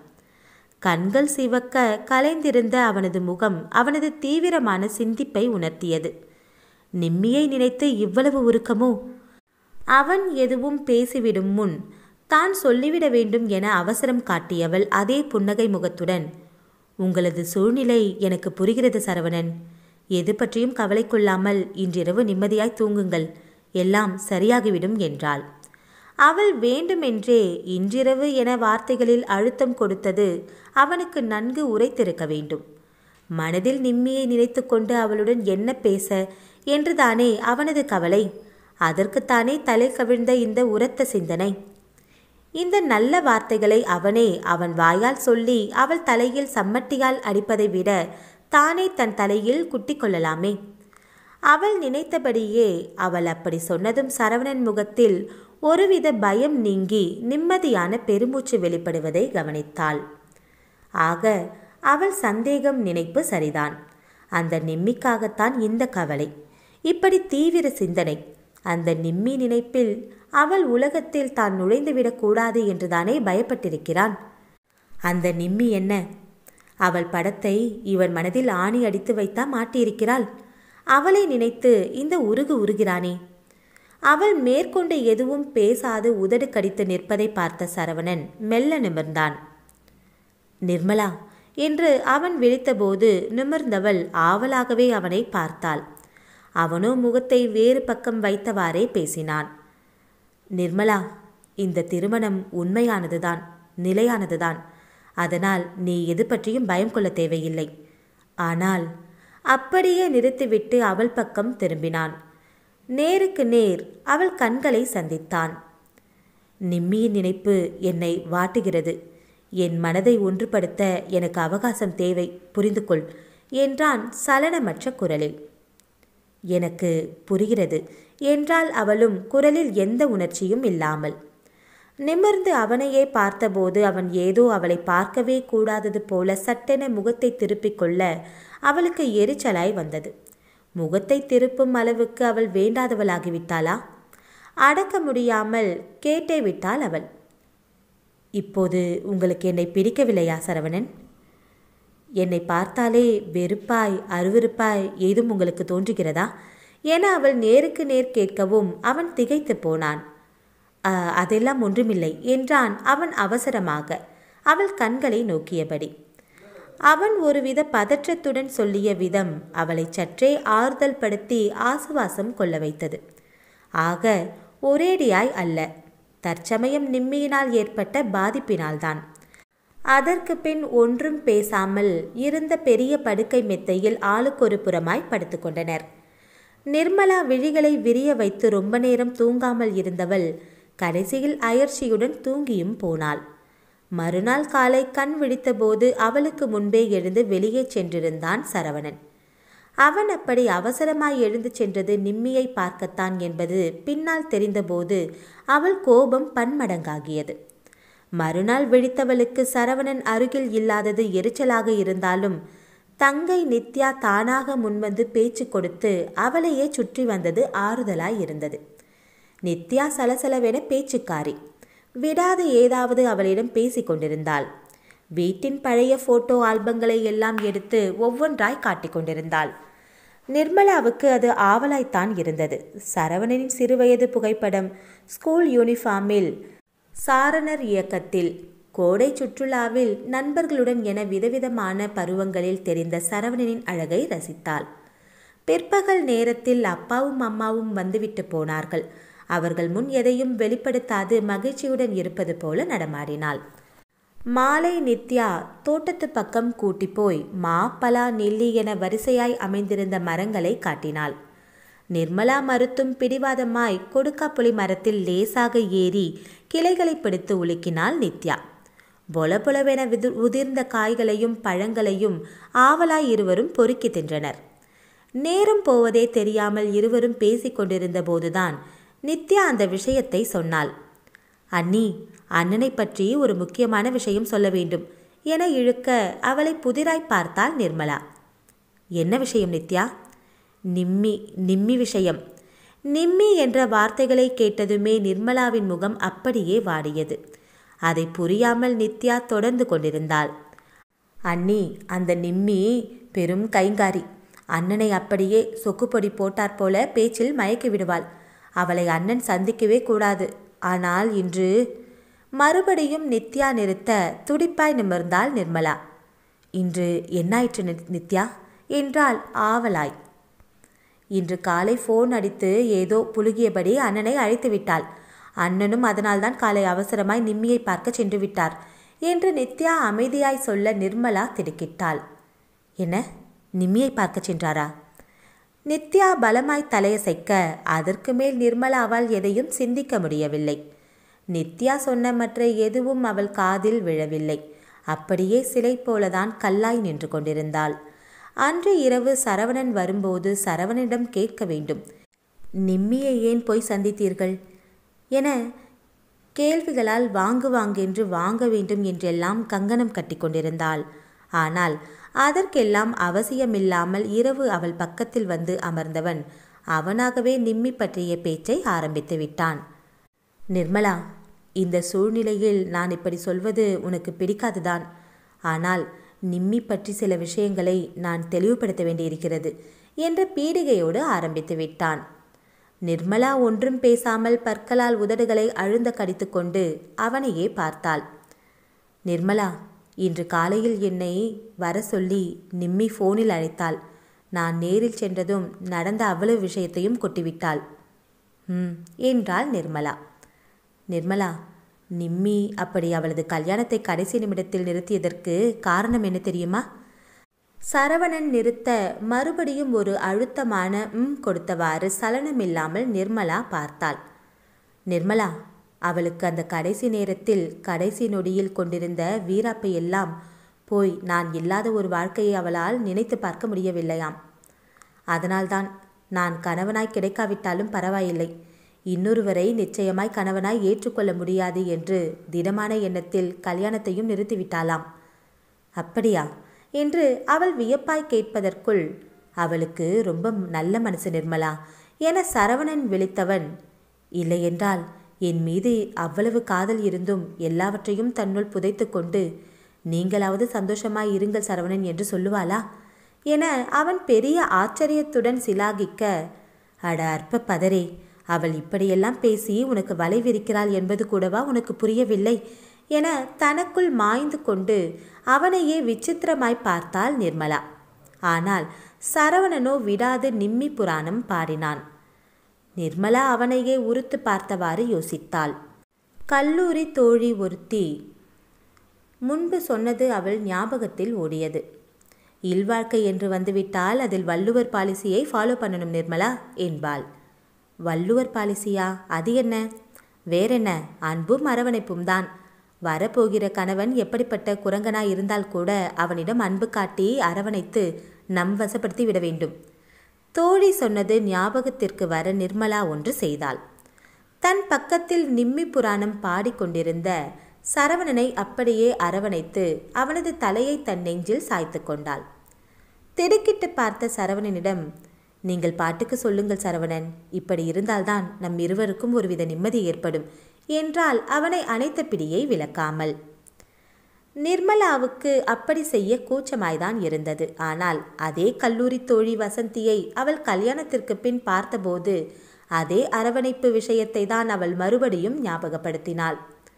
கண்கள் சிவக்க கலைந்திருந்த அவனது முகம் அவனது தீவிரமான சிந்திப்பை உணர்த்தியது நிம்மியை நினைத்து இவ்வளவு உருக்கமோ அவன் எதுவும் பேசிவிடும் முன் தான் சொல்லிவிட வேண்டும் என அவசரம் காட்டியவள் அதே புன்னகை முகத்துடன் உங்களது சூழ்நிலை எனக்கு புரிகிறது சரவணன் எது பற்றியும் கவலை கொள்ளாமல் இன்றிரவு நிம்மதியாய் தூங்குங்கள் எல்லாம் சரியாகிவிடும் என்றாள் அவள் வேண்டுமென்றே இன்றிரவு என வார்த்தைகளில் அழுத்தம் கொடுத்தது அவனுக்கு நன்கு உரைத்திருக்க வேண்டும் மனதில் நிம்மியை நினைத்து கொண்டு அவளுடன் என்ன பேச என்றுதானே அவனது கவலை அதற்குத்தானே தலை கவிழ்ந்த இந்த உரத்த சிந்தனை இந்த நல்ல வார்த்தைகளை அவனே அவன் வாயால் சொல்லி அவள் தலையில் சம்மட்டியால் அடிப்பதை விட தானே தன் தலையில் குட்டி கொள்ளலாமே அவள் நினைத்தபடியே அவள் அப்படி சொன்னதும் சரவணன் முகத்தில் ஒருவித பயம் நீங்கி நிம்மதியான பெருமூச்சு வெளிப்படுவதை கவனித்தாள் ஆக அவள் சந்தேகம் நினைப்பு சரிதான் அந்த நிம்மிக்காகத்தான் இந்த கவலை இப்படி தீவிர சிந்தனை அந்த நிம்மி நினைப்பில் அவள் உலகத்தில் தான் நுழைந்துவிடக் கூடாது என்றுதானே பயப்பட்டிருக்கிறான் அந்த நிம்மி என்ன அவள் படத்தை இவன் மனதில் ஆணி அடித்து வைத்தா மாட்டியிருக்கிறாள் அவளை நினைத்து இந்த உருகு உருகிறானே அவள் மேற்கொண்டு எதுவும் பேசாது உதடு கடித்து நிற்பதை பார்த்த சரவணன் மெல்ல நிமிர்ந்தான் நிர்மலா என்று அவன் விழித்தபோது நிமிர்ந்தவள் ஆவலாகவே அவனை பார்த்தாள் அவனோ முகத்தை வேறு பக்கம் வைத்தவாறே பேசினான் நிர்மலா இந்த திருமணம் உண்மையானதுதான் நிலையானதுதான் அதனால் நீ எது பற்றியும் பயம் கொள்ள தேவையில்லை ஆனால் அப்படியே நிறுத்திவிட்டு அவள் பக்கம் திரும்பினான் நேருக்கு நேர் அவள் கண்களை சந்தித்தான் நிம்மியின் நினைப்பு என்னை வாட்டுகிறது என் மனதை ஒன்றுபடுத்த எனக்கு அவகாசம் தேவை புரிந்து கொள் என்றான் சலனமற்ற குரலில் எனக்கு புரிகிறது என்றால் அவளும் குரலில் எந்த உணர்ச்சியும் இல்லாமல் நிமிர்ந்து அவனையே பார்த்தபோது அவன் ஏதோ அவளை பார்க்கவே கூடாதது போல சட்டென முகத்தை திருப்பிக் கொள்ள அவளுக்கு எரிச்சலாய் வந்தது முகத்தை திருப்பும் அளவுக்கு அவள் வேண்டாதவளாகிவிட்டாளா அடக்க முடியாமல் கேட்டே விட்டாள் அவள் இப்போது உங்களுக்கு என்னை பிடிக்கவில்லையா சரவணன் என்னை பார்த்தாலே வெறுப்பாய் அருவருப்பாய் ஏதும் உங்களுக்கு தோன்றுகிறதா என அவள் நேருக்கு நேர் கேட்கவும் அவன் திகைத்து போனான் "அ, அதெல்லாம் ஒன்றுமில்லை என்றான் அவன் அவசரமாக அவள் கண்களை நோக்கியபடி அவன் ஒருவித பதற்றத்துடன் சொல்லிய விதம் அவளை சற்றே ஆறுதல் படுத்தி ஆசுவாசம் கொள்ள வைத்தது ஆக ஒரேடியாய் அல்ல தற்சமயம் நிம்மியினால் ஏற்பட்ட பாதிப்பினால்தான் அதற்கு பின் ஒன்றும் பேசாமல் இருந்த பெரிய படுக்கை மெத்தையில் ஆளுக்கொரு புறமாய் படுத்துக்கொண்டனர் நிர்மலா விழிகளை விரிய வைத்து ரொம்ப நேரம் தூங்காமல் இருந்தவள் கடைசியில் அயர்ச்சியுடன் தூங்கியும் போனாள் மறுநாள் காலை கண் விழித்தபோது அவளுக்கு முன்பே எழுந்து வெளியே சென்றிருந்தான் சரவணன் அவன் அப்படி அவசரமாய் எழுந்து சென்றது நிம்மியை பார்க்கத்தான் என்பது பின்னால் தெரிந்தபோது அவள் கோபம் பன்மடங்காகியது மறுநாள் விழித்தவளுக்கு சரவணன் அருகில் இல்லாதது எரிச்சலாக இருந்தாலும் தங்கை நித்யா தானாக முன்வந்து பேச்சு கொடுத்து அவளையே சுற்றி வந்தது ஆறுதலாய் இருந்தது நித்யா சலசலவென பேச்சுக்காரி விடாது ஏதாவது அவளிடம் பேசிக் கொண்டிருந்தாள் வீட்டின் பழைய போட்டோ ஆல்பங்களை எல்லாம் எடுத்து ஒவ்வொன்றாய் காட்டிக் கொண்டிருந்தாள் நிர்மலாவுக்கு அது ஆவலாய்த்தான் இருந்தது சரவணனின் சிறுவயது புகைப்படம் ஸ்கூல் யூனிஃபார்மில் சாரணர் இயக்கத்தில் கோடை சுற்றுலாவில் நண்பர்களுடன் என விதவிதமான பருவங்களில் தெரிந்த சரவணனின் அழகை ரசித்தாள் பிற்பகல் நேரத்தில் அப்பாவும் அம்மாவும் வந்துவிட்டு போனார்கள் அவர்கள் முன் எதையும் வெளிப்படுத்தாது மகிழ்ச்சியுடன் இருப்பது போல நடமாடினாள் மாலை நித்யா தோட்டத்து பக்கம் கூட்டி போய் மா பலா நெல்லி என வரிசையாய் அமைந்திருந்த மரங்களை காட்டினாள் நிர்மலா மறுத்தும் பிடிவாதமாய் கொடுக்காப்புளி மரத்தில் லேசாக ஏறி கிளைகளை பிடித்து உலுக்கினாள் நித்யா பொல பொலவென விது உதிர்ந்த காய்களையும் பழங்களையும் ஆவலாய் இருவரும் பொறுக்கி தின்றனர் நேரம் போவதே தெரியாமல் இருவரும் பேசிக் கொண்டிருந்த போதுதான் நித்யா அந்த விஷயத்தை சொன்னாள் அண்ணி அண்ணனை பற்றி ஒரு முக்கியமான விஷயம் சொல்ல வேண்டும் என இழுக்க அவளை புதிராய் பார்த்தாள் நிர்மலா என்ன விஷயம் நித்யா நிம்மி நிம்மி விஷயம் நிம்மி என்ற வார்த்தைகளை கேட்டதுமே நிர்மலாவின் முகம் அப்படியே வாடியது அதை புரியாமல் நித்யா தொடர்ந்து கொண்டிருந்தாள் அண்ணி அந்த நிம்மி பெரும் கைங்காரி அண்ணனை அப்படியே சொக்குப்பொடி போட்டாற் போல பேச்சில் மயக்கி விடுவாள் அவளை அண்ணன் சந்திக்கவே கூடாது ஆனால் இன்று மறுபடியும் நித்யா நிறுத்த துடிப்பாய் நிமிர்ந்தாள் நிர்மலா இன்று என்னாயிற்று நி- நித்யா என்றாள் ஆவலாய் இன்று காலை ஃபோன் அடித்து ஏதோ புழுகியபடி அண்ணனை அழைத்து விட்டாள் அண்ணனும் அதனால்தான் காலை அவசரமாய் நிம்மியை பார்க்க சென்று விட்டார் என்று நித்யா அமைதியாய் சொல்ல நிர்மலா திடுக்கிட்டாள் என்ன நிம்மியை பார்க்க சென்றாரா நித்யா பலமாய் தலையசைக்க அதற்கு மேல் நிர்மலாவால் எதையும் சிந்திக்க முடியவில்லை நித்யா சொன்ன மற்ற எதுவும் அவள் காதில் விழவில்லை அப்படியே சிலை போலதான் கல்லாய் நின்று கொண்டிருந்தாள் அன்று இரவு சரவணன் வரும்போது சரவணனிடம் கேட்க வேண்டும் நிம்மியை ஏன் போய் சந்தித்தீர்கள் என கேள்விகளால் வாங்கு வாங்கென்று வாங்க வேண்டும் என்றெல்லாம் கங்கணம் கட்டி கொண்டிருந்தாள் ஆனால் அதற்கெல்லாம் அவசியமில்லாமல் இரவு அவள் பக்கத்தில் வந்து அமர்ந்தவன் அவனாகவே நிம்மி பற்றிய பேச்சை ஆரம்பித்து விட்டான் நிர்மலா இந்த சூழ்நிலையில் நான் இப்படி சொல்வது உனக்கு பிடிக்காதுதான் ஆனால் நிம்மி பற்றி சில விஷயங்களை நான் தெளிவுபடுத்த வேண்டியிருக்கிறது என்ற பீடிகையோடு ஆரம்பித்து விட்டான் நிர்மலா ஒன்றும் பேசாமல் பற்களால் உதடுகளை அழுந்த கடித்துக்கொண்டு அவனையே பார்த்தாள் நிர்மலா இன்று காலையில் என்னை வர சொல்லி நிம்மி ஃபோனில் அழைத்தாள் நான் நேரில் சென்றதும் நடந்த அவ்வளவு விஷயத்தையும் கொட்டிவிட்டாள் ம் என்றாள் நிர்மலா நிர்மலா நிம்மி அப்படி அவளது கல்யாணத்தை கடைசி நிமிடத்தில் நிறுத்தியதற்கு காரணம் என்ன தெரியுமா சரவணன் நிறுத்த மறுபடியும் ஒரு அழுத்தமான ம் கொடுத்தவாறு சலனமில்லாமல் நிர்மலா பார்த்தாள் நிர்மலா அவளுக்கு அந்த கடைசி நேரத்தில் கடைசி நொடியில் கொண்டிருந்த வீராப்பை எல்லாம் போய் நான் இல்லாத ஒரு வாழ்க்கையை அவளால் நினைத்து பார்க்க முடியவில்லையாம் அதனால்தான் நான் கணவனாய் கிடைக்காவிட்டாலும் பரவாயில்லை இன்னொருவரை நிச்சயமாய் கணவனாய் ஏற்றுக்கொள்ள முடியாது என்று திடமான எண்ணத்தில் கல்யாணத்தையும் நிறுத்திவிட்டாளாம் அப்படியா என்று அவள் வியப்பாய் கேட்பதற்குள் அவளுக்கு ரொம்ப நல்ல மனசு நிர்மலா என சரவணன் விழித்தவன் இல்லையென்றால் என் மீது அவ்வளவு காதல் இருந்தும் எல்லாவற்றையும் தன்னுள் புதைத்து கொண்டு நீங்களாவது சந்தோஷமாய் இருங்கள் சரவணன் என்று சொல்லுவாளா என அவன் பெரிய ஆச்சரியத்துடன் சிலாகிக்க அட அற்ப பதரே அவள் இப்படியெல்லாம் பேசி உனக்கு வலை விரிக்கிறாள் என்பது கூடவா உனக்கு புரியவில்லை என தனக்குள் மாய்ந்து கொண்டு அவனையே விசித்திரமாய் பார்த்தாள் நிர்மலா ஆனால் சரவணனோ விடாது நிம்மி புராணம் பாடினான் நிர்மலா அவனையே உறுத்து பார்த்தவாறு யோசித்தாள் கல்லூரி தோழி ஒருத்தி முன்பு சொன்னது அவள் ஞாபகத்தில் ஓடியது இல்வாழ்க்கை என்று வந்துவிட்டால் அதில் வள்ளுவர் பாலிசியை ஃபாலோ பண்ணணும் நிர்மலா என்பாள் வள்ளுவர் பாலிசியா அது என்ன வேறென்ன அன்பும் அரவணைப்பும் தான் வரப்போகிற கணவன் எப்படிப்பட்ட குரங்கனாய் இருந்தால் கூட அவனிடம் அன்பு காட்டி அரவணைத்து நம் வசப்படுத்தி விட வேண்டும் தோழி சொன்னது ஞாபகத்திற்கு வர நிர்மலா ஒன்று செய்தாள் தன் பக்கத்தில் நிம்மி புராணம் பாடிக்கொண்டிருந்த சரவணனை அப்படியே அரவணைத்து அவனது தலையை தன் நெஞ்சில் சாய்த்து கொண்டாள் திடுக்கிட்டு பார்த்த சரவணனிடம் நீங்கள் பாட்டுக்கு சொல்லுங்கள் சரவணன் இப்படி இருந்தால்தான் நம் இருவருக்கும் ஒருவித நிம்மதி ஏற்படும் என்றால் அவனை அணைத்த பிடியை விளக்காமல் நிர்மலாவுக்கு அப்படி செய்ய கூச்சமாய்தான் இருந்தது ஆனால் அதே கல்லூரி தோழி வசந்தியை அவள் கல்யாணத்திற்கு பின் பார்த்தபோது அதே அரவணைப்பு விஷயத்தை தான் அவள் மறுபடியும் ஞாபகப்படுத்தினாள்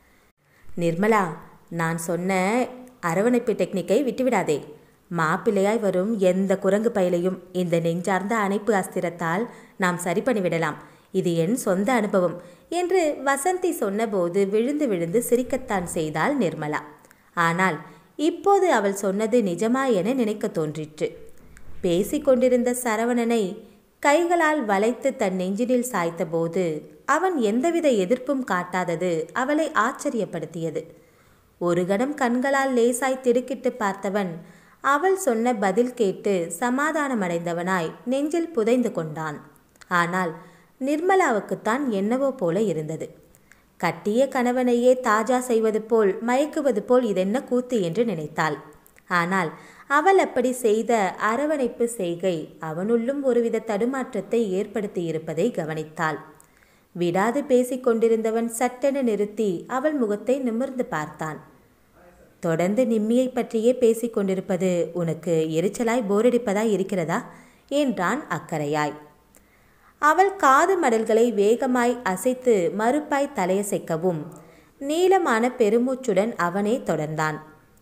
நிர்மலா நான் சொன்ன அரவணைப்பு டெக்னிக்கை விட்டுவிடாதே மாப்பிள்ளையாய் வரும் எந்த குரங்கு பயலையும் இந்த நெஞ்சார்ந்த அணைப்பு அஸ்திரத்தால் நாம் சரி பண்ணிவிடலாம் இது என் சொந்த அனுபவம் என்று வசந்தி சொன்னபோது விழுந்து விழுந்து சிரிக்கத்தான் செய்தாள் நிர்மலா ஆனால் இப்போது அவள் சொன்னது நிஜமா என நினைக்க தோன்றிற்று பேசிக் கொண்டிருந்த சரவணனை கைகளால் வளைத்து தன் நெஞ்சினில் சாய்த்தபோது அவன் எந்தவித எதிர்ப்பும் காட்டாதது அவளை ஆச்சரியப்படுத்தியது ஒரு கணம் கண்களால் லேசாய் திடுக்கிட்டு பார்த்தவன் அவள் சொன்ன பதில் கேட்டு சமாதானமடைந்தவனாய் நெஞ்சில் புதைந்து கொண்டான் ஆனால் நிர்மலாவுக்குத்தான் என்னவோ போல இருந்தது கட்டிய கணவனையே தாஜா செய்வது போல் மயக்குவது போல் இதென்ன கூத்து என்று நினைத்தாள் ஆனால் அவள் அப்படி செய்த அரவணைப்பு செய்கை அவனுள்ளும் ஒருவித தடுமாற்றத்தை ஏற்படுத்தியிருப்பதை கவனித்தாள் விடாது பேசிக் கொண்டிருந்தவன் சட்டென நிறுத்தி அவள் முகத்தை நிமிர்ந்து பார்த்தான் தொடர்ந்து நிம்மியை பற்றியே பேசிக் கொண்டிருப்பது உனக்கு எரிச்சலாய் போரடிப்பதாய் இருக்கிறதா என்றான் அக்கறையாய் அவள் காது மடல்களை வேகமாய் அசைத்து மறுப்பாய் தலையசைக்கவும் நீளமான பெருமூச்சுடன் அவனே தொடர்ந்தான்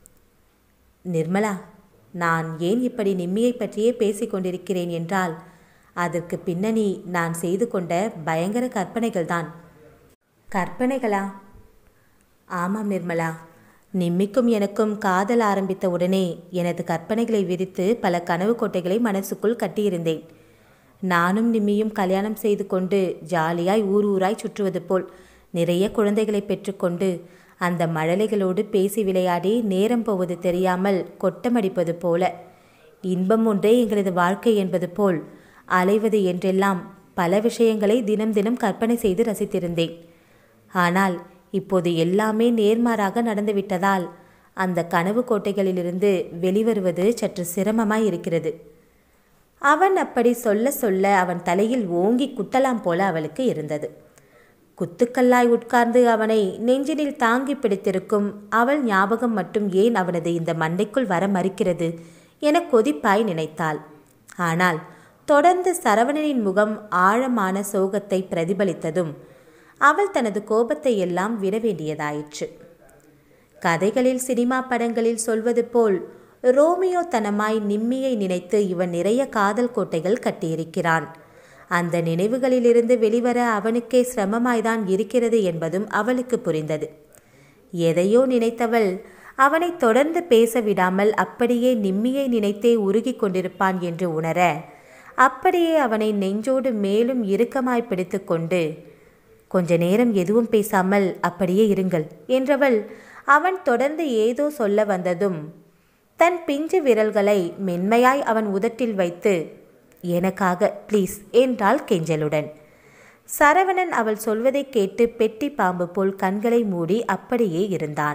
நிர்மலா நான் ஏன் இப்படி நிம்மியை பற்றியே பேசிக் கொண்டிருக்கிறேன் என்றால் அதற்கு பின்னணி நான் செய்து கொண்ட பயங்கர கற்பனைகள்தான் கற்பனைகளா ஆமாம் நிர்மலா நிம்மிக்கும் எனக்கும் காதல் ஆரம்பித்த உடனே எனது கற்பனைகளை விரித்து பல கனவு கோட்டைகளை மனசுக்குள் கட்டியிருந்தேன் நானும் நிம்மியும் கல்யாணம் செய்து கொண்டு ஜாலியாய் ஊர் ஊராய் சுற்றுவது போல் நிறைய குழந்தைகளை பெற்றுக்கொண்டு அந்த மழலைகளோடு பேசி விளையாடி நேரம் போவது தெரியாமல் கொட்டமடிப்பது போல இன்பம் ஒன்றே எங்களது வாழ்க்கை என்பது போல் அலைவது என்றெல்லாம் பல விஷயங்களை தினம் தினம் கற்பனை செய்து ரசித்திருந்தேன் ஆனால் இப்போது எல்லாமே நேர்மாறாக நடந்துவிட்டதால் அந்த கனவு கோட்டைகளிலிருந்து வெளிவருவது சற்று சிரமமாய் இருக்கிறது அவன் அப்படி சொல்ல சொல்ல அவன் தலையில் ஓங்கி குத்தலாம் போல அவளுக்கு இருந்தது குத்துக்கல்லாய் உட்கார்ந்து அவனை நெஞ்சினில் தாங்கி பிடித்திருக்கும் அவள் ஞாபகம் மட்டும் ஏன் அவனது இந்த மண்டைக்குள் வர மறுக்கிறது என கொதிப்பாய் நினைத்தாள் ஆனால் தொடர்ந்து சரவணனின் முகம் ஆழமான சோகத்தை பிரதிபலித்ததும் அவள் தனது கோபத்தை எல்லாம் விட வேண்டியதாயிற்று கதைகளில் சினிமா படங்களில் சொல்வது போல் ரோமியோ தனமாய் நிம்மியை நினைத்து இவன் நிறைய காதல் கோட்டைகள் கட்டியிருக்கிறான் அந்த நினைவுகளிலிருந்து வெளிவர அவனுக்கே சிரமமாய்தான் இருக்கிறது என்பதும் அவளுக்கு புரிந்தது எதையோ நினைத்தவள் அவனை தொடர்ந்து பேச விடாமல் அப்படியே நிம்மியை நினைத்தே உருகி கொண்டிருப்பான் என்று உணர அப்படியே அவனை நெஞ்சோடு மேலும் இறுக்கமாய் பிடித்து கொண்டு கொஞ்ச நேரம் எதுவும் பேசாமல் அப்படியே இருங்கள் என்றவள் அவன் தொடர்ந்து ஏதோ சொல்ல வந்ததும் தன் பிஞ்சு விரல்களை மென்மையாய் அவன் உதட்டில் வைத்து எனக்காக ப்ளீஸ் என்றாள் கெஞ்சலுடன் சரவணன் அவள் சொல்வதை கேட்டு பெட்டி பாம்பு போல் கண்களை மூடி அப்படியே இருந்தான்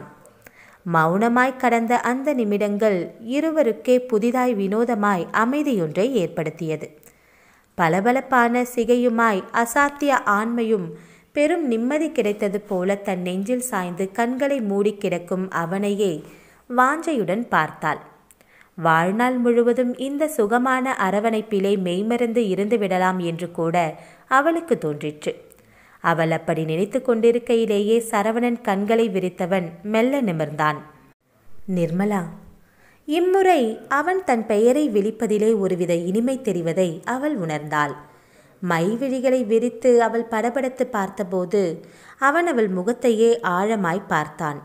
மௌனமாய் கடந்த அந்த நிமிடங்கள் இருவருக்கே புதிதாய் வினோதமாய் அமைதியொன்றை ஏற்படுத்தியது பளபளப்பான சிகையுமாய் அசாத்திய ஆண்மையும் பெரும் நிம்மதி கிடைத்தது போல தன் நெஞ்சில் சாய்ந்து கண்களை மூடி கிடக்கும் அவனையே வாஞ்சையுடன் பார்த்தாள் வாழ்நாள் முழுவதும் இந்த சுகமான அரவணைப்பிலே மெய்மறந்து இருந்து விடலாம் என்று கூட அவளுக்கு தோன்றிற்று அவள் அப்படி நினைத்து கொண்டிருக்கையிலேயே சரவணன் கண்களை விரித்தவன் மெல்ல நிமிர்ந்தான் நிர்மலா இம்முறை அவன் தன் பெயரை விழிப்பதிலே ஒருவித இனிமை தெரிவதை அவள் உணர்ந்தாள் மைவிழிகளை விரித்து அவள் படபடத்து பார்த்தபோது அவன் அவள் முகத்தையே ஆழமாய் பார்த்தான்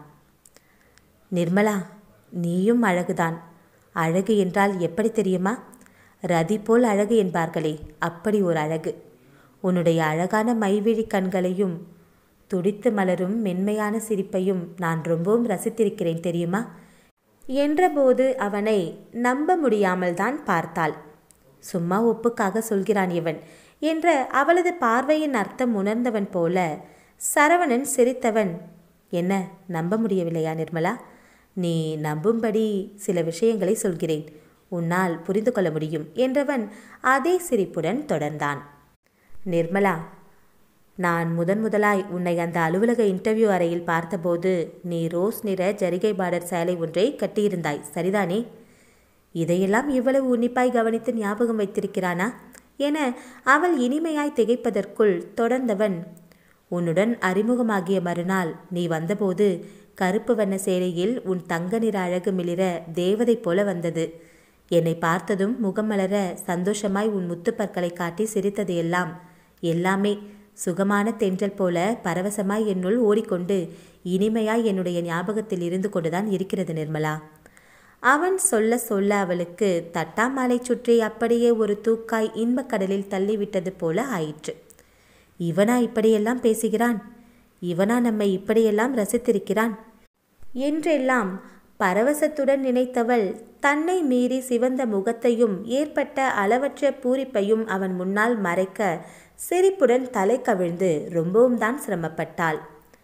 நிர்மலா நீயும் அழகுதான் அழகு என்றால் எப்படி தெரியுமா ரதி போல் அழகு என்பார்களே அப்படி ஒரு அழகு உன்னுடைய அழகான மைவிழி கண்களையும் துடித்து மலரும் மென்மையான சிரிப்பையும் நான் ரொம்பவும் ரசித்திருக்கிறேன் தெரியுமா என்றபோது அவனை நம்ப முடியாமல் தான் பார்த்தாள் சும்மா ஒப்புக்காக சொல்கிறான் இவன் என்ற அவளது பார்வையின் அர்த்தம் உணர்ந்தவன் போல சரவணன் சிரித்தவன் என்ன நம்ப முடியவில்லையா நிர்மலா நீ நம்பும்படி சில விஷயங்களை சொல்கிறேன் உன்னால் புரிந்து கொள்ள முடியும் என்றவன் அதே சிரிப்புடன் தொடர்ந்தான் நிர்மலா நான் முதன் முதலாய் உன்னை அந்த அலுவலக இன்டர்வியூ அறையில் பார்த்தபோது நீ ரோஸ் நிற ஜரிகை பார்டர் சேலை ஒன்றை கட்டியிருந்தாய் சரிதானே இதையெல்லாம் இவ்வளவு உன்னிப்பாய் கவனித்து ஞாபகம் வைத்திருக்கிறானா என அவள் இனிமையாய் திகைப்பதற்குள் தொடர்ந்தவன் உன்னுடன் அறிமுகமாகிய மறுநாள் நீ வந்தபோது கருப்பு வண்ண சேலையில் உன் தங்க நிற அழகு மிளிர தேவதை போல வந்தது என்னை பார்த்ததும் முகமலர சந்தோஷமாய் உன் முத்துப்பற்களை காட்டி சிரித்தது எல்லாம் எல்லாமே சுகமான தென்றல் போல பரவசமாய் என்னுள் ஓடிக்கொண்டு இனிமையாய் என்னுடைய ஞாபகத்தில் இருந்து கொண்டுதான் இருக்கிறது நிர்மலா அவன் சொல்ல சொல்ல அவளுக்கு தட்டாமாலை சுற்றி அப்படியே ஒரு தூக்காய் இன்பக்கடலில் தள்ளிவிட்டது போல ஆயிற்று இவனா இப்படியெல்லாம் பேசுகிறான் இவனா நம்மை இப்படியெல்லாம் ரசித்திருக்கிறான் என்றெல்லாம் பரவசத்துடன் நினைத்தவள் தன்னை மீறி சிவந்த முகத்தையும் ஏற்பட்ட அளவற்ற பூரிப்பையும் அவன் முன்னால் மறைக்க சிரிப்புடன் தலை கவிழ்ந்து ரொம்பவும் தான் சிரமப்பட்டாள்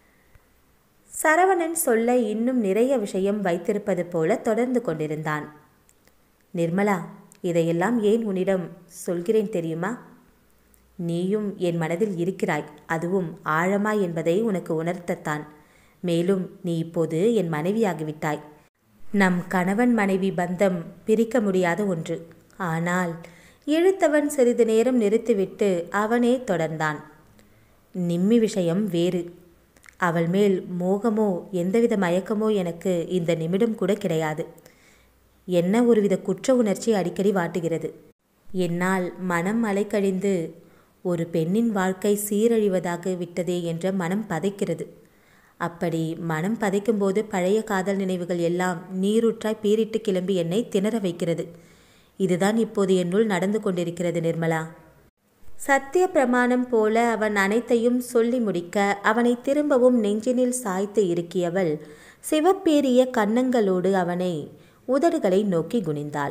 சரவணன் சொல்ல இன்னும் நிறைய விஷயம் வைத்திருப்பது போல தொடர்ந்து கொண்டிருந்தான் நிர்மலா இதையெல்லாம் ஏன் உன்னிடம் சொல்கிறேன் தெரியுமா நீயும் என் மனதில் இருக்கிறாய் அதுவும் ஆழமாய் என்பதை உனக்கு உணர்த்தத்தான் மேலும் நீ இப்போது என் மனைவியாகிவிட்டாய் நம் கணவன் மனைவி பந்தம் பிரிக்க முடியாத ஒன்று ஆனால் இழுத்தவன் சிறிது நேரம் நிறுத்திவிட்டு அவனே தொடர்ந்தான் நிம்மி விஷயம் வேறு அவள் மேல் மோகமோ எந்தவித மயக்கமோ எனக்கு இந்த நிமிடம் கூட கிடையாது என்ன ஒருவித குற்ற உணர்ச்சி அடிக்கடி வாட்டுகிறது என்னால் மனம் அலைக்கழிந்து ஒரு பெண்ணின் வாழ்க்கை சீரழிவதாக விட்டதே என்ற மனம் பதைக்கிறது அப்படி மனம் பதைக்கும்போது பழைய காதல் நினைவுகள் எல்லாம் நீரூற்றாய் பீரிட்டு கிளம்பி என்னை திணற வைக்கிறது இதுதான் இப்போது என்னுள் நடந்து கொண்டிருக்கிறது நிர்மலா சத்திய பிரமாணம் போல அவன் அனைத்தையும் சொல்லி முடிக்க அவனை திரும்பவும் நெஞ்சினில் சாய்த்து இருக்கியவள் சிவப்பேறிய கன்னங்களோடு அவனை உதடுகளை நோக்கி குனிந்தாள்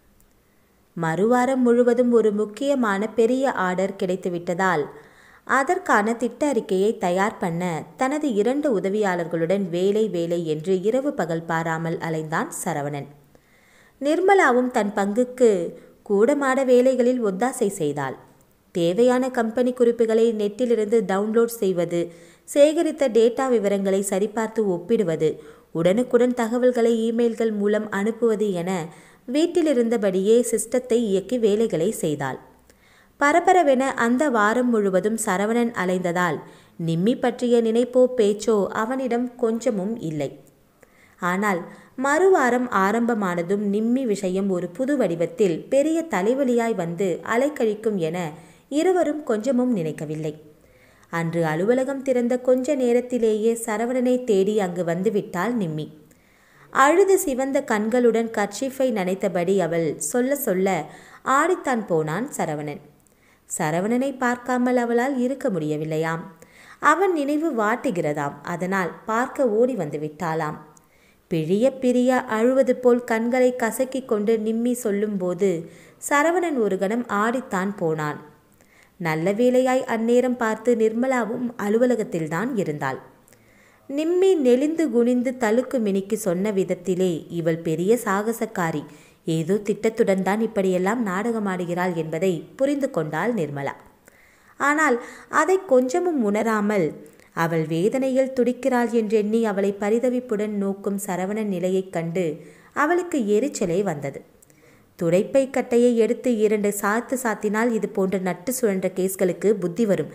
மறுவாரம் முழுவதும் ஒரு முக்கியமான பெரிய ஆர்டர் கிடைத்துவிட்டதால் அதற்கான திட்ட அறிக்கையை தயார் பண்ண தனது இரண்டு உதவியாளர்களுடன் வேலை வேலை என்று இரவு பகல் பாராமல் அலைந்தான் சரவணன் நிர்மலாவும் தன் பங்குக்கு கூடமாட வேலைகளில் ஒத்தாசை செய்தாள் தேவையான கம்பெனி குறிப்புகளை நெட்டிலிருந்து டவுன்லோட் செய்வது சேகரித்த டேட்டா விவரங்களை சரிபார்த்து ஒப்பிடுவது உடனுக்குடன் தகவல்களை இமெயில்கள் மூலம் அனுப்புவது என வீட்டிலிருந்தபடியே சிஸ்டத்தை இயக்கி வேலைகளை செய்தாள் பரபரவென அந்த வாரம் முழுவதும் சரவணன் அலைந்ததால் நிம்மி பற்றிய நினைப்போ பேச்சோ அவனிடம் கொஞ்சமும் இல்லை ஆனால் மறுவாரம் ஆரம்பமானதும் நிம்மி விஷயம் ஒரு புது வடிவத்தில் பெரிய தலைவலியாய் வந்து அலைக்கழிக்கும் என இருவரும் கொஞ்சமும் நினைக்கவில்லை அன்று அலுவலகம் திறந்த கொஞ்ச நேரத்திலேயே சரவணனை தேடி அங்கு வந்துவிட்டாள் நிம்மி அழுது சிவந்த கண்களுடன் கர்ச்சிஃபை நனைத்தபடி அவள் சொல்ல சொல்ல ஆடித்தான் போனான் சரவணன் சரவணனை பார்க்காமல் அவளால் இருக்க முடியவில்லையாம் அவன் நினைவு வாட்டுகிறதாம் அதனால் பார்க்க ஓடி வந்து விட்டாளாம் பிழிய பிரிய அழுவது போல் கண்களை கசக்கிக் கொண்டு நிம்மி சொல்லும்போது சரவணன் ஒரு கணம் ஆடித்தான் போனான் நல்ல வேளையாய் அந்நேரம் பார்த்து நிர்மலாவும் அலுவலகத்தில்தான் இருந்தாள் நிம்மி நெளிந்து குனிந்து தலுக்கு மினிக்கு சொன்ன விதத்திலே இவள் பெரிய சாகசக்காரி ஏதோ திட்டத்துடன் தான் இப்படியெல்லாம் நாடகமாடுகிறாள் என்பதை புரிந்து கொண்டாள் நிர்மலா ஆனால் அதை கொஞ்சமும் உணராமல் அவள் வேதனையில் துடிக்கிறாள் என்றெண்ணி அவளை பரிதவிப்புடன் நோக்கும் சரவணன் நிலையைக் கண்டு அவளுக்கு எரிச்சலே வந்தது துடைப்பை கட்டையை எடுத்து இரண்டு சாத்து சாத்தினால் இது போன்ற நட்டு சுழன்ற கேஸ்களுக்கு புத்தி வரும்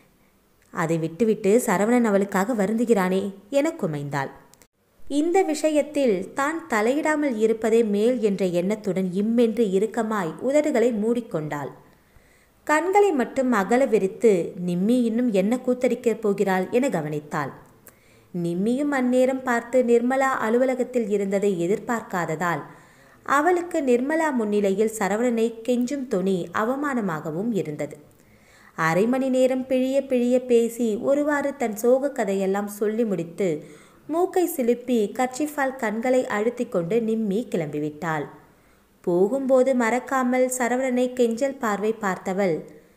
அதை விட்டுவிட்டு சரவணன் அவளுக்காக வருந்துகிறானே என குமைந்தாள் இந்த விஷயத்தில் தான் தலையிடாமல் இருப்பதே மேல் என்ற எண்ணத்துடன் இம்மென்று இறுக்கமாய் உதடுகளை மூடிக்கொண்டாள் கண்களை மட்டும் அகல விரித்து நிம்மி இன்னும் என்ன கூத்தடிக்கப் போகிறாள் என கவனித்தாள் நிம்மியும் அந்நேரம் பார்த்து நிர்மலா அலுவலகத்தில் இருந்ததை எதிர்பார்க்காததால் அவளுக்கு நிர்மலா முன்னிலையில் சரவணனை கெஞ்சும் துணி அவமானமாகவும் இருந்தது அரை மணி நேரம் பிழிய பிழிய பேசி ஒருவாறு தன் சோக கதையெல்லாம் சொல்லி முடித்து மூக்கை சிலுப்பி கர்ச்சிஃபால் கண்களை அழுத்தி கொண்டு நிம்மி கிளம்பிவிட்டாள் போகும்போது மறக்காமல் சரவணனை கெஞ்சல் பார்வை பார்த்தவள்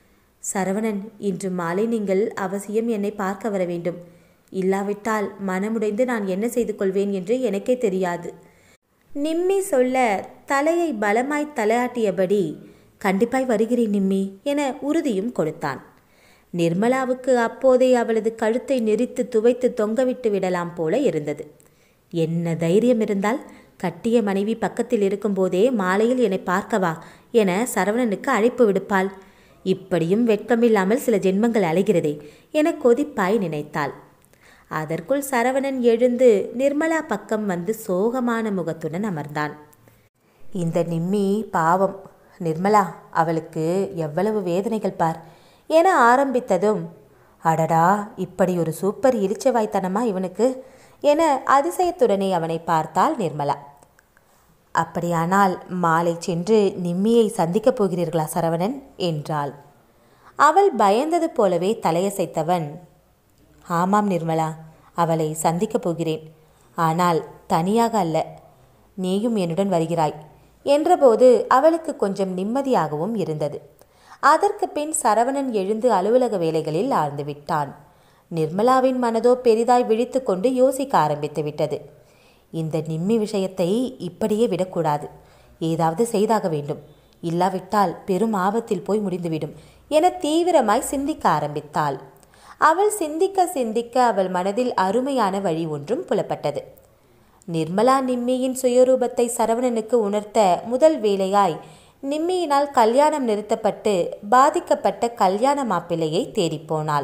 சரவணன் இன்று மாலை நீங்கள் அவசியம் என்னை பார்க்க வர வேண்டும் இல்லாவிட்டால் மனமுடைந்து நான் என்ன செய்து கொள்வேன் என்று எனக்கே தெரியாது நிம்மி சொல்ல தலையை பலமாய் தலையாட்டியபடி கண்டிப்பாய் வருகிறேன் நிம்மி என உறுதியும் கொடுத்தான் நிர்மலாவுக்கு அப்போதே அவளது கழுத்தை நெரித்து துவைத்து தொங்கவிட்டு விடலாம் போல இருந்தது என்ன தைரியம் இருந்தால் கட்டிய மனைவி பக்கத்தில் இருக்கும்போதே மாலையில் என்னை பார்க்கவா என சரவணனுக்கு அழைப்பு விடுப்பாள் இப்படியும் வெட்கமில்லாமல் சில ஜென்மங்கள் அலைகிறதே என கொதிப்பாய் நினைத்தாள் அதற்குள் சரவணன் எழுந்து நிர்மலா பக்கம் வந்து சோகமான முகத்துடன் அமர்ந்தான் இந்த நிம்மி பாவம் நிர்மலா அவளுக்கு எவ்வளவு வேதனைகள் பார் என ஆரம்பித்ததும் அடடா இப்படி ஒரு சூப்பர் இளிச்சவாய்த்தனமா இவனுக்கு என அதிசயத்துடனே அவனை பார்த்தாள் நிர்மலா அப்படியானால் மாலை சென்று நிம்மியை சந்திக்கப் போகிறீர்களா சரவணன் என்றாள் அவள் பயந்தது போலவே தலையசைத்தவன் ஆமாம் நிர்மலா அவளை சந்திக்கப் போகிறேன் ஆனால் தனியாக அல்ல நீயும் என்னுடன் வருகிறாய் என்றபோது அவளுக்கு கொஞ்சம் நிம்மதியாகவும் இருந்தது அதற்கு பின் சரவணன் எழுந்து அலுவலக வேலைகளில் ஆழ்ந்து விட்டான் நிர்மலாவின் மனதோ பெரிதாய் விழித்து கொண்டு யோசிக்க ஆரம்பித்து விட்டது இந்த நிம்மி விஷயத்தை இப்படியே விடக்கூடாது ஏதாவது செய்தாக வேண்டும் இல்லாவிட்டால் பெரும் ஆபத்தில் போய் முடிந்துவிடும் என தீவிரமாய் சிந்திக்க ஆரம்பித்தாள் அவள் சிந்திக்க சிந்திக்க அவள் மனதில் அருமையான வழி ஒன்றும் புலப்பட்டது நிர்மலா நிம்மியின் சுயரூபத்தை சரவணனுக்கு உணர்த்த முதல் வேலையாய் நிம்மியினால் கல்யாணம் நிறுத்தப்பட்டு பாதிக்கப்பட்ட கல்யாண மாப்பிள்ளையை தேடிப்போனாள்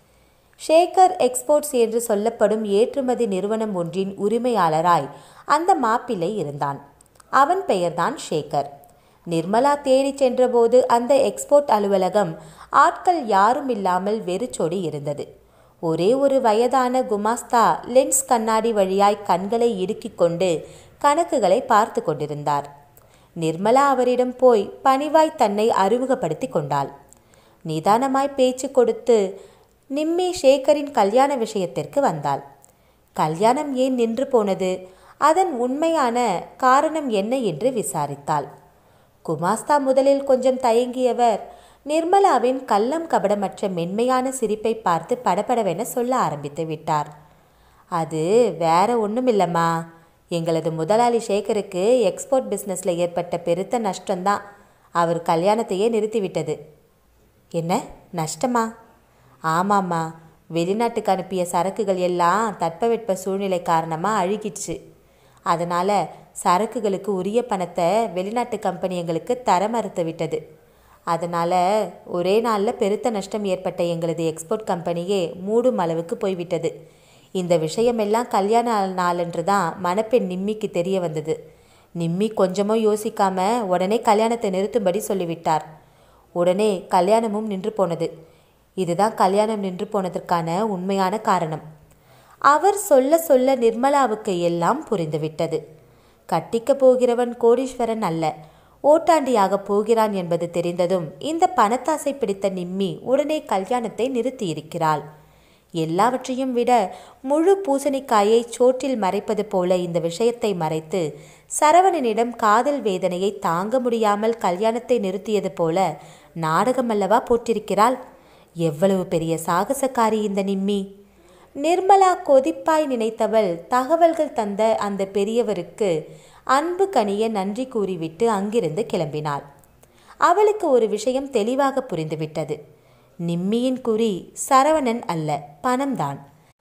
ஷேகர் எக்ஸ்போர்ட்ஸ் என்று சொல்லப்படும் ஏற்றுமதி நிறுவனம் ஒன்றின் உரிமையாளராய் அந்த மாப்பிள்ளை இருந்தான் அவன் பெயர்தான் ஷேகர் நிர்மலா தேடிச் சென்றபோது அந்த எக்ஸ்போர்ட் அலுவலகம் ஆட்கள் யாரும் இல்லாமல் வெறிச்சோடி இருந்தது ஒரே ஒரு வயதான குமாஸ்தா லென்ஸ் கண்ணாடி வழியாய் கண்களை இடுக்கிக் கொண்டு கணக்குகளை பார்த்து கொண்டிருந்தார் நிர்மலா அவரிடம் போய் பணிவாய் தன்னை அறிமுகப்படுத்தி கொண்டாள் நிதானமாய் பேச்சு கொடுத்து நிம்மி ஷேகரின் கல்யாண விஷயத்திற்கு வந்தாள் கல்யாணம் ஏன் நின்று போனது அதன் உண்மையான காரணம் என்ன என்று விசாரித்தாள் குமாஸ்தா முதலில் கொஞ்சம் தயங்கியவர் நிர்மலாவின் கள்ளம் கபடமற்ற மென்மையான சிரிப்பை பார்த்து படபடவென சொல்ல ஆரம்பித்து விட்டார் அது வேற ஒன்றுமில்லம்மா எங்களது முதலாளி சேகருக்கு எக்ஸ்போர்ட் பிஸ்னஸில் ஏற்பட்ட பெருத்த நஷ்டம்தான் அவர் கல்யாணத்தையே நிறுத்திவிட்டது என்ன நஷ்டமா ஆமாம்மா வெளிநாட்டுக்கு அனுப்பிய சரக்குகள் எல்லாம் தட்பவெட்ப சூழ்நிலை காரணமாக அழுகிடுச்சு அதனால் சரக்குகளுக்கு உரிய பணத்தை வெளிநாட்டு கம்பெனி எங்களுக்கு தர மறுத்து விட்டது அதனால் ஒரே நாளில் பெருத்த நஷ்டம் ஏற்பட்ட எங்களது எக்ஸ்போர்ட் கம்பெனியே மூடும் அளவுக்கு போய்விட்டது இந்த விஷயமெல்லாம் கல்யாண நாளன்று தான் மணப்பெண் நிம்மிக்கு தெரிய வந்தது நிம்மி கொஞ்சமோ யோசிக்காம உடனே கல்யாணத்தை நிறுத்தும்படி சொல்லிவிட்டார் உடனே கல்யாணமும் நின்று போனது இதுதான் கல்யாணம் நின்று போனதற்கான உண்மையான காரணம் அவர் சொல்ல சொல்ல நிர்மலாவுக்கு எல்லாம் புரிந்துவிட்டது கட்டிக்கப் போகிறவன் கோடீஸ்வரன் அல்ல ஓட்டாண்டியாக போகிறான் என்பது தெரிந்ததும் இந்த பணத்தாசை பிடித்த நிம்மி உடனே கல்யாணத்தை நிறுத்தியிருக்கிறாள் எல்லாவற்றையும் விட முழு பூசணிக்காயை சோற்றில் மறைப்பது போல இந்த விஷயத்தை மறைத்து சரவணனிடம் காதல் வேதனையை தாங்க முடியாமல் கல்யாணத்தை நிறுத்தியது போல நாடகம் அல்லவா போட்டிருக்கிறாள் எவ்வளவு பெரிய சாகசக்காரி இந்த நிம்மி நிர்மலா கொதிப்பாய் நினைத்தவள் தகவல்கள் தந்த அந்த பெரியவருக்கு அன்பு கனிய நன்றி கூறிவிட்டு அங்கிருந்து கிளம்பினாள் அவளுக்கு ஒரு விஷயம் தெளிவாக புரிந்துவிட்டது நிம்மியின் குறி சரவணன் அல்ல பணம்தான்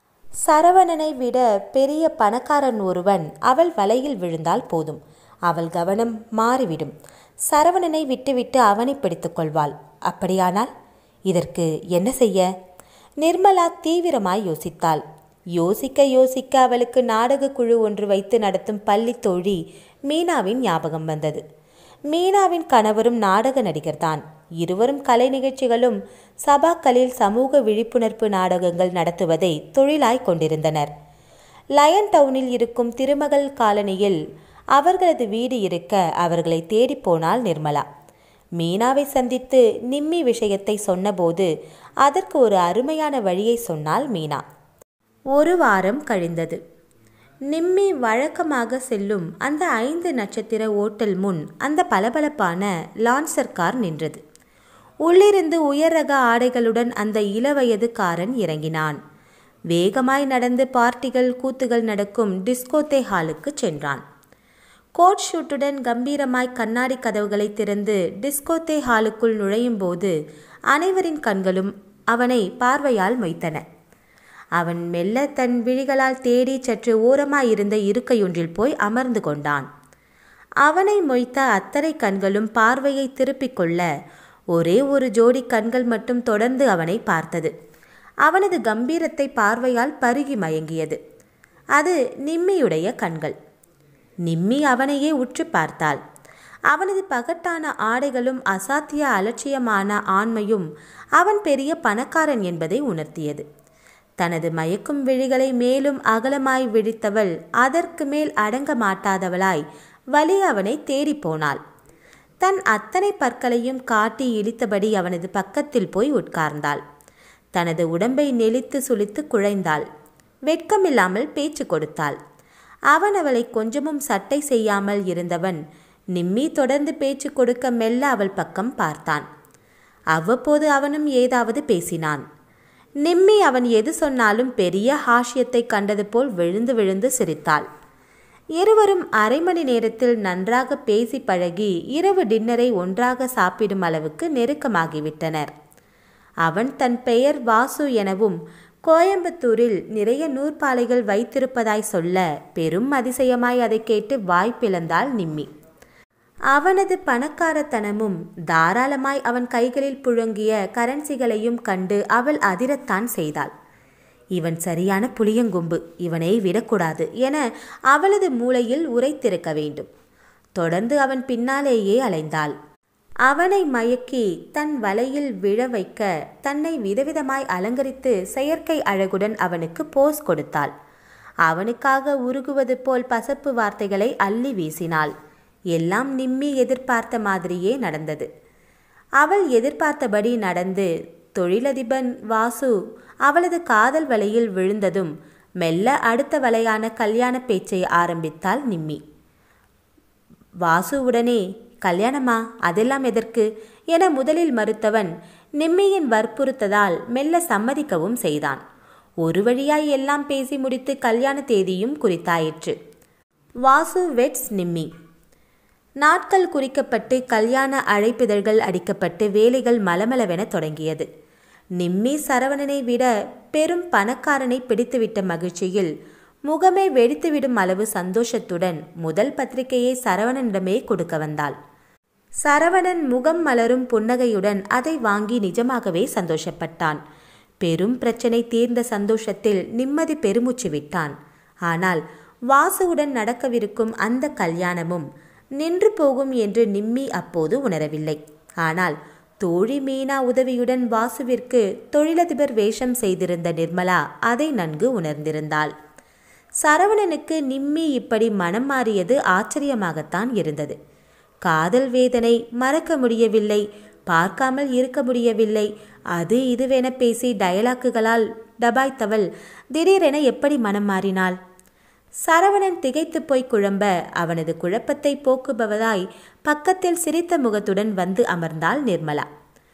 சரவணனை விட பெரிய பணக்காரன் ஒருவன் அவள் வலையில் விழுந்தால் போதும் அவள் கவனம் மாறிவிடும் சரவணனை விட்டுவிட்டு அவனை பிடித்துக் கொள்வாள் அப்படியானால் இதற்கு என்ன செய்ய நிர்மலா தீவிரமாய் யோசித்தாள் யோசிக்க யோசிக்க அவளுக்கு நாடக குழு ஒன்று வைத்து நடத்தும் பள்ளி தோழி மீனாவின் ஞாபகம் வந்தது மீனாவின் கணவரும் நாடக நடிகர்தான் இருவரும் கலை நிகழ்ச்சிகளும் சபாக்களில் சமூக விழிப்புணர்வு நாடகங்கள் நடத்துவதை தொழிலாய் கொண்டிருந்தனர் லயன் டவுனில் இருக்கும் திருமகள் காலனியில் அவர்களது வீடு இருக்க அவர்களை தேடிப் போனாள் நிர்மலா மீனாவை சந்தித்து நிம்மி விஷயத்தை சொன்னபோது அதற்கு ஒரு அருமையான வழியை சொன்னாள் மீனா ஒரு வாரம் கழிந்தது நிம்மி வழக்கமாக செல்லும் அந்த ஐந்து நட்சத்திர ஓட்டல் முன் அந்த பளபளப்பான லான்சர் கார் நின்றது உள்ளிருந்து உயர் ரக ஆடைகளுடன் அந்த இளவயதுக்காரன் இறங்கினான் வேகமாய் நடந்து பார்ட்டிகள் கூத்துகள் நடக்கும் டிஸ்கோத்தே ஹாலுக்கு சென்றான் கோட் ஷூட்டுடன் கம்பீரமாய் கண்ணாடி கதவுகளை திறந்து டிஸ்கோத்தே ஹாலுக்குள் நுழையும் போது அனைவரின் கண்களும் அவனை பார்வையால் மொய்த்தன அவன் மெல்ல தன் விழிகளால் தேடி சற்று ஓரமாயிருந்த இருக்கையொன்றில் போய் அமர்ந்து கொண்டான் அவனை மொய்த்த அத்தனை கண்களும் பார்வையை திருப்பிக் கொள்ள ஒரே ஒரு ஜோடி கண்கள் மட்டும் தொடர்ந்து அவனை பார்த்தது அவனது கம்பீரத்தை பார்வையால் பருகி மயங்கியது அது நிம்மியுடைய கண்கள் நிம்மி அவனையே உற்று பார்த்தாள் அவனது பகட்டான ஆடைகளும் அசாத்திய அலட்சியமான ஆண்மையும் அவன் பெரிய பணக்காரன் என்பதை உணர்த்தியது தனது மயக்கும் விழிகளை மேலும் அகலமாய் விழித்தவள் அதற்கு மேல் அடங்க மாட்டாதவளாய் வலி அவனை தேடிப் போனாள் தன் அத்தனை பற்களையும் காட்டி இழித்தபடி அவனது பக்கத்தில் போய் உட்கார்ந்தாள் தனது உடம்பை நெளித்து சுளித்து குழைந்தாள் வெட்கமில்லாமல் பேச்சு கொடுத்தாள் அவன் அவளை கொஞ்சமும் சட்டை செய்யாமல் இருந்தவன் நிம்மி தொடர்ந்து பேச்சு கொடுக்க மெல்ல அவள் பக்கம் பார்த்தான் அவ்வப்போது அவனும் ஏதாவது பேசினான் நிம்மி அவன் எது சொன்னாலும் பெரிய ஹாஷ்யத்தை கண்டது போல் விழுந்து விழுந்து சிரித்தாள் இருவரும் அரை மணி நேரத்தில் நன்றாக பேசி பழகி இரவு டின்னரை ஒன்றாக சாப்பிடும் அளவுக்கு நெருக்கமாகிவிட்டனர் அவன் தன் பெயர் வாசு எனவும் கோயம்புத்தூரில் நிறைய நூற்பாலைகள் வைத்திருப்பதாய் சொல்ல பெரும் அதிசயமாய் அதை கேட்டு வாய் பிளந்தாள் நிம்மி அவனது பணக்காரத்தனமும் தாராளமாய் அவன் கைகளில் புழங்கிய கரன்சிகளையும் கண்டு அவள் அதிரத்தான் செய்தாள் இவன் சரியான புளியங்கொம்பு இவனை விடக்கூடாது என அவளது மூளையில் உரைத்திருக்க வேண்டும் தொடர்ந்து அவன் பின்னாலேயே அலைந்தாள் அவனை மயக்கி தன் வலையில் விழ வைக்க தன்னை விதவிதமாய் அலங்கரித்து செயற்கை அழகுடன் அவனுக்கு போஸ் கொடுத்தாள் அவனுக்காக உருகுவது போல் பசப்பு வார்த்தைகளை அள்ளி வீசினாள் எல்லாம் நிம்மி எதிர்பார்த்த மாதிரியே நடந்தது அவள் எதிர்பார்த்தபடி நடந்து தொழிலதிபன் வாசு அவளது காதல் வலையில் விழுந்ததும் மெல்ல அடுத்த வலையான கல்யாண பேச்சை ஆரம்பித்தாள் நிம்மி வாசுவுடனே கல்யாணமா அதெல்லாம் எதற்கு என முதலில் மறுத்தவன் நிம்மியின் வற்புறுத்ததால் மெல்ல சம்மதிக்கவும் செய்தான் ஒரு வழியாய் எல்லாம் பேசி முடித்து கல்யாண தேதியும் குறித்தாயிற்று வாசு வெட்ஸ் நிம்மி நாட்கள் குறிக்கப்பட்டு கல்யாண அழைப்பிதழ்கள் அடிக்கப்பட்டு வேலைகள் மலமளவென தொடங்கியது நிம்மி சரவணனை விட பெரும் பணக்காரனை பிடித்துவிட்ட மகிழ்ச்சியில் முகமே வெடித்துவிடும் அளவு சந்தோஷத்துடன் முதல் பத்திரிகையை சரவணனிடமே கொடுக்க வந்தாள் சரவணன் முகம் மலரும் புன்னகையுடன் அதை வாங்கி நிஜமாகவே சந்தோஷப்பட்டான் பெரும் பிரச்சனை தீர்ந்த சந்தோஷத்தில் நிம்மதி பெருமூச்சு விட்டான் ஆனால் வாசுவுடன் நடக்கவிருக்கும் அந்த கல்யாணமும் நின்று போகும் என்று நிம்மி அப்போது உணரவில்லை ஆனால் தோழி மீனா உதவியுடன் வாசுவிற்கு தொழிலதிபர் வேஷம் செய்திருந்த நிர்மலா அதை நன்கு உணர்ந்திருந்தாள் சரவணனுக்கு நிம்மி இப்படி மனம் மாறியது ஆச்சரியமாகத்தான் இருந்தது காதல் வேதனை மறக்க முடியவில்லை பார்க்காமல் இருக்க முடியவில்லை அது இதுவென பேசி டயலாக்குகளால் டபாய்த்தவள் திடீரென எப்படி மனம் மாறினாள் சரவணன் திகைத்து போய் குழம்ப அவனது குழப்பத்தை போக்குபவதாய் பக்கத்தில் சிரித்த முகத்துடன் வந்து அமர்ந்தாள் நிர்மலா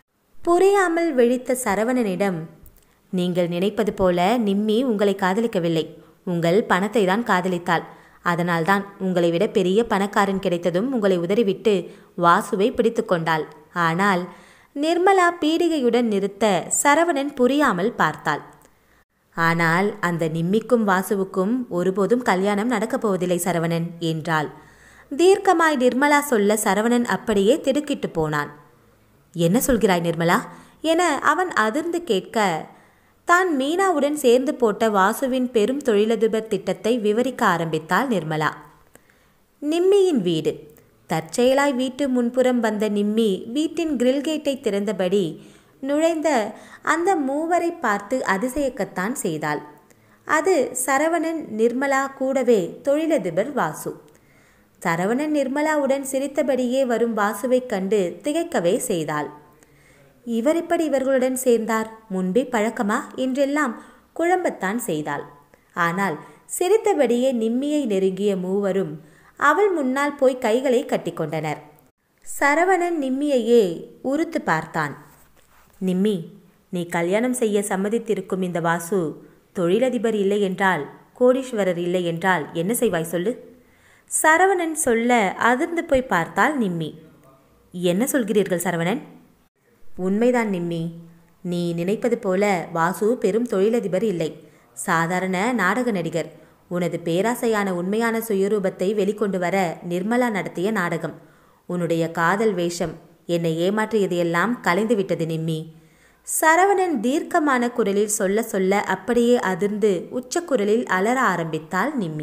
புரியாமல் விழித்த சரவணனிடம் நீங்கள் நினைப்பது போல நிம்மி உங்களை காதலிக்கவில்லை உங்கள் பணத்தை தான் காதலித்தாள் அதனால்தான் உங்களை விட பெரிய பணக்காரன் கிடைத்ததும் உங்களை உதறிவிட்டு வாசுவை பிடித்து கொண்டாள் ஆனால் நிர்மலா பீடிகையுடன் நிறுத்த சரவணன் புரியாமல் பார்த்தாள் ஆனால் அந்த நிம்மிக்கும் வாசுவுக்கும் ஒருபோதும் கல்யாணம் நடக்கப் போவதில்லை சரவணன் என்றாள் தீர்க்கமாய் நிர்மலா சொல்ல சரவணன் அப்படியே திடுக்கிட்டு போனான் என்ன சொல்கிறாய் நிர்மலா என அவன் அதிர்ந்து கேட்க தான் மீனாவுடன் சேர்ந்து போட்ட வாசுவின் பெரும் தொழிலதிபர் திட்டத்தை விவரிக்க ஆரம்பித்தாள் நிர்மலா நிம்மியின் வீடு தற்செயலாய் வீட்டு முன்புறம் வந்த நிம்மி வீட்டின் கிரில் கேட்டை திறந்தபடி நுழைந்த அந்த மூவரை பார்த்து அதிசயக்கத்தான் செய்தாள் அது சரவணன் நிர்மலா கூடவே தொழிலதிபர் வாசு சரவணன் நிர்மலாவுடன் சிரித்தபடியே வரும் வாசுவைக் கண்டு திகைக்கவே செய்தாள் இவர் இப்படி இவர்களுடன் சேர்ந்தார் முன்பே பழக்கமா என்றெல்லாம் குழம்பத்தான் செய்தாள் ஆனால் சிரித்தபடியே நிம்மியை நெருங்கிய மூவரும் அவள் முன்னால் போய் கைகளை கட்டிக்கொண்டனர் சரவணன் நிம்மியையே உறுத்து பார்த்தான் நிம்மி நீ கல்யாணம் செய்ய சம்மதித்திருக்கும் இந்த வாசு தொழிலதிபர் இல்லை என்றால் கோடீஸ்வரர் இல்லை என்றால் என்ன செய்வாய் சொல்லு சரவணன் சொல்ல அதிர்ந்து போய் பார்த்தாள் நிம்மி என்ன சொல்கிறீர்கள் சரவணன் உண்மைதான் நிம்மி நீ நினைப்பது போல வாசு பெரும் தொழிலதிபர் இல்லை சாதாரண நாடக நடிகர் உனது பேராசையான உண்மையான சுயரூபத்தை வெளிக்கொண்டு வர நிர்மலா நடத்திய நாடகம் உன்னுடைய காதல் வேஷம் என்னை ஏமாற்றியதையெல்லாம் கலைந்துவிட்டது நிம்மி சரவணன் தீர்க்கமான குரலில் சொல்ல சொல்ல அப்படியே அதிர்ந்து உச்சக்குரலில் அலற ஆரம்பித்தாள் நிம்மி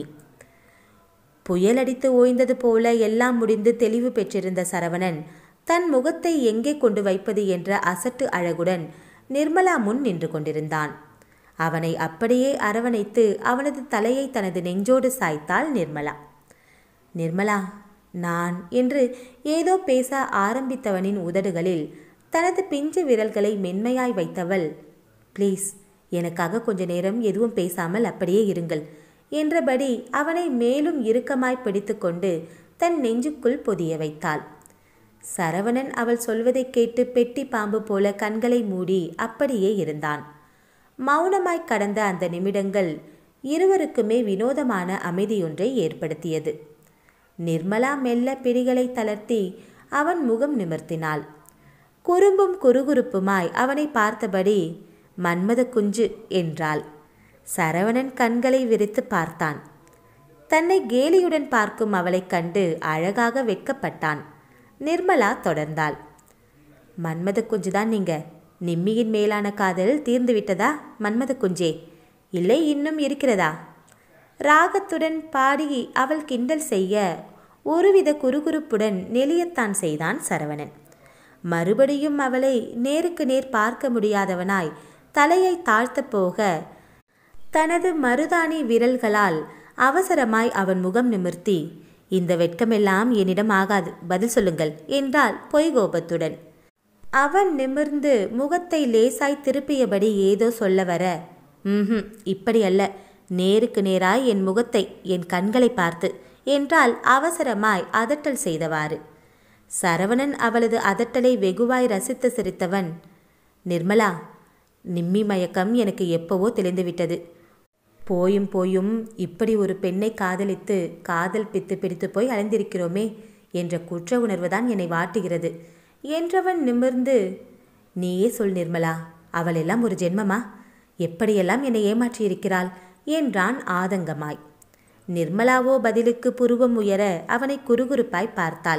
புயலடித்து ஓய்ந்தது போல எல்லாம் முடிந்து தெளிவு பெற்றிருந்த சரவணன் தன் முகத்தை எங்கே கொண்டு வைப்பது என்ற அசட்டு அழகுடன் நிர்மலா முன் நின்று கொண்டிருந்தான் அவனை அப்படியே அரவணைத்து அவனது தலையை தனது நெஞ்சோடு சாய்த்தாள் நிர்மலா நிர்மலா நான் என்று ஏதோ பேச ஆரம்பித்தவனின் உதடுகளில் தனது பிஞ்சு விரல்களை மென்மையாய் வைத்தவள் ப்ளீஸ் எனக்காக கொஞ்ச நேரம் எதுவும் பேசாமல் அப்படியே இருங்கள் என்றபடி அவனை மேலும் இறுக்கமாய் பிடித்துக்கொண்டு தன் நெஞ்சுக்குள் பொதிய வைத்தாள் சரவணன் அவள் சொல்வதைக் கேட்டு பெட்டி பாம்பு போல கண்களை மூடி அப்படியே இருந்தான் மௌனமாய் கடந்த அந்த நிமிடங்கள் இருவருக்குமே வினோதமான அமைதியொன்றை ஏற்படுத்தியது நிர்மலா மெல்ல பிடிகளை தளர்த்தி அவன் முகம் நிமிர்த்தினாள் குறும்பும் குறுகுறுப்புமாய் அவனை பார்த்தபடி மன்மத குஞ்சு என்றாள் சரவணன் கண்களை விரித்து பார்த்தான் தன்னை கேலியுடன் பார்க்கும் அவளைக் கண்டு அழகாக வெட்கப்பட்டான் நிர்மலா தொடர்ந்தாள் மன்மத குஞ்சுதான் நீங்க நிம்மியின் மேலான காதல் தீர்ந்து விட்டதா மன்மத குஞ்சே இல்லை இன்னும் இருக்கிறதா ராகத்துடன் பாடி அவள் கிண்டல் செய்ய ஒருவித குறுகுறுப்புடன் நெளியத்தான் செய்தான் சரவணன் மறுபடியும் அவளை நேருக்கு நேர் பார்க்க முடியாதவனாய் தலையை தாழ்த்தப் போக தனது மருதாணி விரல்களால் அவசரமாய் அவன் முகம் நிமிர்த்தி இந்த வெட்கமெல்லாம் என்னிடம் ஆகாது பதில் சொல்லுங்கள் என்றாள் பொய் கோபத்துடன் அவன் நிமிர்ந்து முகத்தை லேசாய் திருப்பியபடி ஏதோ சொல்ல வர ம் இப்படி அல்ல நேருக்கு நேராய் என் முகத்தை என் கண்களை பார்த்து என்றால் அவசரமாய் அதட்டல் செய்தவாறு சரவணன் அவளது அதட்டலை வெகுவாய் ரசித்து சிரித்தவன் நிர்மலா நிம்மி மயக்கம் எனக்கு எப்பவோ தெளிந்துவிட்டது போயும் போயும் இப்படி ஒரு பெண்ணை காதலித்து காதல் பித்து பிடித்து போய் அலைந்திருக்கிறோமே என்ற குற்ற உணர்வுதான் என்னை வாட்டுகிறது என்றவன் நிமிர்ந்து நீயே சொல் நிர்மலா அவள் எல்லாம் ஒரு ஜென்மமா எப்படியெல்லாம் என்னை ஏமாற்றியிருக்கிறாள் என்றான் ஆதங்கமாய் நிர்மலாவோ பதிலுக்கு புருவம் உயர அவனை குறுகுறுப்பாய் பார்த்தாள்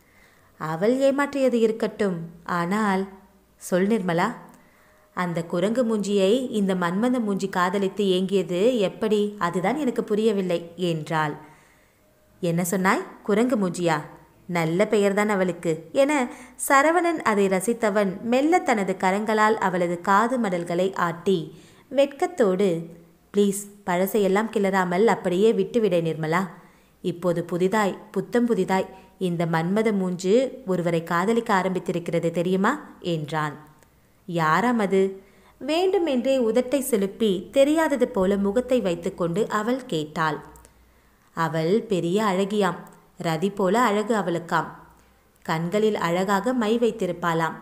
அவள் ஏமாற்றியது இருக்கட்டும் ஆனால் சொல் நிர்மலா அந்த குரங்கு மூஞ்சியை இந்த மன்மத மூஞ்சி காதலித்து ஏங்கியது எப்படி அதுதான் எனக்கு புரியவில்லை என்றாள் என்ன சொன்னாய் குரங்கு மூஞ்சியா நல்ல பெயர்தான் அவளுக்கு என சரவணன் அதை ரசித்தவன் மெல்ல தனது கரங்களால் அவளது காது மடல்களை ஆட்டி வெட்கத்தோடு ப்ளீஸ் பழசையெல்லாம் கிளறாமல் அப்படியே விட்டுவிட நிர்மலா இப்போது புதிதாய் புத்தம் புதிதாய் இந்த மன்மத மூஞ்சு ஒருவரை காதலிக்க ஆரம்பித்திருக்கிறது தெரியுமா என்றான் யாராம் அது வேண்டுமென்றே உதட்டை செலுப்பி தெரியாதது போல முகத்தை வைத்துக்கொண்டு அவள் கேட்டாள் அவள் பெரிய அழகியாம் ரதி போல அழகு அவளுக்காம் கண்களில் அழகாக மை வைத்திருப்பாளாம்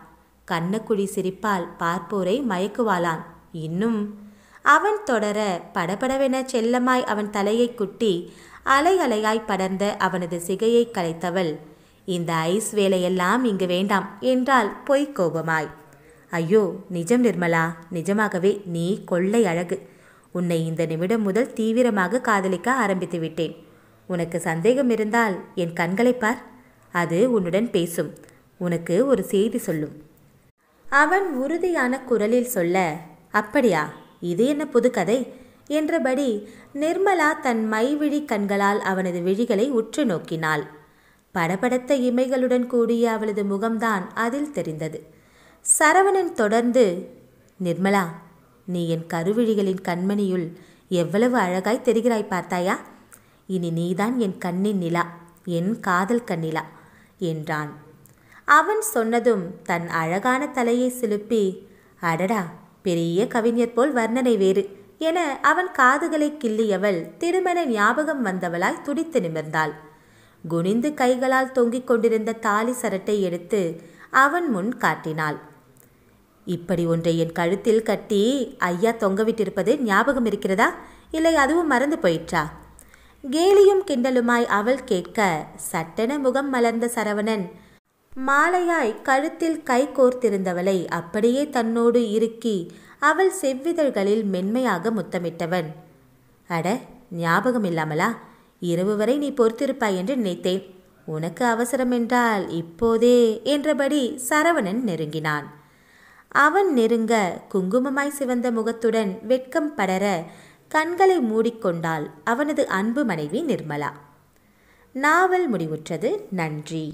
கண்ணக்குழி சிரிப்பால் பார்ப்போரை மயக்குவாளாம் இன்னும் அவன் தொடர படபடவென செல்லமாய் அவன் தலையை குட்டி அலை அலையாய் படர்ந்த அவனது சிகையை கலைத்தவள் இந்த ஐஸ் வேலையெல்லாம் இங்கு வேண்டாம் என்றால் பொய்க் கோபமாய் ஐயோ நிஜம் நிர்மலா நிஜமாகவே நீ கொள்ளை அழகு உன்னை இந்த நிமிடம் முதல் தீவிரமாக காதலிக்க ஆரம்பித்து விட்டேன் உனக்கு சந்தேகம் இருந்தால் என் கண்களைப் பார் அது உன்னுடன் பேசும் உனக்கு ஒரு செய்தி சொல்லும் அவன் உறுதியான குரலில் சொல்ல அப்படியா இது என்ன புது கதை என்றபடி நிர்மலா தன் மைவிழி கண்களால் அவனது விழிகளை உற்று நோக்கினாள் படபடத்த இமைகளுடன் கூடிய அவளது முகம்தான் அதில் தெரிந்தது சரவணன் தொடர்ந்து நிர்மலா நீ என் கருவிழிகளின் கண்மணியுள் எவ்வளவு அழகாய் தெரிகிறாய் பார்த்தாயா இனி நீதான் என் கண்ணின் நிலா என் காதல் கண்ணிலா என்றான் அவன் சொன்னதும் தன் அழகான தலையை சிலுப்பி அடடா பெரிய கவிஞர் போல் வர்ணனை வேறு என அவன் காதுகளை கிள்ளியவள் திருமண ஞாபகம் வந்தவளாய் துடித்து நிமிர்ந்தாள் குனிந்து கைகளால் தொங்கிக் கொண்டிருந்த தாலி சரட்டை எடுத்து அவன் முன் காட்டினாள் இப்படி ஒன்றை என் கழுத்தில் கட்டி ஐயா தொங்கவிட்டிருப்பது ஞாபகம் இருக்கிறதா இல்லை அதுவும் மறந்து போயிற்றா கேலியும் கிண்டலுமாய் அவள் கேட்க சட்டென முகம் மலர்ந்த சரவணன் மாலையாய் கழுத்தில் கை கோர்த்திருந்தவளை அப்படியே தன்னோடு இறுக்கி அவள் செவ்விதழ்களில் மென்மையாக முத்தமிட்டவன் அட ஞாபகம் இல்லாமலா இரவு வரை நீ பொறுத்திருப்பாய் என்று நினைத்தேன் உனக்கு அவசரம் என்றால் இப்போதே என்றபடி சரவணன் நெருங்கினான் அவன் நெருங்க குங்குமமாய் சிவந்த முகத்துடன் வெட்கம் படர கண்களை மூடிக்கொண்டாள் அவனது அன்பு மனைவி நிர்மலா நாவல் முடிவுற்றது நன்றி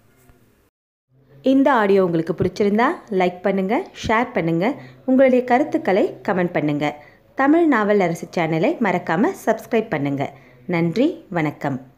இந்த ஆடியோ உங்களுக்கு பிடிச்சிருந்தா லைக் பண்ணுங்க ஷேர் பண்ணுங்க உங்களுடைய கருத்துக்களை கமெண்ட் பண்ணுங்க தமிழ் நாவல் அரசு சேனலை மறக்காம சப்ஸ்கிரைப் பண்ணுங்க நன்றி வணக்கம்